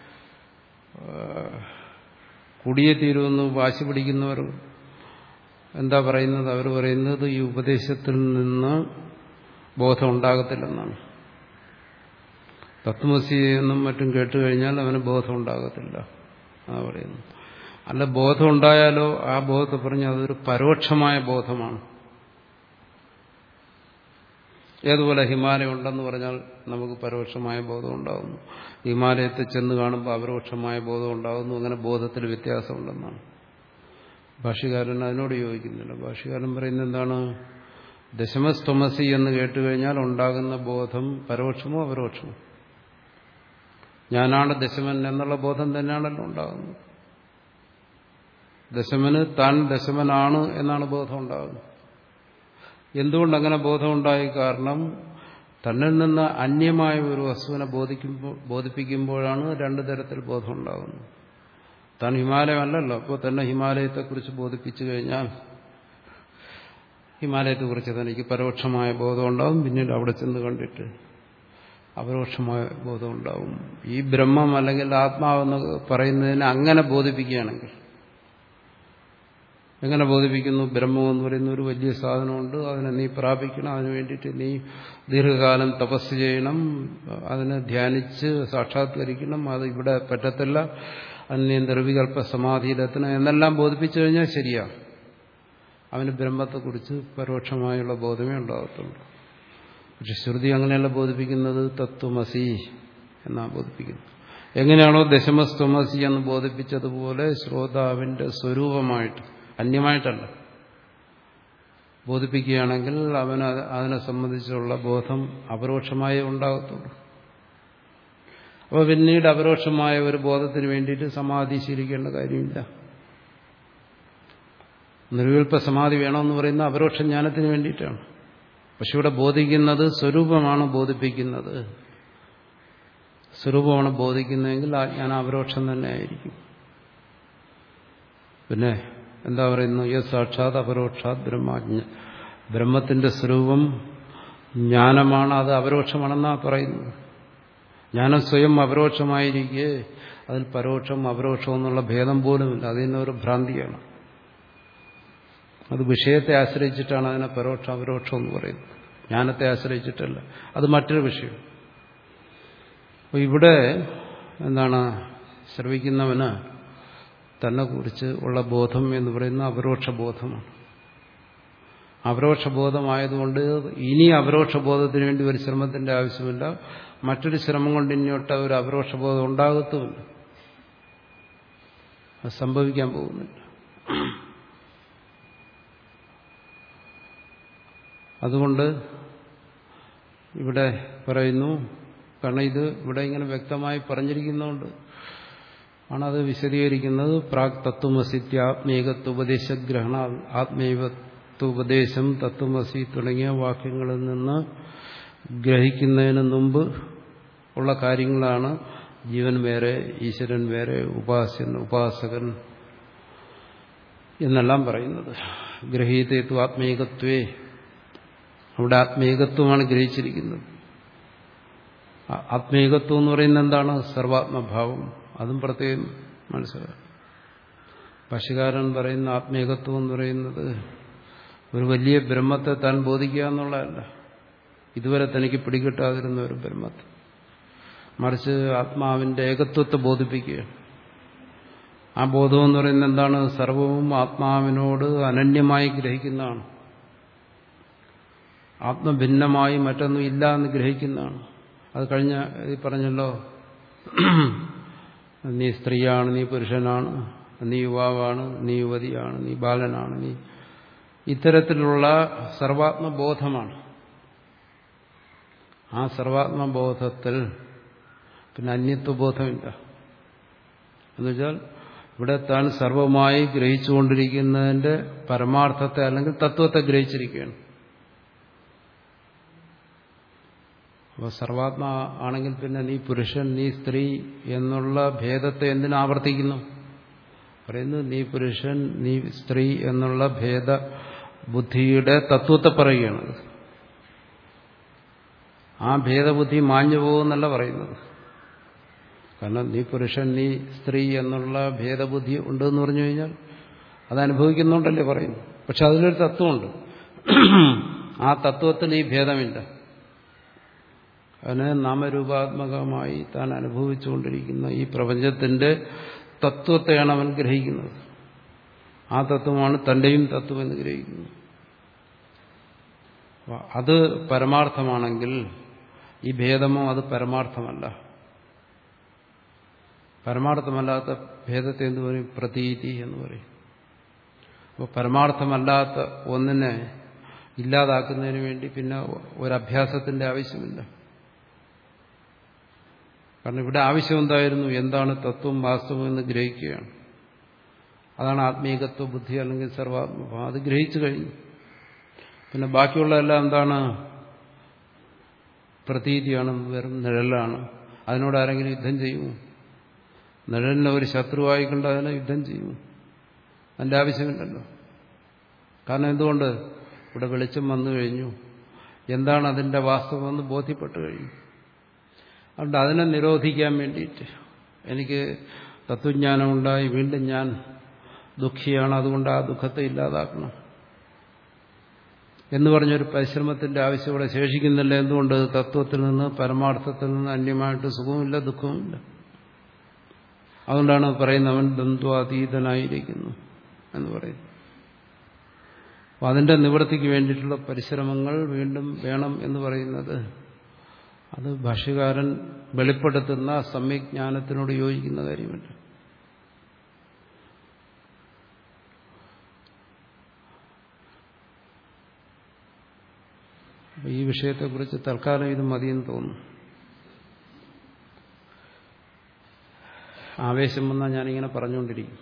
കുടിയെ തീരുമെന്ന് വാശി പിടിക്കുന്നവർ എന്താ പറയുന്നത് അവർ പറയുന്നത് ഈ ഉപദേശത്തിൽ നിന്ന് ബോധം ഉണ്ടാകത്തില്ലെന്നാണ് തത്വമസി എന്നും മറ്റും കേട്ടു കഴിഞ്ഞാൽ അവന് ബോധം ഉണ്ടാകത്തില്ല എന്നാ പറയുന്നു അല്ല ബോധം ഉണ്ടായാലോ ആ ബോധത്തെ പറഞ്ഞാൽ അതൊരു പരോക്ഷമായ ബോധമാണ് ഏതുപോലെ ഹിമാലയം ഉണ്ടെന്ന് പറഞ്ഞാൽ നമുക്ക് പരോക്ഷമായ ബോധം ഉണ്ടാകുന്നു ഹിമാലയത്തെ ചെന്ന് കാണുമ്പോൾ അപരോക്ഷമായ ബോധം ഉണ്ടാകുന്നു അങ്ങനെ ബോധത്തിൽ വ്യത്യാസമുണ്ടെന്നാണ് ഭാഷ്യകാരൻ അതിനോട് യോജിക്കുന്നില്ല ഭാഷ്യകാരൻ പറയുന്നത് എന്താണ് ദശമസ്തമസി എന്ന് കേട്ടുകഴിഞ്ഞാൽ ഉണ്ടാകുന്ന ബോധം പരോക്ഷമോ അപരോക്ഷമോ ഞാനാണ് ദശമൻ എന്നുള്ള ബോധം തന്നെയാണല്ലോ ഉണ്ടാകുന്നത് ദശമന് താൻ ദശമനാണ് എന്നാണ് ബോധം ഉണ്ടാകുന്നത് എന്തുകൊണ്ട് അങ്ങനെ ബോധമുണ്ടായി കാരണം തന്നിൽ നിന്ന് അന്യമായ ഒരു വസ്തുവിനെ ബോധിക്കുമ്പോൾ ബോധിപ്പിക്കുമ്പോഴാണ് രണ്ടു തരത്തിൽ ബോധം ഉണ്ടാകുന്നത് താൻ ഹിമാലയമല്ലല്ലോ അപ്പോൾ തന്നെ ഹിമാലയത്തെക്കുറിച്ച് ബോധിപ്പിച്ചു കഴിഞ്ഞാൽ ഹിമാലയത്തെക്കുറിച്ച് തനിക്ക് പരോക്ഷമായ ബോധം ഉണ്ടാകും പിന്നീട് അവിടെ ചെന്ന് കണ്ടിട്ട് അപരോക്ഷമായ ബോധം ഉണ്ടാവും ഈ ബ്രഹ്മം അല്ലെങ്കിൽ ആത്മാവെന്ന് പറയുന്നതിനെ അങ്ങനെ ബോധിപ്പിക്കുകയാണെങ്കിൽ എങ്ങനെ ബോധിപ്പിക്കുന്നു ബ്രഹ്മം എന്ന് പറയുന്ന ഒരു വലിയ സാധനമുണ്ട് അതിനെ നീ പ്രാപിക്കണം അതിനു വേണ്ടിയിട്ട് നീ ദീർഘകാലം തപസ് ചെയ്യണം അതിനെ ധ്യാനിച്ച് സാക്ഷാത്കരിക്കണം അത് ഇവിടെ പറ്റത്തില്ല അതിനെ നിർവികൽപ്പ സമാധിയിലെത്തണം എന്നെല്ലാം ബോധിപ്പിച്ചു കഴിഞ്ഞാൽ ശരിയാ അവന് ബ്രഹ്മത്തെക്കുറിച്ച് പരോക്ഷമായുള്ള ബോധമേ ഉണ്ടാകത്തുള്ളൂ പക്ഷെ ശ്രുതി അങ്ങനെയല്ല ബോധിപ്പിക്കുന്നത് തത്വമസി എന്നാണ് ബോധിപ്പിക്കുന്നത് എങ്ങനെയാണോ ദശമസ്ത്വമസി എന്ന് ബോധിപ്പിച്ചതുപോലെ ശ്രോതാവിന്റെ സ്വരൂപമായിട്ട് അന്യമായിട്ടല്ല ബോധിപ്പിക്കുകയാണെങ്കിൽ അവന് അതിനെ സംബന്ധിച്ചുള്ള ബോധം അപരോക്ഷമായേ ഉണ്ടാകത്തുള്ളൂ അപ്പോൾ പിന്നീട് അപരോക്ഷമായ ഒരു ബോധത്തിന് വേണ്ടിയിട്ട് സമാധി ശീലിക്കേണ്ട കാര്യമില്ല നിർവിൽപ്പ സമാധി വേണമെന്ന് പറയുന്ന അപരോക്ഷ ജ്ഞാനത്തിന് വേണ്ടിയിട്ടാണ് പക്ഷെ ഇവിടെ ബോധിക്കുന്നത് സ്വരൂപമാണ് ബോധിപ്പിക്കുന്നത് സ്വരൂപമാണ് ബോധിക്കുന്നതെങ്കിൽ ആ ജ്ഞാനം അപരോക്ഷം തന്നെ ആയിരിക്കും പിന്നെ എന്താ പറയുന്നു യ സാക്ഷാത് അപരോക്ഷാത് ബ്രഹ്മജ്ഞ ബ്രഹ്മത്തിന്റെ സ്വരൂപം ജ്ഞാനമാണ് അത് അപരോക്ഷമാണെന്നാണ് പറയുന്നത് ജ്ഞാനം സ്വയം അപരോക്ഷമായിരിക്കെ അതിൽ പരോക്ഷം അപരോക്ഷം എന്നുള്ള ഭേദം പോലുമില്ല അതിന് ഒരു ഭ്രാന്തിയാണ് അത് വിഷയത്തെ ആശ്രയിച്ചിട്ടാണ് അതിനെ പരോക്ഷം അപരോക്ഷം എന്ന് പറയുന്നത് ജ്ഞാനത്തെ ആശ്രയിച്ചിട്ടല്ല അത് മറ്റൊരു വിഷയം അപ്പോൾ ഇവിടെ എന്താണ് ശ്രവിക്കുന്നവന് തന്നെ കുറിച്ച് ഉള്ള ബോധം എന്ന് പറയുന്ന അപരോക്ഷ ബോധമാണ് അപരോക്ഷ ബോധമായതുകൊണ്ട് ഇനി അപരോക്ഷ ബോധത്തിന് വേണ്ടി ഒരു ശ്രമത്തിന്റെ ആവശ്യമില്ല മറ്റൊരു ശ്രമം കൊണ്ട് ഇനിയൊട്ട ഒരു അപരോക്ഷ ബോധം ഉണ്ടാകത്തുമില്ല അത് സംഭവിക്കാൻ പോകുന്നില്ല അതുകൊണ്ട് ഇവിടെ പറയുന്നു കാരണം ഇത് ഇവിടെ ഇങ്ങനെ വ്യക്തമായി പറഞ്ഞിരിക്കുന്നതുകൊണ്ട് ആണത് വിശദീകരിക്കുന്നത് പ്രാക് തത്വമസിത്യാത്മീകത്വോപദേശഗ്രഹണ ആത്മീകത്വോപദേശം തത്വമസി തുടങ്ങിയ വാക്യങ്ങളിൽ നിന്ന് ഗ്രഹിക്കുന്നതിന് മുമ്പ് ഉള്ള കാര്യങ്ങളാണ് ജീവൻ വേറെ ഈശ്വരൻ വേറെ ഉപാസ്യൻ ഉപാസകൻ എന്നെല്ലാം പറയുന്നത് ഗ്രഹീതത്വ ആത്മീകത്വേ അവിടെ ആത്മീകത്വമാണ് ഗ്രഹിച്ചിരിക്കുന്നത് ആത്മീകത്വം എന്ന് പറയുന്നത് എന്താണ് സർവാത്മഭാവം അതും പ്രത്യേകം മനസ്സിലാക്കും ഭാഷകാരൻ പറയുന്ന ആത്മീകത്വം എന്ന് പറയുന്നത് ഒരു വലിയ ബ്രഹ്മത്തെ താൻ ബോധിക്കുക എന്നുള്ളതല്ല ഇതുവരെ തനിക്ക് പിടികിട്ടാതിരുന്ന ഒരു ബ്രഹ്മത്തെ മറിച്ച് ആത്മാവിന്റെ ഏകത്വത്തെ ബോധിപ്പിക്കുക ആ ബോധം എന്ന് പറയുന്നത് എന്താണ് സർവവും ആത്മാവിനോട് അനന്യമായി ഗ്രഹിക്കുന്നതാണ് ആത്മഭിന്നമായി മറ്റൊന്നും ഇല്ല എന്ന് ഗ്രഹിക്കുന്നതാണ് അത് കഴിഞ്ഞ ഈ പറഞ്ഞല്ലോ നീ സ്ത്രീയാണ് നീ പുരുഷനാണ് നീ യുവാവാണ് നീ യുവതിയാണ് നീ ബാലനാണ് നീ ഇത്തരത്തിലുള്ള സർവാത്മബോധമാണ് ആ സർവാത്മബോധത്തിൽ പിന്നെ അന്യത്വബോധമില്ല എന്നുവെച്ചാൽ ഇവിടെ താൻ സർവമായി ഗ്രഹിച്ചുകൊണ്ടിരിക്കുന്നതിന്റെ പരമാർത്ഥത്തെ അല്ലെങ്കിൽ തത്വത്തെ ഗ്രഹിച്ചിരിക്കുകയാണ് അപ്പോൾ സർവാത്മ ആണെങ്കിൽ പിന്നെ നീ പുരുഷൻ നീ സ്ത്രീ എന്നുള്ള ഭേദത്തെ എന്തിനാവർത്തിക്കുന്നു പറയുന്നു നീ പുരുഷൻ നീ സ്ത്രീ എന്നുള്ള ഭേദ ബുദ്ധിയുടെ തത്വത്തെ പറയുകയാണ് ആ ഭേദബുദ്ധി മാഞ്ഞു പോകുന്നല്ല പറയുന്നത് കാരണം നീ പുരുഷൻ നീ സ്ത്രീ എന്നുള്ള ഭേദബുദ്ധി ഉണ്ടെന്ന് പറഞ്ഞു കഴിഞ്ഞാൽ അത് അനുഭവിക്കുന്നുണ്ടല്ലേ പറയുന്നു പക്ഷെ അതിലൊരു തത്വമുണ്ട് ആ തത്വത്തിൽ ഈ ഭേദമില്ല അതിന് നാമരൂപാത്മകമായി താൻ അനുഭവിച്ചുകൊണ്ടിരിക്കുന്ന ഈ പ്രപഞ്ചത്തിന്റെ തത്വത്തെയാണ് അവൻ ഗ്രഹിക്കുന്നത് ആ തത്വമാണ് തന്റെയും തത്വം എന്ന് ഗ്രഹിക്കുന്നത് അത് പരമാർത്ഥമാണെങ്കിൽ ഈ ഭേദമോ അത് പരമാർത്ഥമല്ല പരമാർത്ഥമല്ലാത്ത ഭേദത്തെ എന്ത് പറയും പ്രതീതി എന്ന് പറയും അപ്പോൾ പരമാർത്ഥമല്ലാത്ത ഒന്നിനെ ഇല്ലാതാക്കുന്നതിന് വേണ്ടി പിന്നെ ഒരഭ്യാസത്തിന്റെ ആവശ്യമില്ല കാരണം ഇവിടെ ആവശ്യം എന്തായിരുന്നു എന്താണ് തത്വം വാസ്തവം എന്ന് ഗ്രഹിക്കുകയാണ് അതാണ് ആത്മീകത്വ ബുദ്ധി അല്ലെങ്കിൽ സർവാത്മഭാവം അത് ഗ്രഹിച്ചു കഴിഞ്ഞു പിന്നെ ബാക്കിയുള്ളതെല്ലാം എന്താണ് പ്രതീതിയാണ് വെറും നിഴലാണ് അതിനോട് ആരെങ്കിലും യുദ്ധം ചെയ്യുമോ നിഴലിനെ ഒരു ശത്രുവായി കണ്ട് അതിനെ യുദ്ധം ചെയ്യുമോ അതിൻ്റെ ആവശ്യമില്ലല്ലോ കാരണം എന്തുകൊണ്ട് ഇവിടെ വെളിച്ചം വന്നു കഴിഞ്ഞു എന്താണ് അതിൻ്റെ വാസ്തവമെന്ന് ബോധ്യപ്പെട്ടു കഴിഞ്ഞു അതുകൊണ്ട് അതിനെ നിരോധിക്കാൻ വേണ്ടിയിട്ട് എനിക്ക് തത്വജ്ഞാനം ഉണ്ടായി വീണ്ടും ഞാൻ ദുഃഖിയാണ് അതുകൊണ്ട് ആ ദുഃഖത്തെ ഇല്ലാതാക്കണം എന്ന് പറഞ്ഞൊരു പരിശ്രമത്തിന്റെ ആവശ്യം ഇവിടെ ശേഷിക്കുന്നില്ല എന്തുകൊണ്ട് തത്വത്തിൽ നിന്ന് പരമാർത്ഥത്തിൽ നിന്ന് അന്യമായിട്ട് സുഖവുമില്ല ദുഃഖവുമില്ല അതുകൊണ്ടാണ് പറയുന്നവൻ ദ്വന്ദ്വാതീതനായിരിക്കുന്നു എന്ന് പറയുന്നു അപ്പം അതിന്റെ നിവൃത്തിക്ക് വേണ്ടിയിട്ടുള്ള പരിശ്രമങ്ങൾ വീണ്ടും വേണം എന്ന് പറയുന്നത് അത് ഭാഷ്യകാരൻ വെളിപ്പെടുത്തുന്ന സമ്യജ്ഞാനത്തിനോട് യോജിക്കുന്ന കാര്യമല്ല ഈ വിഷയത്തെക്കുറിച്ച് തൽക്കാലം ഇത് മതിയെന്ന് തോന്നുന്നു ആവേശം വന്നാൽ ഞാനിങ്ങനെ പറഞ്ഞുകൊണ്ടിരിക്കും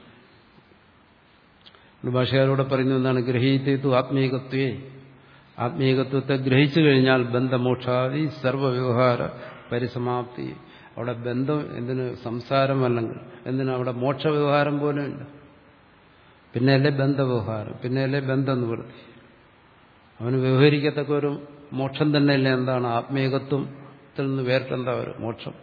ഭാഷകാരോട് പറയുന്നത് എന്താണ് ഗ്രഹീത്തു ആത്മീകത്വേ ആത്മീകത്വത്തെ ഗ്രഹിച്ചു കഴിഞ്ഞാൽ ബന്ധമോക്ഷാദി സർവ്വവ്യവഹാര പരിസമാപ്തി അവിടെ ബന്ധം എന്തിന് സംസാരമല്ലെങ്കിൽ എന്തിനു അവിടെ മോക്ഷവ്യവഹാരം പോലും ഇല്ല പിന്നെയല്ലേ ബന്ധവ്യവഹാരം പിന്നെയല്ലേ ബന്ധം നിവൃത്തി അവന് വ്യവഹരിക്കത്തക്ക ഒരു മോക്ഷം തന്നെയല്ലേ എന്താണ് ആത്മീകത്വത്തിൽ നിന്ന് വേറിട്ടെന്താ ഒരു മോക്ഷം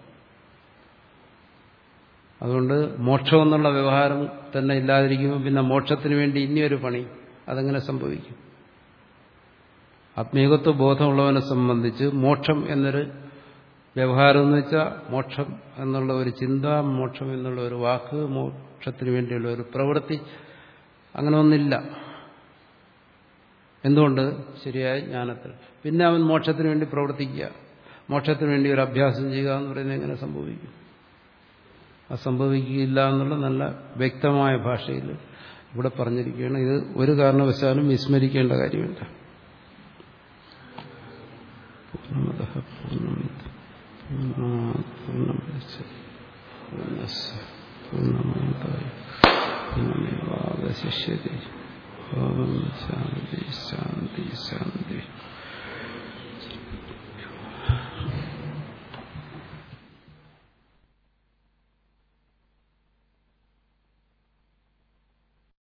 അതുകൊണ്ട് മോക്ഷം എന്നുള്ള വ്യവഹാരം തന്നെ ഇല്ലാതിരിക്കുമ്പോൾ പിന്നെ മോക്ഷത്തിന് വേണ്ടി ഇനിയൊരു പണി അതെങ്ങനെ സംഭവിക്കും ആത്മീകത്വ ബോധമുള്ളവനെ സംബന്ധിച്ച് മോക്ഷം എന്നൊരു വ്യവഹാരം എന്ന് വെച്ചാൽ മോക്ഷം എന്നുള്ള ഒരു ചിന്ത മോക്ഷം എന്നുള്ള ഒരു വാക്ക് മോക്ഷത്തിന് വേണ്ടിയുള്ള ഒരു പ്രവൃത്തി അങ്ങനെ ഒന്നില്ല എന്തുകൊണ്ട് ശരിയായ ജ്ഞാനത്തിൽ പിന്നെ അവൻ മോക്ഷത്തിന് വേണ്ടി പ്രവർത്തിക്കുക മോക്ഷത്തിന് വേണ്ടി ഒരു അഭ്യാസം ചെയ്യുക എന്ന് പറയുന്നത് എങ്ങനെ സംഭവിക്കും അത് സംഭവിക്കില്ല എന്നുള്ള നല്ല വ്യക്തമായ ഭാഷയിൽ ഇവിടെ പറഞ്ഞിരിക്കുകയാണ് ഇത് ഒരു കാരണവശാലും വിസ്മരിക്കേണ്ട കാര്യമില്ല പൂർണ്ണമത പൂർണ്ണമിത് പൂർണ്ണമിച്ച് പൂർണ്ണസ് പൂർണ്ണമാതായി പൂർണ്ണമേവാവശിഷ്യതി ഓം ശാന്തി ശാന്തി ശാന്തി